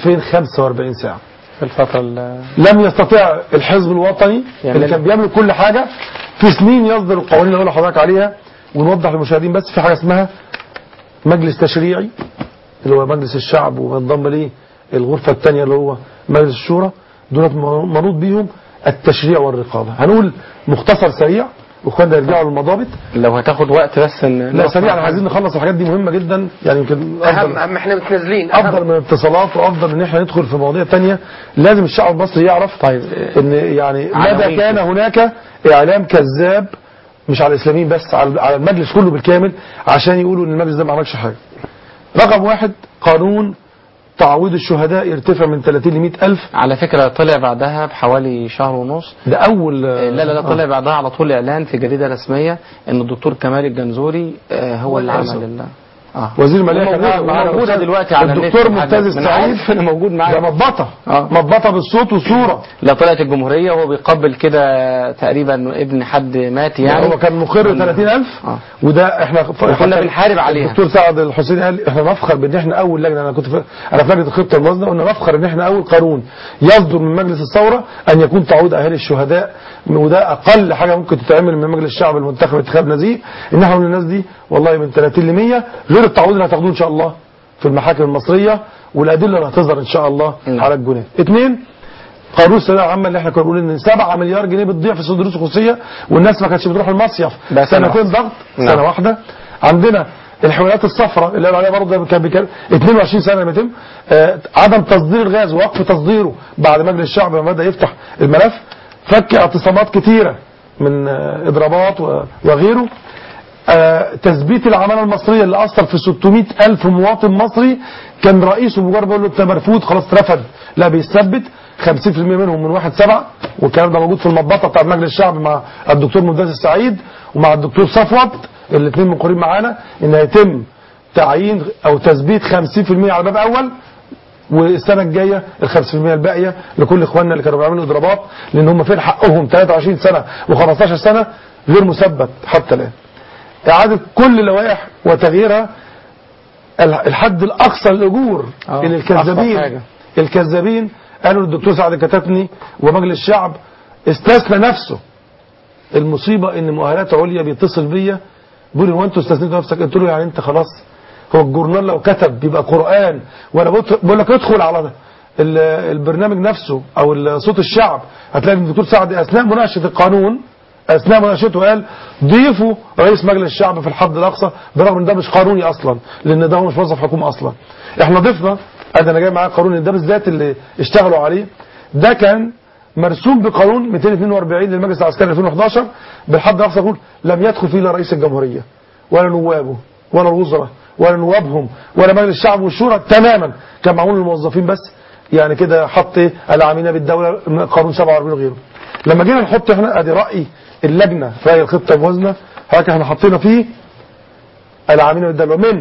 2045 ساعه في الفترة ال- لم يستطيع الحزب الوطني يعمل- اللي كان بيعمل كل حاجة في سنين يصدر القوانين اللي اقول لحضرتك عليها ونوضح للمشاهدين بس في حاجة اسمها مجلس تشريعي اللي هو مجلس الشعب وانضم ليه الغرفة الثانية اللي هو مجلس الشورى دولت منوط بيهم التشريع والرقابة هنقول مختصر سريع واخواننا يرجعوا للمضابط لو هتاخد وقت بس ان لا سريع احنا عايزين نخلص الحاجات دي مهمة جدا يعني يمكن اهم افضل اهم احنا متنازلين افضل من الاتصالات وافضل ان احنا ندخل في مواضيع تانية لازم الشعب المصري يعرف طيب ان يعني عناوين ماذا كان هناك اعلام كذاب مش على الاسلاميين بس على على المجلس كله بالكامل عشان يقولوا ان المجلس ده ما عملش حاجه رقم واحد قانون تعويض الشهداء يرتفع من 30 ل 100 ألف على فكرة طلع بعدها بحوالي شهر ونص ده أول لا لا لا طلع بعدها على طول إعلان في جريدة رسمية إن الدكتور كمال الجنزوري آه، هو اللي عمل ال- اه وزير المالية كان وموجودة- قاعد معانا وموجودة الأستاذ دلوقتي على النت الدكتور محدد. ممتاز ما أنا السعيد عارف، أنا موجود ده معاك مطبطة آه. مطبطة بالصوت والصورة لا طلعت الجمهورية وهو بيقبل كده تقريبا ابن حد مات يعني هو كان مقر 30000 آه. وده احنا وكنا بنحارب عليها. الدكتور سعد الحسيني قال احنا نفخر بان احنا اول لجنه انا كنت في انا في لجنه الخطه الموازنه قلنا نفخر ان احنا اول قانون يصدر من مجلس الثوره ان يكون تعويض اهالي الشهداء وده اقل حاجه ممكن تتعمل من مجلس الشعب المنتخب انتخاب نزيه ان احنا نقول للناس دي والله من 30 ل 100 غير التعويض اللي هتاخدوه ان شاء الله في المحاكم المصريه والادله اللي هتظهر ان شاء الله نعم. على الجنيه اثنين قانون الثانويه العامه اللي احنا كنا بنقول ان 7 مليار جنيه بتضيع في الدروس الخصوصيه والناس ما كانتش بتروح المصيف ده سنة سنتين واحدة. ضغط نعم. سنه واحده عندنا الحملات الصفراء اللي قالوا عليها برضه كان بيكلم 22 سنه لما يتم آه عدم تصدير الغاز ووقف تصديره بعد مجلس الشعب لما بدا يفتح الملف فك اعتصامات كتيره من آه اضرابات و- وغيره آه، تثبيت العماله المصريه اللي اثر في 600 الف مواطن مصري كان رئيسه مجرد بيقول له انت مرفوض خلاص اترفد لا بيثبت 50% منهم من واحد سبعة والكلام ده موجود في المضبطه بتاع مجلس الشعب مع الدكتور مدرس السعيد ومع الدكتور صفوت الاثنين مقرين معانا ان هيتم تعيين او تثبيت 50% على باب اول والسنه الجايه ال 5% الباقيه لكل اخواننا اللي كانوا بيعملوا اضرابات لان هم فين حقهم 23 سنه و15 سنه غير مثبت حتى الان. اعاده كل اللوائح وتغييرها ال- الحد الاقصى للاجور آه، اللي أقصى الكذابين حاجة. الكذابين قالوا للدكتور سعد الكتاتني ومجلس الشعب استثنى نفسه المصيبه ان مؤهلات عليا بيتصل بيا بيقول هو انتوا استثنيتوا نفسك قلت له يعني انت خلاص هو الجورنال لو كتب بيبقى قران وانا بقول- بقول لك ادخل على ده ال- البرنامج نفسه او ال- صوت الشعب هتلاقي الدكتور سعد اثناء مناقشه القانون اثناء مناقشته قال ضيفوا رئيس مجلس الشعب في الحد الاقصى برغم ان ده مش قانوني اصلا لان ده هو مش موظف حكومه اصلا احنا ضفنا ادي انا جاي معايا قانون إن ده بالذات اللي اشتغلوا عليه ده كان مرسوم بقانون 242 للمجلس العسكري 2011 بالحد الاقصى يقول لم يدخل فيه لا رئيس الجمهوريه ولا نوابه ولا الوزراء ولا نوابهم ولا مجلس الشعب والشورى تماما كان معمول للموظفين بس يعني كده حط ايه العاملين بالدوله قانون 47 وغيره لما جينا نحط احنا ادي راي اللجنه راي الخطه الموازنه هكذا احنا حطينا فيه العاملين بالدوله من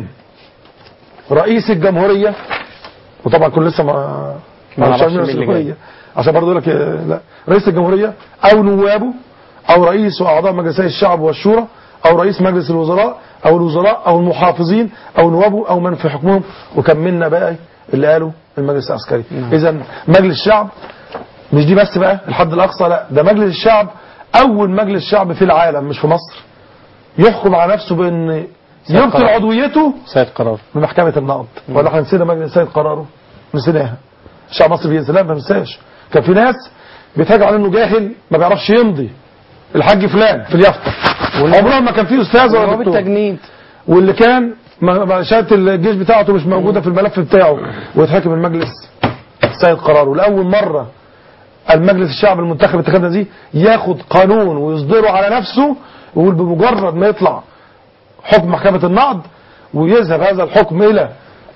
رئيس الجمهوريه وطبعا كل لسه ما ما مش نعرفش عارفين مين اللي الجمهورية. عشان برضه يقول لك آه، لا رئيس الجمهوريه او نوابه او رئيس واعضاء مجلسي الشعب والشورى او رئيس مجلس الوزراء او الوزراء او المحافظين او نوابه او من في حكمهم وكملنا بقى اللي قاله المجلس العسكري اذا مجلس الشعب مش دي بس بقى الحد الاقصى لا ده مجلس الشعب اول مجلس شعب في العالم مش في مصر يحكم على نفسه بان يبطل قرار. عضويته سيد قرار بمحكمة النقض ولا احنا نسينا مجلس سيد قراره نسيناها الشعب المصري بينسى لا ما ننساش كان في ناس بيتهاجم على انه جاهل ما بيعرفش يمضي الحاج فلان في اليافطه عمرهم ما كان في استاذ ولا نواب دكتور التجنيد واللي كان ما- ما شهاده الجيش بتاعته مش موجوده في الملف بتاعه ويتحكم المجلس سيد قراره لاول مره المجلس الشعب المنتخب اتخذنا دي ياخد قانون ويصدره على نفسه ويقول بمجرد ما يطلع حكم محكمة النقض ويذهب هذا الحكم إلى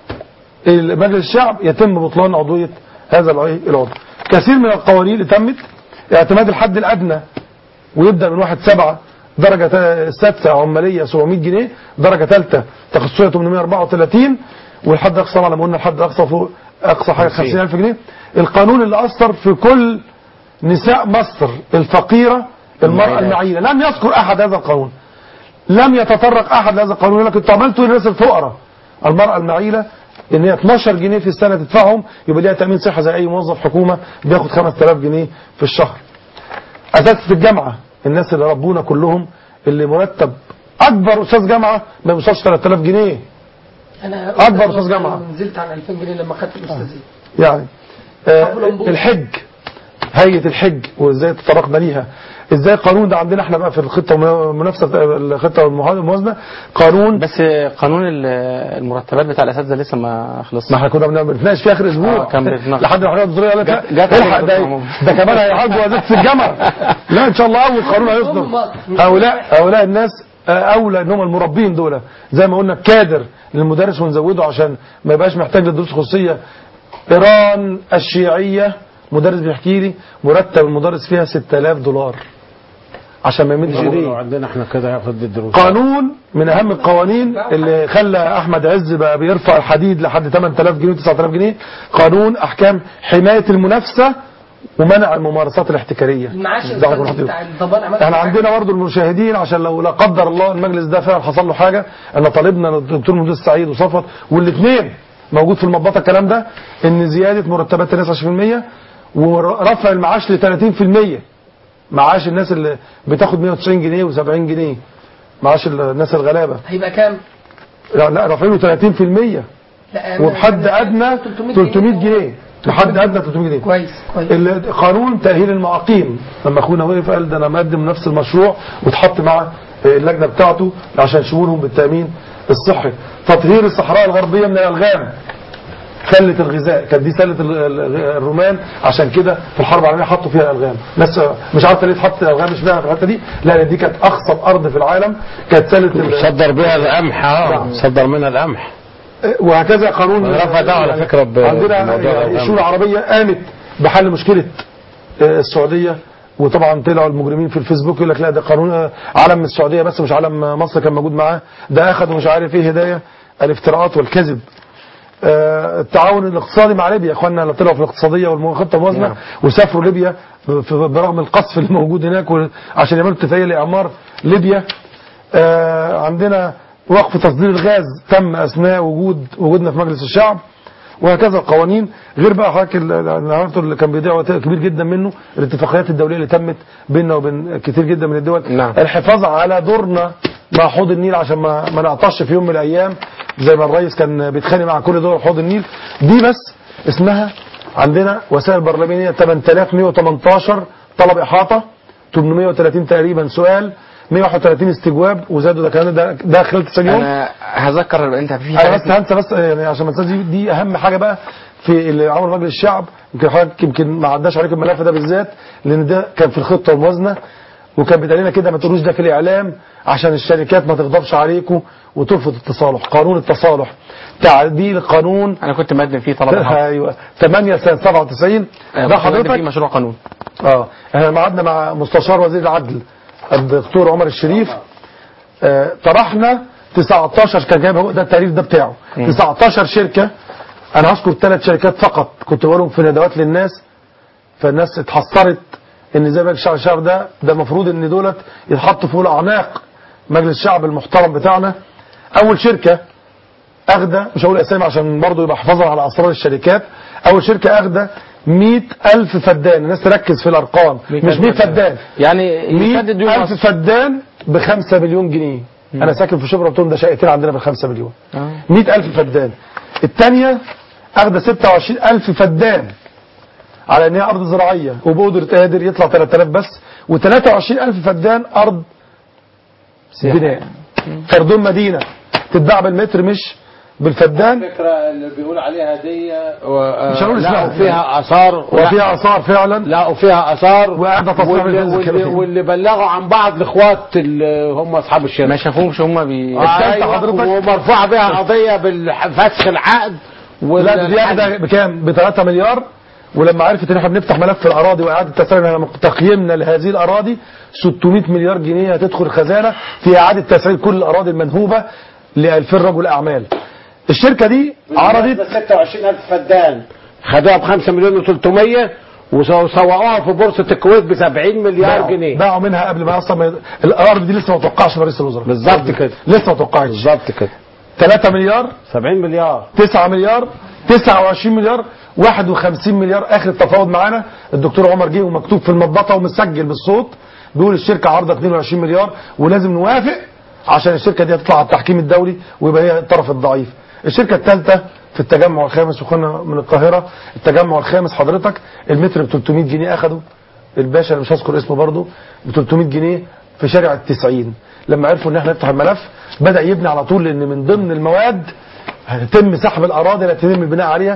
مجلس الشعب يتم بطلان عضوية هذا العضو العضو. كثير من القوانين اللي تمت اعتماد الحد الأدنى ويبدأ من واحد سبعة درجة تا- سادسة عمالية 700 جنيه درجة ثالثة تخصصية 834 والحد الأقصى طبعا لما قلنا الحد الأقصى فوق أقصى حاجة 50000 جنيه القانون اللي أثر في كل نساء مصر الفقيرة المرأة المعينة لم يذكر أحد هذا القانون لم يتطرق احد لهذا القانون يقول لك انتوا عملتوا للناس الفقراء المراه المعيله ان هي 12 جنيه في السنه تدفعهم يبقى ليها تامين صحه زي اي موظف حكومه بياخد 5000 جنيه في الشهر اساتذه الجامعه الناس اللي ربونا كلهم اللي مرتب اكبر استاذ جامعه ما يوصلش 3000 جنيه انا أكبر أستاذ جامعة. نزلت عن 2000 جنيه لما خدت الاستاذيه يعني آه الحج هيئة الحج وازاي تطرقنا ليها ازاي القانون ده عندنا احنا بقى في الخطة المنافسة الخطة والموازنة قانون بس قانون ال- المرتبات بتاع الاساتذه لسه ما خلصش ما احنا كنا بنعمل- بنتناقش في اخر اسبوع آه، كان بنتناقش. لحد ما الحاجات الدستوريه قالت لا جت- جت الحق عليك ده عموما. ده كمان هيعالجوا وزاره الجامعه لا ان شاء الله اول قانون هيصدر هؤلاء هؤلاء الناس آه، اولى ان هم المربين دول زي ما قلنا كادر للمدرس ونزوده عشان ما يبقاش محتاج للدروس الخصوصيه ايران الشيعيه مدرس بيحكي لي مرتب المدرس فيها 6000 دولار عشان ما يمدش لو ايديه عندنا احنا كده ياخد الدروس قانون من اهم القوانين اللي خلى احمد عز بقى بيرفع الحديد لحد 8000 جنيه و9000 جنيه قانون احكام حمايه المنافسه ومنع الممارسات الاحتكاريه المعاش ده هيكون الأستاذ خطير. بتاع الضمان عملت احنا حاجة؟ عندنا برضه المشاهدين عشان لو لا قدر الله المجلس ده فعلا حصل له حاجه انا طالبنا الدكتور مهندس سعيد وصفوت والاثنين موجود في المضبطه الكلام ده ان زياده مرتبات الناس 20% ورفع المعاش ل 30% معاش الناس اللي بتاخد 190 جنيه و70 جنيه معاش الناس الغلابه هيبقى كام؟ لا لا رافعينه 30% لا وبحد ادنى 300 جنيه لحد ادنى 300 جنيه كويس كويس ال- قانون تأهيل المعاقين لما اخونا وقف قال ده انا مقدم نفس المشروع واتحط مع اللجنه بتاعته عشان شؤونهم بالتامين الصحي تطهير الصحراء الغربيه من الالغام سله الغذاء كانت دي سله ال- ال- الرومان عشان كده في الحرب العالميه حطوا فيها الغام ناس مش عارفه ليه اتحط الالغام اشمعنى في الحته دي لا لان دي كانت اخصب ارض في العالم كانت سله ال- صدر بها القمح اه صدر منها القمح وهكذا قانون رفع ده على فكرة ب- عندنا بموضوع يعني الألغام. الشؤون العربية قامت بحل مشكله آه، السعوديه وطبعا طلعوا المجرمين في الفيسبوك يقول لك لا ده قانون آه، علم السعوديه بس مش علم مصر كان موجود معاه ده اخذ مش عارف ايه هدايه الافتراءات والكذب آه، التعاون الاقتصادي مع ليبيا اخواننا اللي طلعوا في الاقتصاديه والخطه الموازنه نعم. وسافروا ليبيا ب- برغم القصف اللي موجود هناك و- عشان يعملوا اتفاقيه لاعمار ليبيا آه، عندنا وقف تصدير الغاز تم اثناء وجود وجودنا في مجلس الشعب وهكذا القوانين غير بقى حضرتك ال- اللي عرفته اللي كان بيضيع وقت كبير جدا منه الاتفاقيات الدوليه اللي تمت بيننا وبين كتير جدا من الدول نعم. الحفاظ على دورنا مع حوض النيل عشان ما ما نعطش في يوم من الايام زي ما الرئيس كان بيتخانق مع كل دول حوض النيل دي بس اسمها عندنا وسائل برلمانيه 8118 طلب احاطه 830 تقريبا سؤال 131 استجواب وزادوا ده كان ده, ده خلال 90 يوم انا هذكر انت في انا بس حاجات هنسى بس يعني عشان ما تنساش دي, دي اهم حاجه بقى في اللي عمل مجلس الشعب يمكن حضرتك يمكن ما عداش عليك الملف ده بالذات لان ده كان في الخطه والموازنه وكان بيتقال لنا كده ما تقولوش ده في الاعلام عشان الشركات ما تغضبش عليكم وترفض التصالح قانون التصالح تعديل قانون انا كنت مقدم فيه طلب الحق. ايوه 8 سنه 97 آه، ده كنت مقدم حضرتك فيه مشروع قانون اه احنا قعدنا مع مستشار وزير العدل الدكتور عمر الشريف آه طرحنا 19 كان جايب هو ده التعريف ده بتاعه 19 شركه انا هذكر ثلاث شركات فقط كنت بقولهم في ندوات للناس فالناس اتحسرت ان زي ما الشعب الشعب ده ده المفروض ان دولت يتحطوا فوق الاعناق مجلس الشعب المحترم بتاعنا اول شركه اخده مش هقول اسامي عشان برضه يبقى حفاظا على اسرار الشركات اول شركه اخده 100000 فدان الناس تركز في الارقام مش 100 فدان يعني يسدد ديون 100000 مصر. فدان ب 5 مليون جنيه انا ساكن في شبرا قلت لهم ده شقتين عندنا ب 5 مليون آه. 100000 فدان الثانيه اخده 26000 فدان على ان هي ارض زراعيه وبقدره قادر يطلع 3000 بس و23000 فدان ارض بناء كردون مدينه تتباع بالمتر مش بالفدان الفكره اللي بيقول عليها دي مش هنقول اسمها. لا وفيها اثار وفيها اثار فعلا لا وفيها اثار وقاعده تصنيع واللي, الفلوس واللي, الكبيرة. واللي بلغوا عن بعض الاخوات اللي هم اصحاب الشركه ما شافوهمش هم بي آه، التالتة أيوة، حضرتك؟ ومرفوعه بها قضيه بالفسخ العقد لا دي واحده بكام؟ ب 3 مليار ولما عرفت ان احنا بنفتح ملف الاراضي واعاده تسعير تقييمنا لهذه الاراضي 600 مليار جنيه هتدخل خزانه في اعاده تسعير كل الاراضي المنهوبه ل 2000 رجل اعمال. الشركه دي عرضت 26000 فدان خدوها ب 5 مليون و300 وسوقوها في بورصه الكويت ب 70 مليار باعوا- جنيه باعوا منها قبل ما اصلا ما- الارض دي لسه ما توقعش رئيس الوزراء بالظبط كده لسه ما توقعش بالظبط كده 3 مليار 70 مليار 9 مليار 29 مليار 51 مليار اخر التفاوض معانا الدكتور عمر جه ومكتوب في المضبطه ومسجل بالصوت بيقول الشركه عارضه 22 مليار ولازم نوافق عشان الشركه دي تطلع على التحكيم الدولي ويبقى هي الطرف الضعيف الشركه الثالثه في التجمع الخامس وكنا من القاهره التجمع الخامس حضرتك المتر ب 300 جنيه اخده الباشا اللي مش هذكر اسمه برضه ب 300 جنيه في شارع التسعين لما عرفوا ان احنا نفتح الملف بدا يبني على طول لان من ضمن المواد هيتم سحب الاراضي التي يتم البناء عليها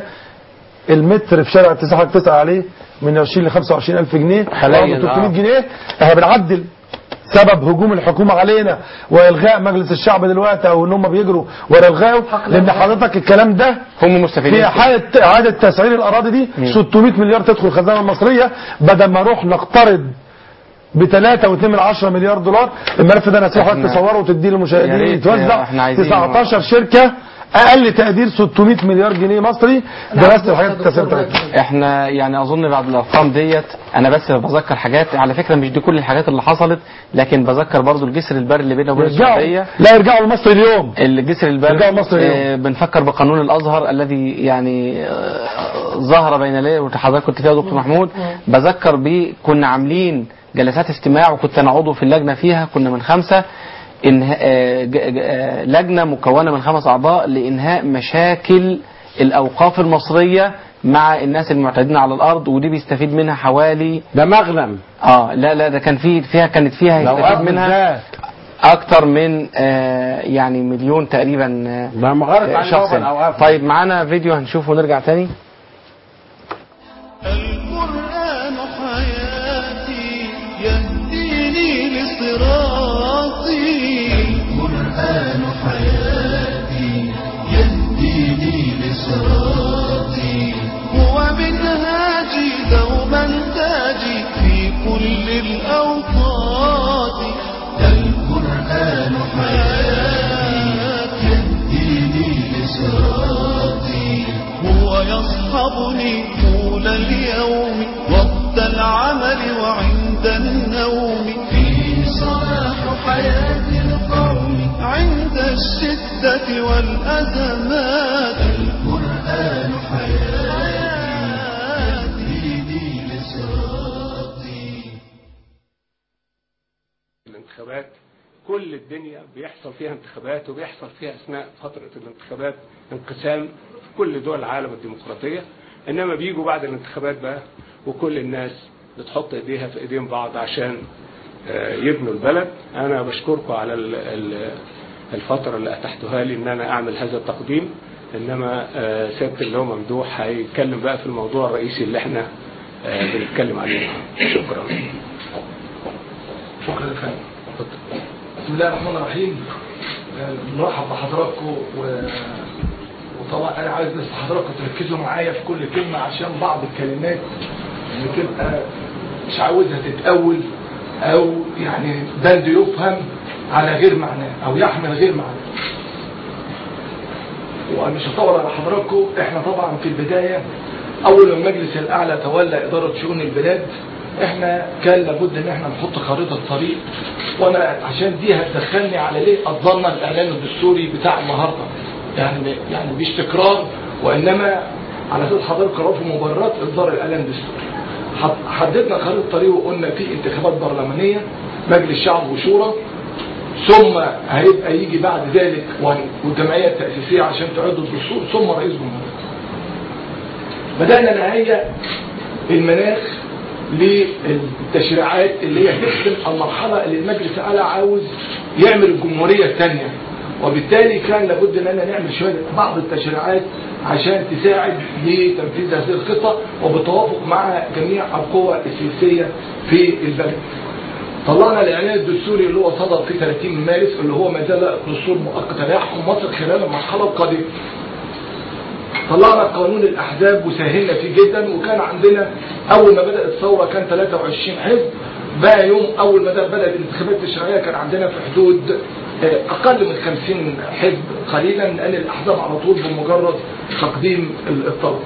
المتر في شارع التسعة حضرتك تسأل عليه من 20 ل 25 ألف جنيه حالياً، برضه 300 آه. جنيه احنا بنعدل سبب هجوم الحكومة علينا والغاء مجلس الشعب دلوقتي او ان هم بيجروا ورا الغائه لان حضرتك الكلام ده هم مستفيدين في حالة إعادة تسعير الأراضي دي 600 مليار تدخل الخزانة المصرية بدل ما نروح نقترض ب 3.2 من 10 مليار دولار الملف ده انا هسيب حضرتك إحنا- تصوره وتديه يا للمشاهدين ريت، يتوزع إحنا عايزين- 19 شركة اقل تقدير 600 مليار جنيه مصري درست الحاجات التسعير بتاعتها احنا يعني اظن بعد الارقام ديت انا بس بذكر حاجات على فكره مش دي كل الحاجات اللي حصلت لكن بذكر برضو الجسر البري اللي بيننا وبين يرجعوا السعوديه لا يرجعوا لمصر اليوم الجسر البري رجعوا مصر اليوم. آه، بنفكر بقانون الازهر الذي يعني آه، ظهر بين ليل وحضرتك كنت فيها يا دكتور محمود بذكر بيه كنا عاملين جلسات استماع وكنت انا عضو في اللجنه فيها كنا من خمسه إنها آه، ج- ج- آه، لجنه مكونه من خمس اعضاء لانهاء مشاكل الاوقاف المصريه مع الناس المعتدين على الارض ودي بيستفيد منها حوالي ده مغنم اه لا لا ده كان في فيها كانت فيها لو هيستفيد أخذ منها ذات. اكتر من آه يعني مليون تقريبا آه ده مغارة عن شخص نوبل أو أفضل. طيب معانا فيديو هنشوفه ونرجع تاني القرآن حياتي يهديني لصراطي القرآن حياتي يهديني لصراطي هو منهاجي يصحبني طول اليوم وقت العمل وعند النوم فيه صلاح حياة القوم عند الشدة والأزمات القرآن حياتي يهديني لصراطي الانتخابات كل الدنيا بيحصل فيها انتخابات وبيحصل فيها اثناء فتره الانتخابات انقسام في كل دول العالم الديمقراطيه انما بيجوا بعد الانتخابات بقى وكل الناس بتحط ايديها في ايدين بعض عشان آه، يبنوا البلد انا بشكركم على ال- ال- الفتره اللي اتحتها لي ان انا اعمل هذا التقديم انما آه، سياده اللي هو ممدوح هيتكلم بقى في الموضوع الرئيسي اللي احنا آه، بنتكلم عليه شكرا شكرا يا فندم بسم الله الرحمن الرحيم آه، نرحب بحضراتكم و... وطبعا انا عايز بس حضراتكم تركزوا معايا في كل كلمه عشان بعض الكلمات بتبقى مش عاوزها تتأول او يعني بند يفهم على غير معناه او يحمل غير معناه ومش هطول على حضراتكم احنا طبعا في البدايه اول ما المجلس الاعلى تولى اداره شؤون البلاد احنا كان لابد ان احنا نحط خريطه طريق وانا عشان دي هتدخلني على ليه اصدرنا الاعلان الدستوري بتاع النهارده يعني يعني مش تكرار وانما على اساس حضرتك عرفوا مبررات اصدار الاعلان الدستوري حط- حددنا خريطه طريق وقلنا في انتخابات برلمانيه مجلس شعب وشورى ثم هيبقى يجي بعد ذلك وهن- والجمعيه التاسيسيه عشان تعد الدستور ثم رئيس جمهوريه بدانا نهيئ المناخ للتشريعات اللي هي تخدم المرحله اللي المجلس الاعلى عاوز يعمل الجمهوريه الثانيه وبالتالي كان لابد اننا نعمل شويه بعض التشريعات عشان تساعد لتنفيذ هذه الخطه وبالتوافق مع جميع القوى السياسيه في البلد. طلعنا الاعلان الدستوري اللي هو صدر في 30 مارس اللي هو ما زال دستور مؤقت لا يحكم مصر خلال المرحله القادمه. طلعنا قانون الاحزاب وسهلنا فيه جدا وكان عندنا اول ما بدات الثوره كان 23 حزب بقى يوم اول ما ده بدات الانتخابات التشريعيه كان عندنا في حدود آه، اقل من 50 حزب قليلا لان الاحزاب على طول بمجرد تقديم الطلب.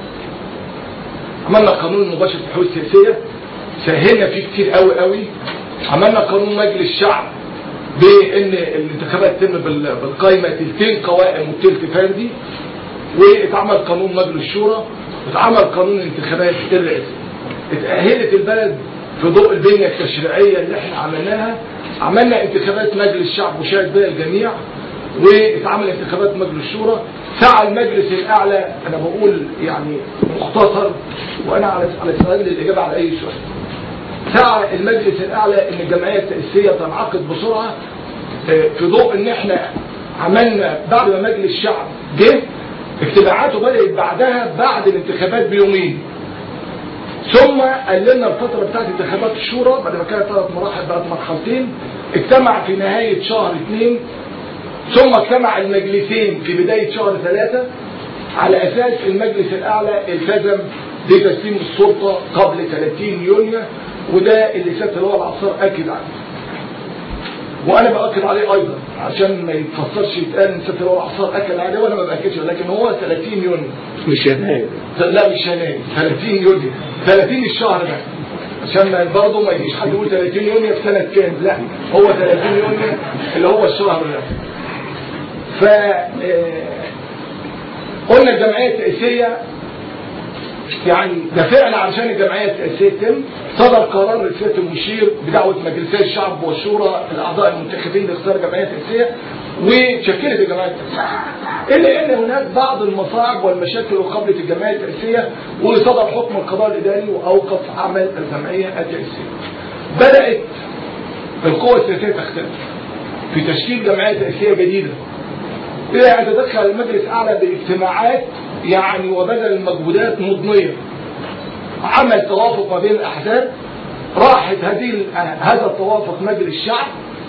عملنا قانون المباشر في الحقوق السياسيه سهلنا فيه كتير قوي قوي عملنا قانون مجلس شعب بان الانتخابات تتم بال- بالقايمه تلتين قوائم وتلت فردي واتعمل قانون مجلس الشورى اتعمل قانون انتخابات الرئاسية اتأهلت البلد في ضوء البنية التشريعية اللي احنا عملناها عملنا انتخابات مجلس الشعب وشاهد بها الجميع واتعمل انتخابات مجلس الشورى سعى المجلس الاعلى انا بقول يعني مختصر وانا على على سؤال الاجابه على اي سؤال سعى المجلس الاعلى ان الجمعيه التاسيسيه تنعقد بسرعه آه، في ضوء ان احنا عملنا بعد ما مجلس الشعب جه اجتماعاته بدات بعدها بعد الانتخابات بيومين ثم قللنا الفتره بتاعت انتخابات الشورى بعد ما كانت ثلاث مراحل بقت مرحلتين اجتمع في نهايه شهر اثنين ثم اجتمع المجلسين في بدايه شهر ثلاثه على اساس المجلس الاعلى التزم بتسليم السلطه قبل 30 يونيو وده اللي سياده اللواء العصار اكد عليه. وانا باكد عليه ايضا عشان ما يتفسرش يتقال ان سياده اللواء العصار اكد عليه وانا ما باكدش لكن هو 30 يونيو مش يناير لا مش يناير 30 يونيو 30 الشهر ده عشان ما برضه ما يجيش حد يقول 30 يونيو في سنه كام لا هو 30 يونيو اللي هو الشهر ده ف آه، قلنا الجمعيه التاسيسيه يعني دافعنا عشان الجمعيه التاسيسيه تتم صدر قرار رئاسه المشير بدعوه مجلسي الشعب والشورى الاعضاء المنتخبين لاختيار جمعيه تاسيسيه وشكلت الجمعيه التاسيسيه الا ان هناك بعض المصاعب والمشاكل وقبلت الجمعيه التاسيسيه وصدر حكم القضاء الاداري واوقف عمل الجمعيه التاسيسيه بدات القوى السياسيه تختلف في تشكيل جمعيه تاسيسيه جديده إلى أن يتدخل المجلس الأعلى باجتماعات يعني وبذل مجهودات مضنية عمل توافق ما بين الأحزاب راحت هذه ال- هذا التوافق مجلس الشعب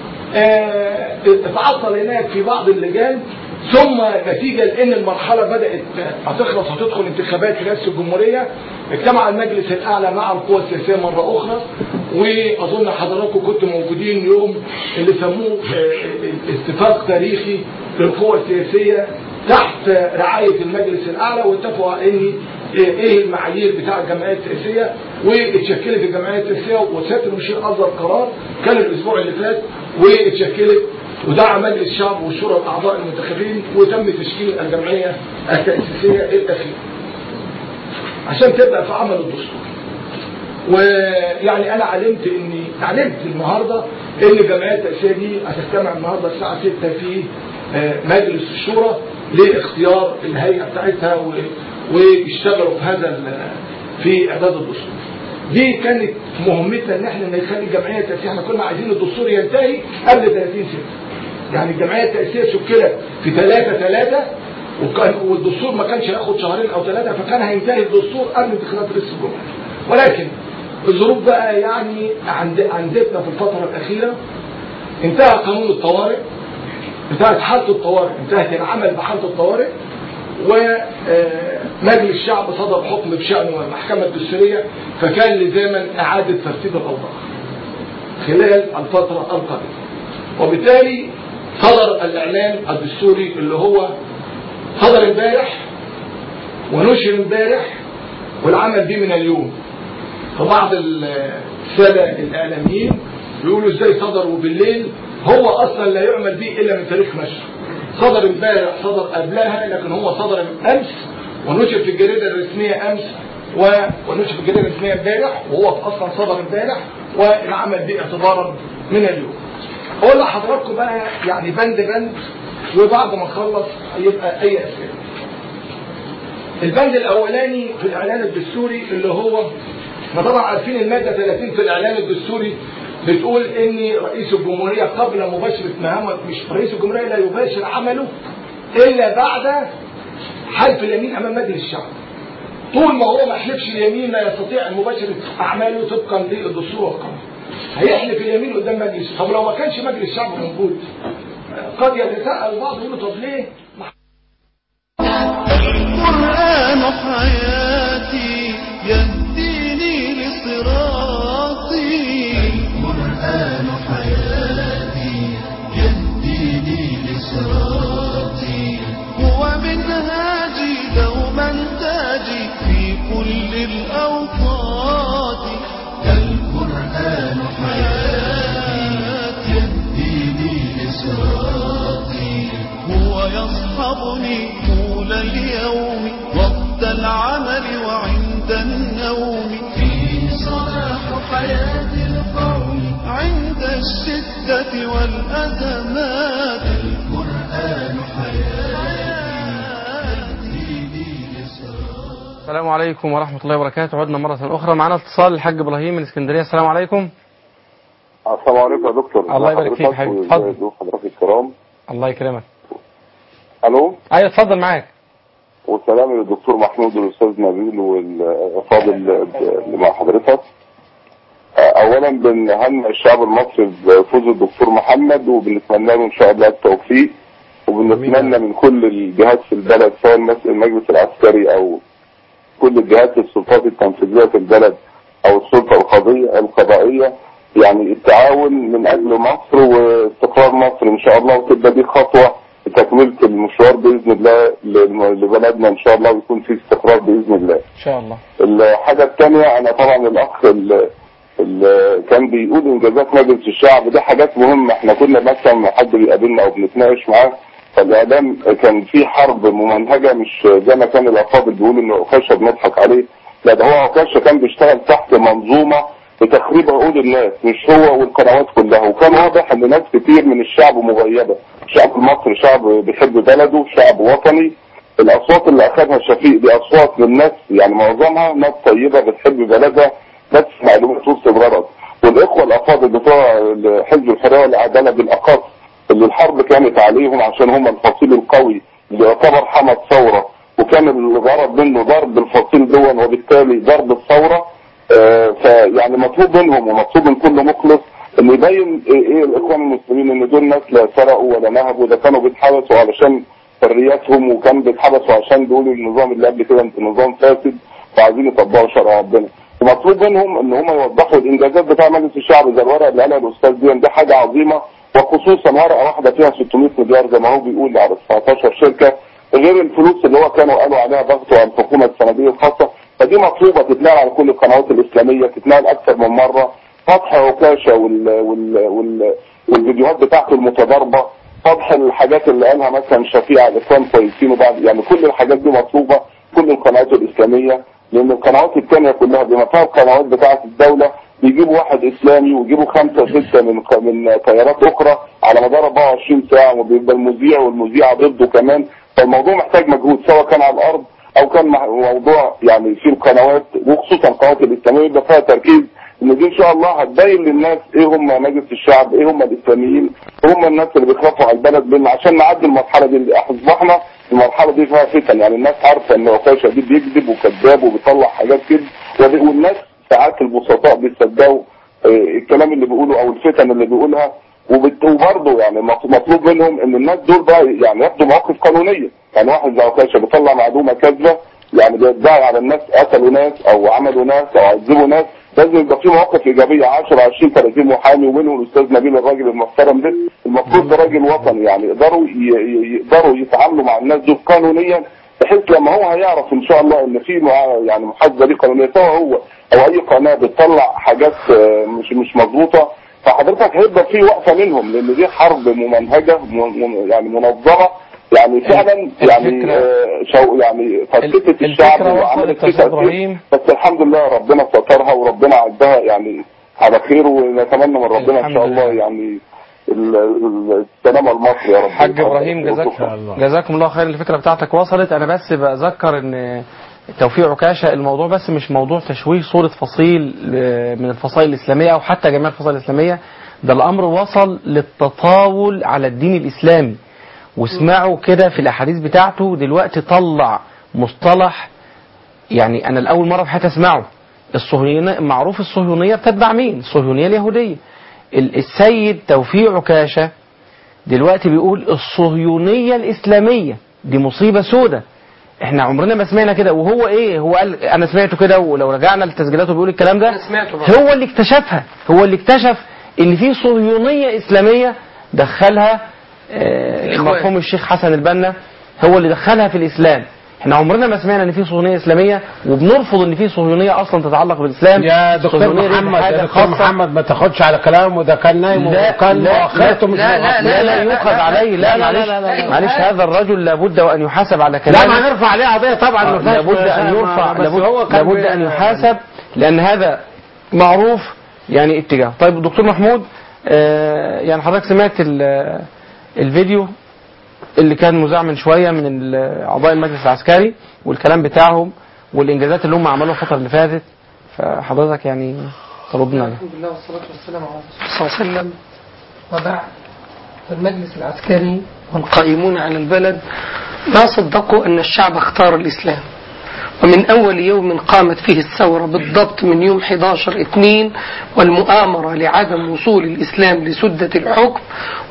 آه، اتعطل هناك في بعض اللجان ثم نتيجة لأن المرحلة بدأت هتخلص وتدخل انتخابات رئاسة الجمهورية اجتمع المجلس الأعلى مع القوى السياسية مرة أخرى وأظن حضراتكم كنتوا موجودين يوم اللي سموه آه، اتفاق تاريخي للقوى السياسية تحت رعاية المجلس الأعلى واتفقوا على أن ايه إيه المعايير بتاع الجمعيه التاسيسيه واتشكلت الجمعيه التاسيسيه وسياده المشير اصدر قرار كان الاسبوع اللي فات واتشكلت ودعا مجلس الشعب والشورى الاعضاء المنتخبين وتم تشكيل الجمعيه التاسيسيه الاخيره عشان تبدا في عمل الدستور ويعني انا علمت اني علمت النهارده ان الجمعيه التاسيسيه دي هتجتمع النهارده الساعه 6 في آه، مجلس الشورى لاختيار الهيئه بتاعتها و- ويشتغلوا في هذا ال- في اعداد الدستور. دي كانت مهمتنا ان احنا نخلي الجمعيه التاسيسيه احنا كنا عايزين الدستور ينتهي قبل 30 سنه. يعني الجمعيه التاسيسيه شكلت في 3 3 وكان والدستور ما كانش هياخد شهرين او ثلاثه فكان هينتهي الدستور قبل انتخابات رئيس الجمهوريه. ولكن الظروف بقى يعني عند عندنا في الفتره الاخيره انتهى قانون الطوارئ انتهت حاله الطوارئ انتهت العمل بحاله الطوارئ ومجلس الشعب صدر حكم بشأنه المحكمة الدستورية فكان لزاما إعادة ترتيب الأوضاع خلال الفترة القادمة وبالتالي صدر الإعلان الدستوري اللي هو صدر امبارح ونشر امبارح والعمل به من اليوم فبعض السادة الإعلاميين بيقولوا ازاي صدروا بالليل هو أصلا لا يعمل به إلا من تاريخ نشره صدر امبارح صدر قبلها لكن هو صدر امس ونشر في الجريده الرسميه امس و- ونشر في الجريده الرسميه امبارح وهو اصلا صدر امبارح والعمل به اعتبارا من اليوم. اقول لحضراتكم بقى يعني بند بند وبعد ما نخلص يبقى اي اسئله. البند الاولاني في الاعلان الدستوري اللي هو احنا طبعا عارفين الماده 30 في الاعلان الدستوري بتقول ان رئيس الجمهوريه قبل مباشره مهامه مش رئيس الجمهوريه لا يباشر عمله الا بعد حلف اليمين امام مجلس الشعب. طول ما هو ما حلفش اليمين لا يستطيع ان مباشره اعماله طبقا للدستور والقانون. هيحلف اليمين قدام مجلس طب لو ما كانش مجلس الشعب موجود قد يتساءل البعض يقول له طب ليه؟ القرآن حياتي يهديني لصراطي القرآن حياتي يهديني لصراطي هو منهاجي دوما تاجي في كل الأوقات القرآن حياتي يهديني لصراطي هو يصحبني طول اليوم وقت العمل وعند النوم فيه صلاح حياة القوم عند الشدة والأزمات القرآن حياتي السلام عليكم ورحمة الله وبركاته عدنا مرة أخرى معنا اتصال الحاج إبراهيم من اسكندرية السلام عليكم السلام عليكم يا دكتور الله يبارك فيك حضرتك حبيبي. وإزاي اتفضل. ضيوف حضرتك الكرام الله يكرمك الو أيوة اتفضل معاك والسلام للدكتور محمود والاستاذ نبيل والافاضل اللي مع حضرتك اولا بنهنئ الشعب المصري بفوز الدكتور محمد وبنتمنى له ان شاء الله التوفيق وبنتمنى من كل الجهات في البلد سواء المس- المجلس العسكري او كل الجهات السلطات التنفيذيه في البلد او السلطه القضيه القضائيه يعني التعاون من اجل مصر واستقرار مصر ان شاء الله وتبقى دي خطوه لتكمله المشوار باذن الله للم- لبلدنا ان شاء الله ويكون في استقرار باذن الله. إن شاء الله الحاجه الثانيه انا طبعا الاخ اللي اللي كان بيقول انجازات مجلس الشعب دي حاجات مهمه احنا كنا مثلا لما حد بيقابلنا او بنتناقش معاه فالاعلام كان في حرب ممنهجه مش زي ما كان الافاضل بيقولوا انه عكاشه بنضحك عليه لا ده هو عكاشه كان بيشتغل تحت منظومه لتخريب عقول الناس مش هو والقنوات كلها وكان واضح ان ناس كتير من الشعب مغيبه الشعب المصري شعب بيحب بلده شعب وطني الاصوات اللي اخذها شفيق دي اصوات من ناس يعني معظمها ناس طيبه بتحب بلدها بس معلومات وسط الغرض والاخوه الافاضل بتوع حزب الحريه والعداله بالاخص اللي الحرب كانت عليهم عشان هم الفصيل القوي اللي يعتبر حمد ثوره وكان الغرض منه ضرب الفصيل دون وبالتالي ضرب الثوره آه، فيعني مطلوب منهم ومطلوب من كل مخلص ان يبين ايه إيه الاخوان المسلمين ان دول ناس لا سرقوا ولا نهبوا ده كانوا بيتحبسوا علشان حرياتهم وكانوا بيتحبسوا عشان بيقولوا النظام اللي قبل كده نظام فاسد وعايزين يطبقوا شرع ربنا ومطلوب منهم ان هم يوضحوا الانجازات بتاع مجلس الشعب زي الورقه اللي قالها الاستاذ دي دي حاجه عظيمه وخصوصا ورقه واحده فيها 600 مليار زي ما هو بيقول على 19 شركه غير الفلوس اللي هو كانوا قالوا عليها ضغط وانفقونا السنديه الخاصه فدي مطلوبه تتنقل على كل القنوات الاسلاميه تتنقل اكثر من مره فتح عكاشه وال وال وال والفيديوهات بتاعته المتضاربه فتح الحاجات اللي قالها مثلا شفيع الاخوان كويسين وبعد يعني كل الحاجات دي مطلوبه كل القنوات الاسلاميه لان القنوات الثانيه كلها بما فيها القنوات بتاعه الدوله بيجيبوا واحد اسلامي ويجيبوا خمسه سته من من تيارات اخرى على مدار 24 ساعه وبيبقى المذيع والمذيعه ضده كمان فالموضوع محتاج مجهود سواء كان على الارض او كان مع- موضوع يعني في القنوات وخصوصا القنوات الاسلاميه يبقى فيها تركيز ان دي ان شاء الله هتبين للناس ايه هم مجلس الشعب ايه هم الاسلاميين ايه هم الناس اللي بيخافوا على البلد لان عشان نعدي المرحله دي اصبحنا المرحله دي فيها فتن يعني الناس عارفه ان عكاشه دي بيكذب وكذاب وبيطلع حاجات كده وب- والناس ساعات البسطاء بيصدقوا آه، الكلام اللي بيقوله او الفتن اللي بيقولها وبت- وبرضه يعني مط- مطلوب منهم ان الناس دول بقى يعني ياخدوا مواقف قانونيه يعني واحد زي عكاشه بيطلع معلومه كاذبه يعني بيدعي على الناس قتلوا ناس او عملوا ناس او عذبوا ناس لازم يبقى في مواقف ايجابيه 10 20 30 محامي ومنهم الاستاذ نبيل الراجل المحترم ده المفروض ده راجل وطني يعني يقدروا ي- ي- يقدروا يتعاملوا مع الناس دول قانونيا بحيث لما هو هيعرف ان شاء الله ان في مع- يعني محاسبه دي قانونيه سواء هو او اي قناه بتطلع حاجات آه، مش مش مظبوطه فحضرتك هيبقى في وقفه منهم لان دي حرب ممنهجه م- م- يعني منظمه يعني فعلا يعني الفكرة- آه، شو يعني فتت الشعب الفكرة وعملت وصلت فيه يا أستاذ تأثير. إبراهيم. بس الحمد لله ربنا سترها وربنا عدها يعني على خير ونتمنى من ربنا ان الحمد شاء الله يعني ال- ال- السلامه لمصر يا رب حاج ابراهيم جزاك جزاكم الله خير الفكره بتاعتك وصلت انا بس بذكر ان توفيق عكاشه الموضوع بس مش موضوع تشويه صوره فصيل آه، من الفصائل الاسلاميه او حتى جميع الفصائل الاسلاميه ده الامر وصل للتطاول على الدين الاسلامي واسمعوا كده في الاحاديث بتاعته دلوقتي طلع مصطلح يعني انا الاول مره في حياتي اسمعه الصهيونيه معروف الصهيونيه بتتبع مين الصهيونيه اليهوديه ال- السيد توفيق عكاشه دلوقتي بيقول الصهيونية الإسلامية دي مصيبة سودة احنا عمرنا ما سمعنا كده وهو ايه هو قال انا سمعته كده ولو رجعنا لتسجيلاته بيقول الكلام ده سمعته برضه. هو اللي اكتشفها هو اللي اكتشف ان في صهيونية إسلامية دخلها آه، الإخوان. مرحوم الشيخ حسن البنا هو اللي دخلها في الإسلام احنا عمرنا ما سمعنا ان في صهيونية إسلامية وبنرفض ان في صهيونية اصلا تتعلق بالإسلام يا دكتور الصهيونية دي محمد حاجة يا دكتور خاصة. محمد ما تاخدش على كلامه ده كان نايم لا وكان لا مؤخرته مش لا لا, لا, لا, يؤخذ عليه لا, معلش معلش هذا الرجل لابد وان يحاسب على لا كلامه ما هنرفع عليه قضيه طبعا آه، ما فيهاش لابد ان ما- يرفع بس لابد, هو كان لابد بي- ان يحاسب لان هذا معروف يعني اتجاه طيب دكتور محمود آه، يعني حضرتك سمعت ال- الفيديو اللي كان مذاع من شويه من ال- اعضاء المجلس العسكري والكلام بتاعهم والانجازات اللي هم عملوها الفتره اللي فاتت فحضرتك يعني تردنا عليها الحمد لله والصلاة والسلام على رسول الله صلى الله عليه وسلم وبعد فالمجلس العسكري والقائمون على البلد ما صدقوا أن الشعب اختار الإسلام ومن أول يوم قامت فيه الثورة بالضبط من يوم 11 2 والمؤامرة لعدم وصول الإسلام لسدة الحكم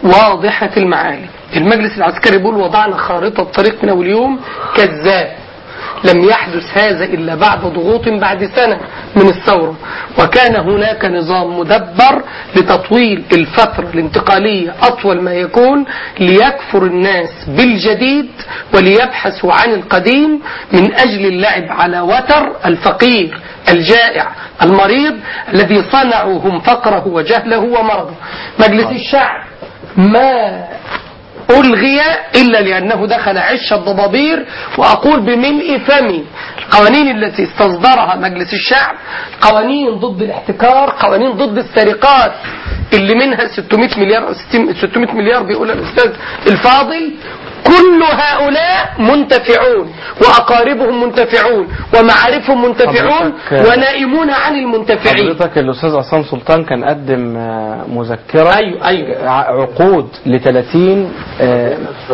واضحة المعالم المجلس العسكري بيقول وضعنا خارطة طريق من أول يوم كذاب لم يحدث هذا إلا بعد ضغوط بعد سنة من الثورة وكان هناك نظام مدبر لتطويل الفترة الانتقالية أطول ما يكون ليكفر الناس بالجديد وليبحثوا عن القديم من أجل اللعب على وتر الفقير الجائع المريض الذي صنعوا هم فقره وجهله ومرضه مجلس الشعب ما ألغي إلا لأنه دخل عش الضبابير وأقول بملء فمي القوانين التي استصدرها مجلس الشعب قوانين ضد الاحتكار قوانين ضد السرقات اللي منها 600 مليار أو 600 مليار بيقول الأستاذ الفاضل كل هؤلاء منتفعون وأقاربهم منتفعون ومعارفهم منتفعون حضرتك- ونائمون عن المنتفعين حضرتك الاستاذ عصام سلطان كان قدم آه، مذكره ايوه ايوه عقود ل 30 آه،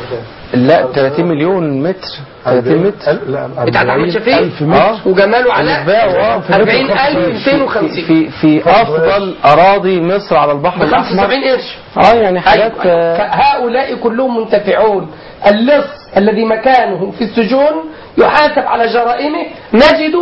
لا 30 مليون متر 30 متر بتاعت أحمد شفيق ألف متر وجمال وعلاء الباع اه في 40250 في في افضل اراضي مصر على البحر ب الاحمر 75 قرش اه يعني حاجات أيوة. آه، فهؤلاء كلهم منتفعون اللص الذي مكانه في السجون يحاسب على جرائمه نجد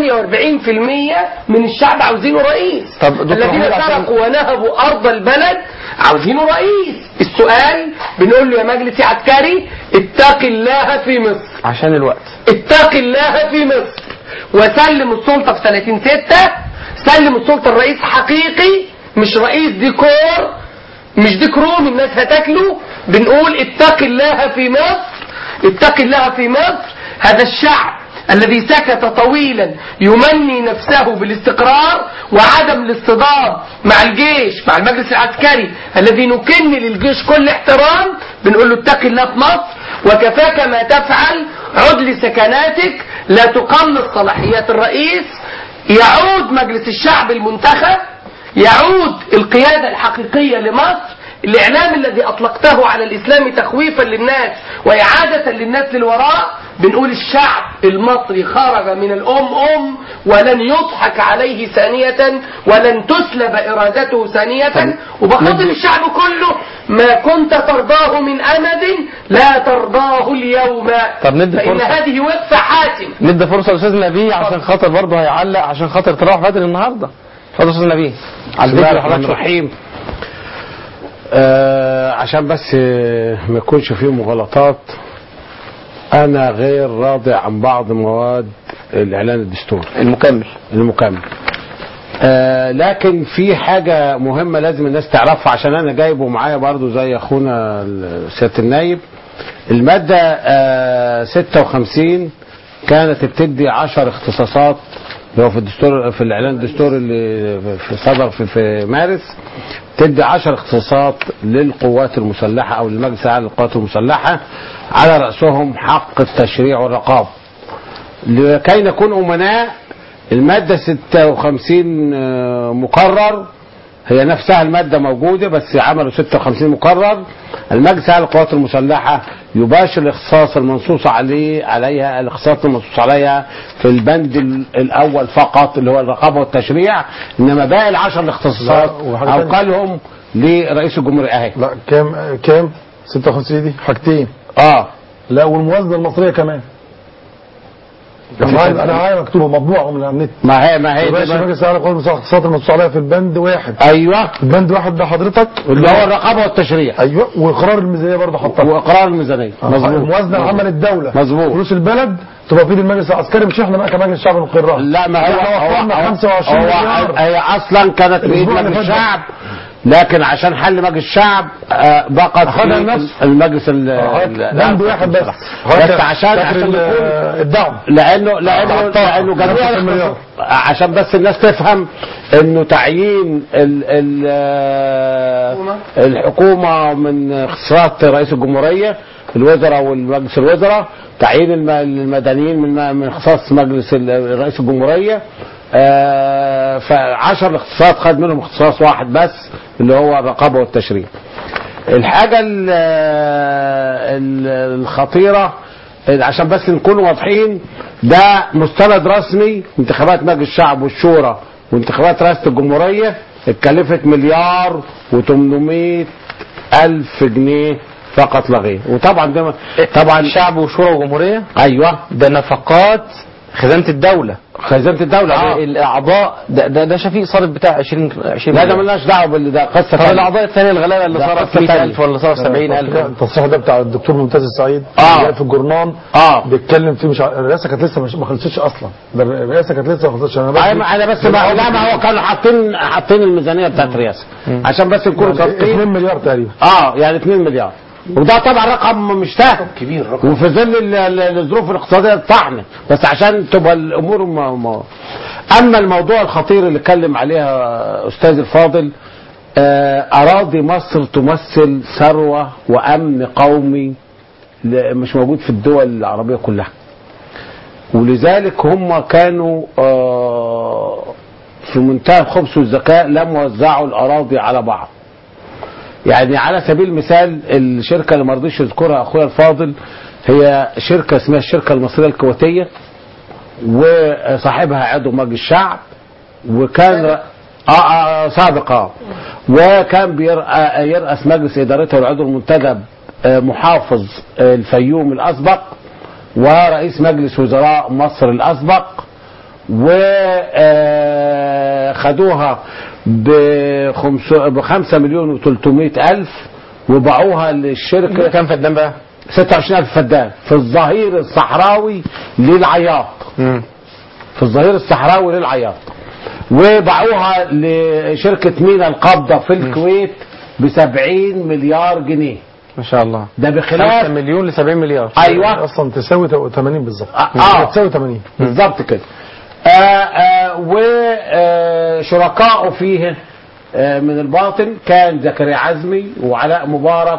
48% من الشعب عاوزينه رئيس طب دكتور الذين محمد عشان- سرقوا ونهبوا أرض البلد عاوزينه رئيس السؤال بنقول له يا مجلس عسكري اتق الله في مصر عشان الوقت اتق الله في مصر وسلم السلطة في 30 ستة سلم السلطة الرئيس حقيقي مش رئيس ديكور مش ديك رومي الناس هتاكله بنقول اتق الله في مصر اتق الله في مصر هذا الشعب الذي سكت طويلا يمني نفسه بالاستقرار وعدم الاصطدام مع الجيش مع المجلس العسكري الذي نكن للجيش كل احترام بنقول له اتق الله في مصر وكفاك ما تفعل عد لسكناتك لا تقلص صلاحيات الرئيس يعود مجلس الشعب المنتخب يعود القيادة الحقيقية لمصر الإعلام الذي أطلقته على الإسلام تخويفا للناس وإعادة للناس للوراء بنقول الشعب المصري خرج من الأم أم ولن يضحك عليه ثانية ولن تسلب إرادته ثانية وبخاطب الشعب كله ما كنت ترضاه من أمد لا ترضاه اليوم طب ندي فإن فرصة. هذه وقفة حاسمة ندي فرصة لأستاذ نبيه عشان خاطر برضه هيعلق عشان خاطر تروح بدري النهارده اتفضل يا أستاذ نبيه على بسم الله الفيديو الرحمن حضرتك الرحيم آه عشان بس آه، ما يكونش فيه مغالطات انا غير راضي عن بعض مواد الاعلان الدستوري المكمل المكمل آه لكن في حاجة مهمة لازم الناس تعرفها عشان انا جايبه معايا برضو زي اخونا ال- سيادة النايب المادة آه 56 كانت بتدي 10 اختصاصات اللي هو في الدستور في الاعلان الدستوري اللي في صدر في, في مارس تدي 10 اختصاصات للقوات المسلحة او للمجلس الاعلى للقوات المسلحة على رأسهم حق التشريع والرقابة لكي نكون أمناء المادة 56 آه، مقرر هي نفسها المادة موجودة بس عملوا 56 مقرر المجلس على القوات المسلحة يباشر الاختصاص المنصوص عليه عليها الاختصاص المنصوص عليها في البند ال- الأول فقط اللي هو الرقابة والتشريع إنما باقي العشر الاختصاصات لا، وحاجة تانية. أوكلهم لرئيس الجمهورية أهي لا كام كام 56 دي حاجتين اه لا والموازنه المصريه كمان انا معايا انا معايا مكتوبه مطبوعه من على النت ما هي ما هي يا دي باشا بقى- مجلس الاعلى للقوات المسلحه الاقتصاد المنصوص عليها في البند واحد ايوه البند واحد ده حضرتك اللي هو الرقابة والتشريع ايوه واقرار الميزانيه برضه حطها واقرار الميزانية مظبوط الموازنه العامه للدوله مظبوط فلوس البلد تبقى في ايد المجلس العسكري مش احنا بقى كمجلس شعب نقرها لا ما هو احنا هو وفرنا هو 25 هو مليار هي اصلا كانت بايد الأسبوع اللي مجلس فات ده. الشعب لكن عشان حل مجلس الشعب آه، بقت أخدها في الناس. المجلس ال- ال- بند واحد بس بس عشان فاكر عشان ال- نكون الدعم لانه لانه قطعها. لانه جميع 25 مليار. الاختصاص- عشان بس الناس تفهم انه تعيين ال ال آه، الحكومه من اختصاصات رئيس الجمهوريه الوزراء والمجلس الوزراء تعيين الم- المدنيين من من اختصاص مجلس ال- رئيس الجمهوريه آه، فعشر اختصاصات خد منهم اختصاص واحد بس اللي هو الرقابه والتشريع الحاجة ال- ال- الخطيرة عشان بس نكون واضحين ده مستند رسمي انتخابات مجلس الشعب والشورى وانتخابات رئاسة الجمهورية اتكلفت مليار و800 ألف جنيه فقط لا غير وطبعا ده طبعا شعب وشورى وجمهورية ايوه ده نفقات خزانة الدولة خزانة الدولة آه. آه. الأعضاء ده, ده, ده شفيق صارف بتاع 20 20 لا ده ملناش دعوة باللي ده قصة طب تانية. الأعضاء الثانية الغلابة اللي ده صارت قصة 100000 تانية. ولا صارت 70000 التصريح ده بتاع الدكتور ممتاز السعيد آه. جاي في الجورنان اه بيتكلم فيه مش ع- الرئاسه كانت لسه مش ما خلصتش اصلا ده الرئاسه كانت لسه ما خلصتش انا بس انا انا بس ما لا ما هو كانوا حاطين حاطين الميزانيه بتاعت الرئاسه عشان بس نكونوا يعني صادقين 2 مليار تقريبا اه يعني 2 مليار وده طبعا رقم مش سهل كبير رقم وفي ظل ال- ال- الظروف الاقتصاديه الطحنه بس عشان تبقى الامور ما ما اما الموضوع الخطير اللي اتكلم عليها استاذ الفاضل آه، اراضي مصر تمثل ثروه وامن قومي ل- مش موجود في الدول العربيه كلها ولذلك هم كانوا آه، في منتهى الخبث والذكاء لم يوزعوا الاراضي على بعض يعني على سبيل المثال الشركه اللي ما رضيش يذكرها اخويا الفاضل هي شركه اسمها الشركه المصريه الكويتيه وصاحبها عضو مجلس الشعب وكان اه, آه سابق اه وكان بيرأ- يرأس مجلس ادارتها والعضو المنتدب آه، محافظ آه، الفيوم الاسبق ورئيس مجلس وزراء مصر الاسبق وخدوها بخمسة مليون و300 ألف وباعوها للشركة كام فدان بقى؟ 26000 فدان في الظهير الصحراوي للعياط في الظهير الصحراوي للعياط وباعوها لشركة مينا القابضة في الكويت ب 70 مليار جنيه ما شاء الله ده 5 بخلاف مليون ل 70 مليار ايوه اصلا تساوي 80 بالظبط اه تساوي 80 بالظبط كده وشركائه فيه آه، من الباطن كان زكريا عزمي وعلاء مبارك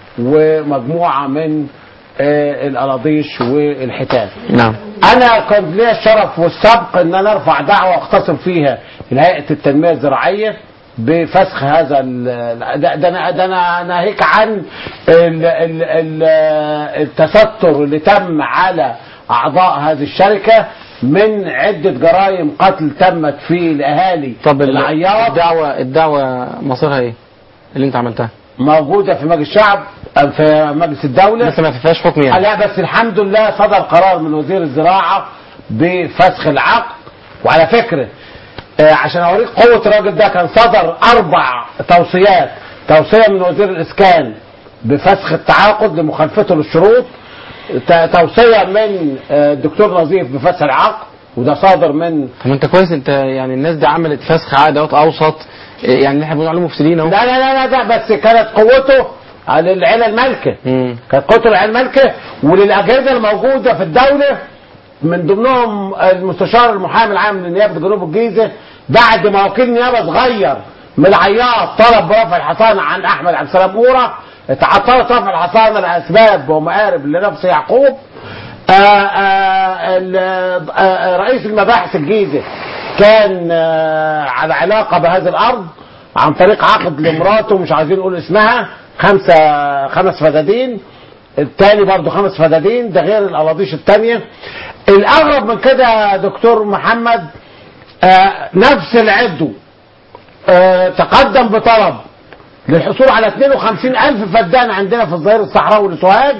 ومجموعة من آه، الأراضيش والحيتان نعم انا كان لي الشرف والسبق ان انا ارفع دعوه واختصم فيها لهيئه التنميه الزراعيه بفسخ هذا ال- ده ده انا ده انا ناهيك عن ال ال ال التستر اللي تم على اعضاء هذه الشركه من عده جرائم قتل تمت في الاهالي طب ال- العياط الدعوة الدعوة مصيرها ايه اللي انت عملتها موجوده في مجلس الشعب في مجلس الدوله لسه ما فيهاش حكم يعني لا بس الحمد لله صدر قرار من وزير الزراعة بفسخ العقد وعلى فكرة آه، عشان اوريك قوة الراجل ده كان صدر اربع توصيات توصية من وزير الاسكان بفسخ التعاقد لمخالفته للشروط ت- توصية من آه، الدكتور نظيف بفسخ العقد وده صادر من طب ما انت كويس انت يعني الناس دي عملت فسخ عقد اهوت اوسط إيه يعني اللي احنا بنقول عليهم مفسدين اهو لا لا لا لا ده بس كانت قوته على العيلة المالكة كانت قوته العيلة المالكة وللأجهزة الموجودة في الدولة من ضمنهم المستشار المحامي العام لنيابة جنوب الجيزة بعد ما وكيل نيابة صغير من العياط طلب برفع الحصانة عن أحمد عبد السلام مورة اتعطلت رفع الحصانة لأسباب ومآرب لنفس يعقوب آآ آآ ال- آآ رئيس المباحث الجيزة كان آه، على علاقة بهذه الأرض عن طريق عقد لمراته مش عايزين نقول اسمها خمسة خمس فدادين التاني برضه خمس فدادين ده غير الأراضيش التانية الأغرب من كده يا دكتور محمد آه نفس العدو آه تقدم بطلب للحصول على 52 ألف فدان عندنا في الظهير الصحراوي لسوهاج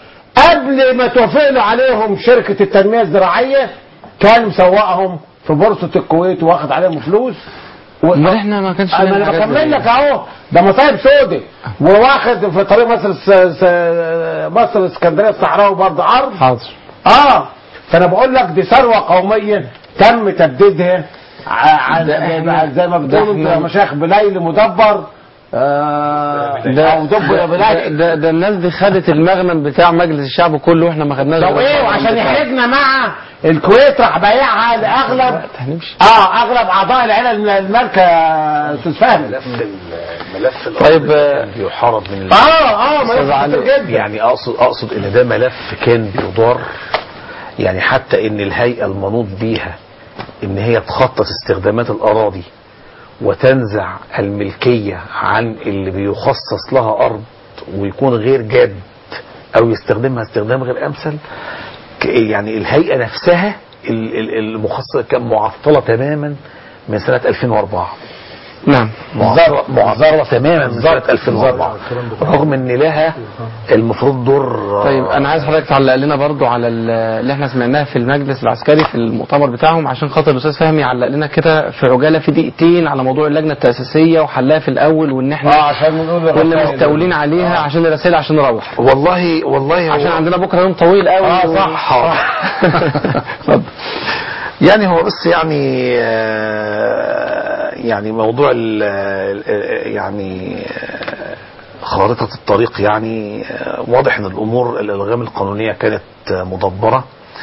قبل ما توافق له عليهم شركة التنمية الزراعية كان مسوقهم في بورصة الكويت واخد عليهم فلوس و... امال احنا ما كانش انا لنا أنا الحاجات دي. بكمل لك اهو ده مصايب سودة وواخد في طريق مصر الس... س... مصر الاسكندريه الصحراوي برضه ارض حاضر اه فانا بقول لك دي ثروه قوميه تم تبديدها ع- عن ده إحنا- زي ما ده بتقولوا إحنا- يا مشايخ بليل مدبر آه ده او دب ده, بليل ده, ده الناس دي خدت المغنم بتاع مجلس الشعب كله واحنا ما خدناش طب غير ايه المغنم وعشان بتاعه. يحرجنا مع الكويت راح بايعها لاغلب اه اغلب اعضاء العيله المالكه يا استاذ فهمي ملف طيب، الأرض كان بيحارب من ال- اه اه ملف أستاذ علي، خطير جدا يعني اقصد اقصد ان ده ملف كان بيدار يعني حتى ان الهيئه المنوط بيها ان هي تخطط استخدامات الاراضي وتنزع الملكيه عن اللي بيخصص لها ارض ويكون غير جاد او يستخدمها استخدام غير امثل ك- يعني الهيئه نفسها ال- ال- المخصصه كان معطله تماما من سنه 2004 نعم معذرة معذرة تماما من سنة 2004 رغم ان لها المفروض دور طيب انا عايز حضرتك تعلق لنا برضو على ال- اللي احنا سمعناه في المجلس العسكري في المؤتمر بتاعهم عشان خاطر الاستاذ فهمي يعلق لنا كده في عجاله في دقيقتين على موضوع اللجنه التاسيسيه وحلها في الاول وان احنا اه عشان نقول كنا الرسائل. مستولين عليها عشان الرسائل عشان نروح والله والله عشان عندنا بكره يوم طويل قوي اه صح اتفضل يعني هو بس يعني آه، يعني موضوع ال- ال- يعني آه، خارطة الطريق يعني آه، واضح ان الامور الالغام القانونية كانت آه، مدبرة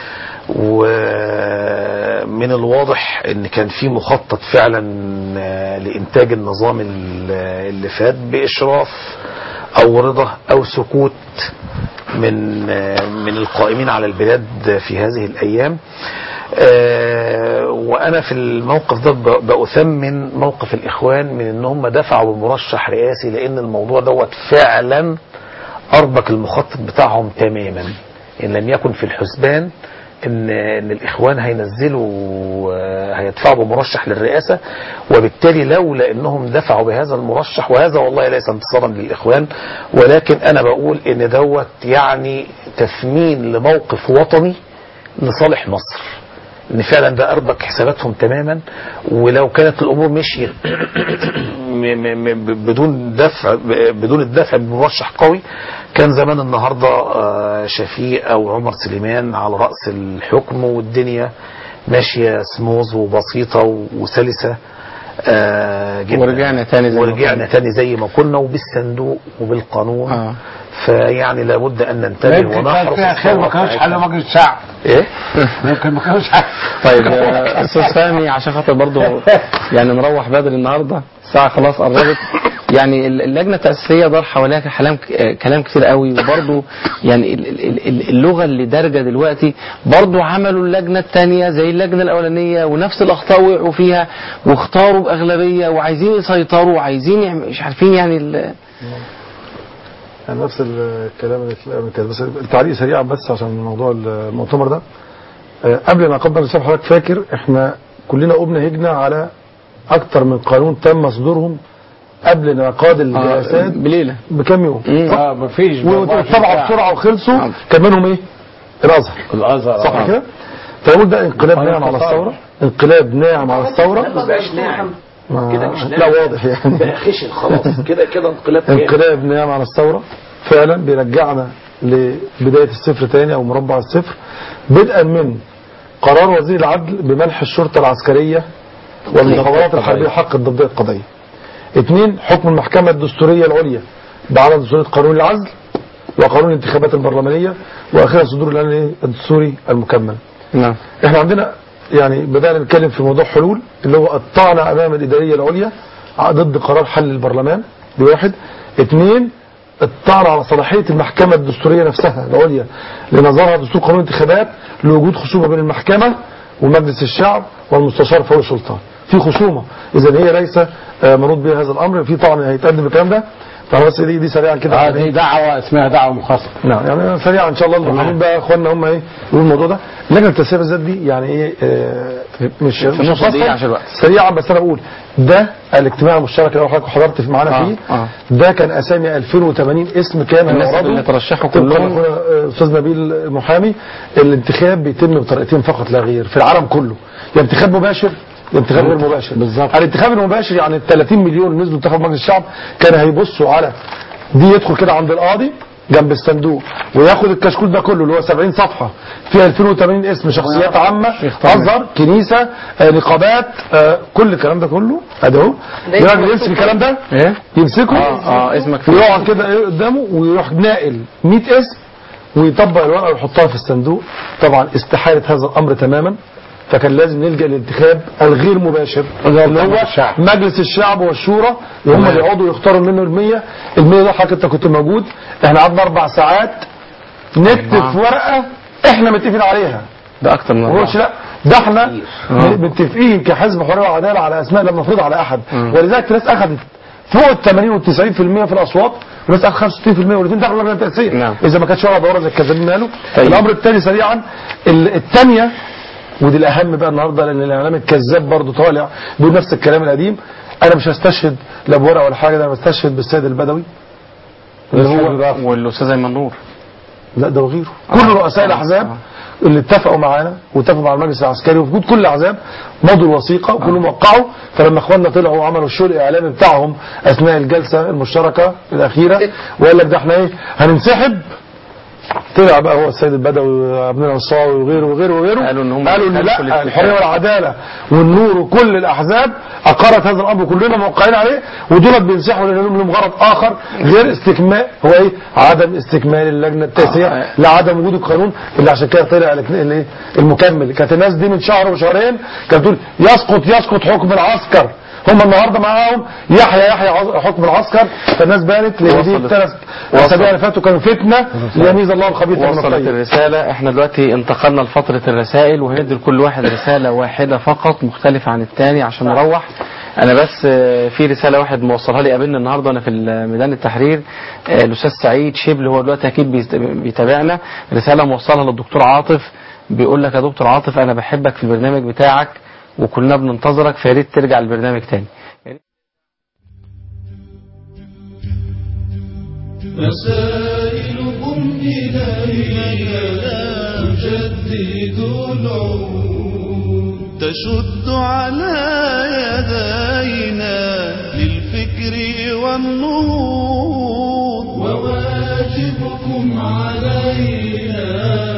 ومن الواضح ان كان في مخطط فعلا آه، لانتاج النظام ال- اللي فات باشراف او رضا او سكوت من آه، من القائمين على البلاد في هذه الايام آه، وانا في الموقف ده ب- باثمن موقف الاخوان من ان هم دفعوا بمرشح رئاسي لان الموضوع دوت فعلا اربك المخطط بتاعهم تماما ان لم يكن في الحسبان ان ان الاخوان هينزلوا آه، هيدفعوا بمرشح للرئاسه وبالتالي لولا انهم دفعوا بهذا المرشح وهذا والله ليس انتصارا للاخوان ولكن انا بقول ان دوت يعني تثمين لموقف وطني لصالح مصر ان فعلا ده اربك حساباتهم تماما ولو كانت الامور مشيت م- م- م- بدون دفع بدون الدفع بمرشح قوي كان زمان النهارده آه، شفيق او عمر سليمان على راس الحكم والدنيا ماشيه سموز وبسيطه وسلسه آه، جدا ورجعنا تاني زي ما ورجعنا تاني زي ما كنا وبالصندوق وبالقانون آه. فيعني لابد ان ننتبه يمكن كان ونحرص فيها خير ما كانوش حل مجلس الشعب ايه يمكن ما كانوش حل طيب آه، استاذ فهمي عشان خاطر برضه يعني نروح بدري النهارده الساعه خلاص قربت يعني اللجنه التاسيسيه دار حواليها كلام كلام كتير قوي وبرضه يعني ال- ال- ال- اللغه اللي دارجه دلوقتي برضه عملوا اللجنه الثانيه زي اللجنه الاولانيه ونفس الاخطاء وقعوا فيها واختاروا باغلبيه وعايزين يسيطروا وعايزين يعم- مش عارفين يعني ال- يعني نفس الكلام اللي اتقال كده بس التعليق سريعا بس عشان موضوع المؤتمر ده آه، قبل ما قبل الشرح حضرتك فاكر احنا كلنا قمنا هجنا على اكتر من قانون تم صدورهم قبل انعقاد الجلسات بليله بكام يوم صح؟ اه مفيش وطبعوا بسرعه وخلصوا كان منهم ايه؟ الازهر الازهر صح آه. كده؟ فنقول ده انقلاب قانون ناعم على التصالح. الثوره انقلاب ناعم على الثوره ما بقاش ناعم ما- كده مش لا ناعم. واضح يعني بقى خشن خلاص كده كده انقلاب كامل. انقلاب نعم على الثورة فعلا بيرجعنا لبداية الصفر تاني أو مربع الصفر بدءا من قرار وزير العدل بمنح الشرطة العسكرية والمخابرات الحربية حق الضبطية القضائية اثنين حكم المحكمة الدستورية العليا بعدم دستورية قانون العزل وقانون الانتخابات البرلمانية وأخيرا صدور الإعلان الدستوري المكمل نعم احنا عندنا يعني بدأنا نتكلم في موضوع حلول اللي هو الطعنة أمام الإدارية العليا ضد قرار حل البرلمان دي واحد اثنين الطعن على صلاحية المحكمة الدستورية نفسها العليا لنظرها دستور قانون الانتخابات لوجود خصومة بين المحكمة ومجلس الشعب والمستشار فوق السلطان في خصومة إذا هي ليس آه، منوط بها هذا الأمر في طعن هيتقدم بالكلام ده فأنا بس دي, دي سريعا كده اه دي دعوه اسمها دعوه مخاصمه نعم يعني سريعا ان شاء الله المحامين بقى اخواننا هم ايه يقولوا الموضوع ده اللجنه التسيير بالذات دي يعني ايه آه مش في مش نص دقيقة مفصل. عشان الوقت. سريعا بس انا بقول ده الاجتماع المشترك اللي حضرتك حضرت في معانا آه، فيه آه. ده كان اسامي 2080 اسم كان الناس هيعرضوا اللي ترشحوا طبقاً كلهم. لأخونا، آه، استاذ نبيل المحامي الانتخاب بيتم بطريقتين فقط لا غير في العالم كله يا انتخاب مباشر يا انتخاب غير مباشر بالظبط. الانتخاب المباشر يعني ال 30 مليون اللي نزلوا انتخاب مجلس الشعب كان هيبصوا على دي يدخل كده عند القاضي جنب الصندوق وياخد الكشكول ده كله اللي هو 70 صفحه فيها 2080 اسم شخصيات عامه ازهر كنيسه آه، نقابات آه، كل الكلام ده كله ادي اهو الراجل يمسك الكلام ده ايه يمسكه اه اه اسمك فيه ويقعد كده ايه قدامه ويروح ناقل 100 اسم ويطبق الورقه ويحطها في الصندوق طبعا استحاله هذا الامر تماما فكان لازم نلجا للانتخاب الغير مباشر اللي هو الشعب. مجلس الشعب والشورى هم اللي يقعدوا يختاروا منه ال100 ال100 ده حضرتك انت كنت موجود احنا قعدنا اربع ساعات نكتب في ورقه احنا متفقين عليها ده اكتر من ما أربعة. بقولش لا ده احنا متفقين كحزب حريه وعداله على اسماء لم نفرض على احد ولذلك في ناس اخذت فوق ال 80 وال 90% في الاصوات وناس اخذت 65% والاثنين دخلوا لجنه التاسيس نعم. اذا ما كانتش ورقه دوره زي الكذابين قالوا طيب. الامر الثاني سريعا ال- الثانيه ودي الاهم بقى النهارده لان الاعلام الكذاب برضه طالع بيقول نفس الكلام القديم انا مش هستشهد لا بورقه ولا حاجه ده انا بستشهد بالسيد البدوي اللي هو والاستاذ ايمن نور لا ده وغيره كل رؤساء الاحزاب اللي اتفقوا معانا واتفقوا مع المجلس العسكري وفي وجود كل الاحزاب مضوا الوثيقه وكلهم وقعوا فلما اخواننا طلعوا وعملوا الشغل الاعلامي بتاعهم اثناء الجلسه المشتركه الاخيره وقال لك ده احنا ايه هننسحب طلع بقى هو السيد البدوي وعبد المنعم الصاوي وغيره وغيره وغيره قالوا إن هم قالوا ان خلفوا لا الاتفاق. الحريه والعداله والنور وكل الاحزاب اقرت هذا الامر كلنا موقعين عليه ودولت بينسحبوا لان لهم لهم غرض اخر غير استكمال هو ايه عدم استكمال اللجنه التاسيسيه لعدم وجود القانون اللي عشان كده طلع ال- ال- المكمل كانت الناس دي من شهر وشهرين كانت تقول يسقط يسقط حكم العسكر هم النهارده معاهم يحيى يحيى عز- حكم العسكر فالناس بانت لان دي وصلت. الثلاث وصلت. اسابيع اللي فاتوا كانوا فتنه ليميز الله الخبيث من وصلت الطيب الرسالة احنا دلوقتي انتقلنا لفترة الرسائل وهندي لكل واحد رسالة واحدة فقط مختلفة عن التاني عشان نروح انا بس آه، في رسالة واحد موصلها لي قابلني النهاردة انا في ميدان التحرير آه، الاستاذ سعيد شبل هو دلوقتي اكيد بيست- بيتابعنا رسالة موصلها للدكتور عاطف بيقول لك يا دكتور عاطف انا بحبك في البرنامج بتاعك وكلنا بننتظرك فيا ريت ترجع البرنامج تاني رسائلكم إلينا تجدد العهود تشد على يدينا للفكر والنهوض وواجبكم علينا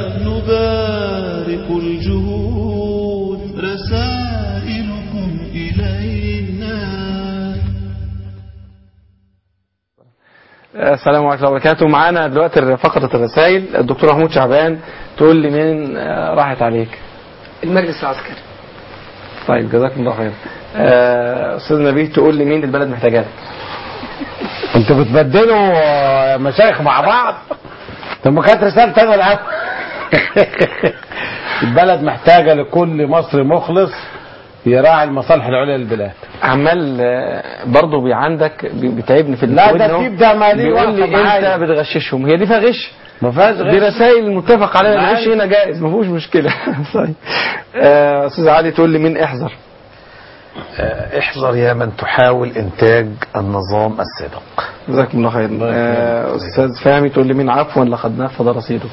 نبارك الجهود رسائلكم إلينا السلام عليكم ورحمه الله وبركاته معانا دلوقتي فقره الرسائل الدكتور محمود شعبان تقول لي مين آه، راحت عليك المجلس العسكري طيب جزاكم الله خير آه، استاذ نبيه تقول لي مين البلد محتاجاه انتوا بتبدلوا آه، مشايخ مع بعض طب ما كانت رسالة انا الاول البلد محتاجة لكل مصري مخلص يراعي المصالح العليا للبلاد عمال آه، برضه بي عندك بي- بيتعبني في لا، التليفون ده إن هو سيب ده مالي بيقول لي واقفة معايا. انت بتغششهم هي دي فيها غش ما فيهاش دي غش رسائل متفق عليها معايا. الغش هنا جائز ما فيهوش مشكله طيب آه، استاذ علي تقول لي مين احذر آه، احذر يا من تحاول انتاج النظام السابق جزاكم الله خير آه، استاذ فهمي تقول لي مين عفوا لقد نفذ رصيدك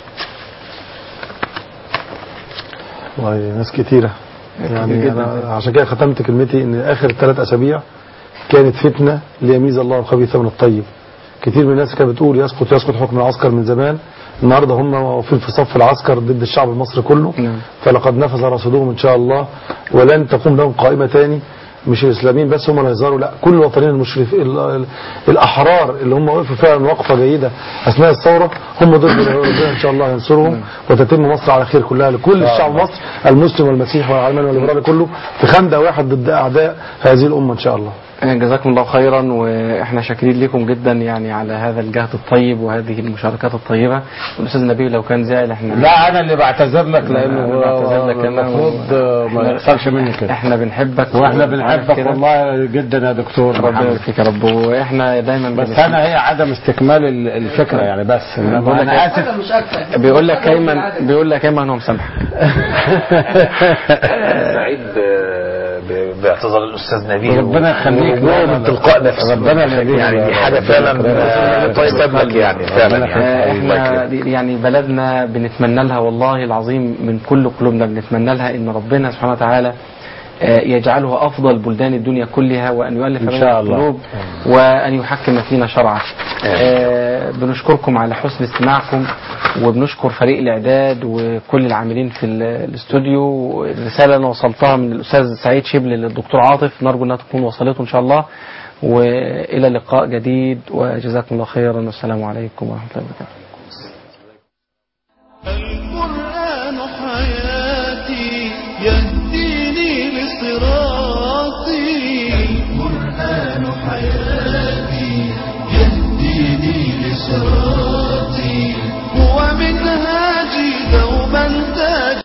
والله ناس كتيرة يعني جداً. أنا عشان كده ختمت كلمتي ان اخر ثلاث اسابيع كانت فتنة ليميز الله الخبيث من الطيب كتير من الناس كانت بتقول يسقط يسقط حكم العسكر من زمان النهارده هم واقفين في صف العسكر ضد الشعب المصري كله فلقد نفذ رصيدهم ان شاء الله ولن تقوم لهم قائمه تاني مش الاسلاميين بس هم اللي هيظهروا لا كل الوطنيين المشرف ال- ال- الاحرار اللي هم وقفوا فعلا وقفه جيده اثناء الثوره هم دول اللي ربنا ان شاء الله ينصرهم وتتم مصر على خير كلها لكل الشعب مصر المسلم والمسيحي والعلماني والليبرالي كله في خندق واحد ضد اعداء هذه الامه ان شاء الله آه، جزاكم الله خيرا واحنا شاكرين لكم جدا يعني على هذا الجهد الطيب وهذه المشاركات الطيبه والاستاذ نبيل لو كان زعل احنا لا انا اللي بعتذر لك لانه أنا بعتذر لك أنا المفروض آه، ما يحصلش مني كده احنا بنحبك واحنا وعارف بنحبك كده. والله جدا يا دكتور ربنا محمد. يبارك فيك يا رب واحنا دايما بس بنسمع- انا هي عدم استكمال ال- الفكره يعني بس بقول انما لك انا إيه؟ اسف مش اكثر بيقول لك ايمن بيقول لك ايمن هو مسامحك سعيد ب- ب- باعتذار الاستاذ نبيل ربنا يخليك. وهو من تلقاء نفسه ربنا يخليك. يعني دي حاجه فعلا آه، طيب لك يعني فعلا آه، يعني الله احنا يكرمك. يعني بلدنا بنتمنى لها والله العظيم من كل قلوبنا بنتمنى لها ان ربنا سبحانه وتعالى آه، يجعلها افضل بلدان الدنيا كلها وان يؤلف إن بين شاء الله. القلوب وان يحكم فينا شرعه. آه، بنشكركم على حسن استماعكم وبنشكر فريق الاعداد وكل العاملين في ال- الاستوديو الرساله انا وصلتها من الاستاذ سعيد شبل للدكتور عاطف نرجو انها تكون وصلته ان شاء الله والى لقاء جديد وجزاكم الله خيرا والسلام عليكم ورحمه الله وبركاته.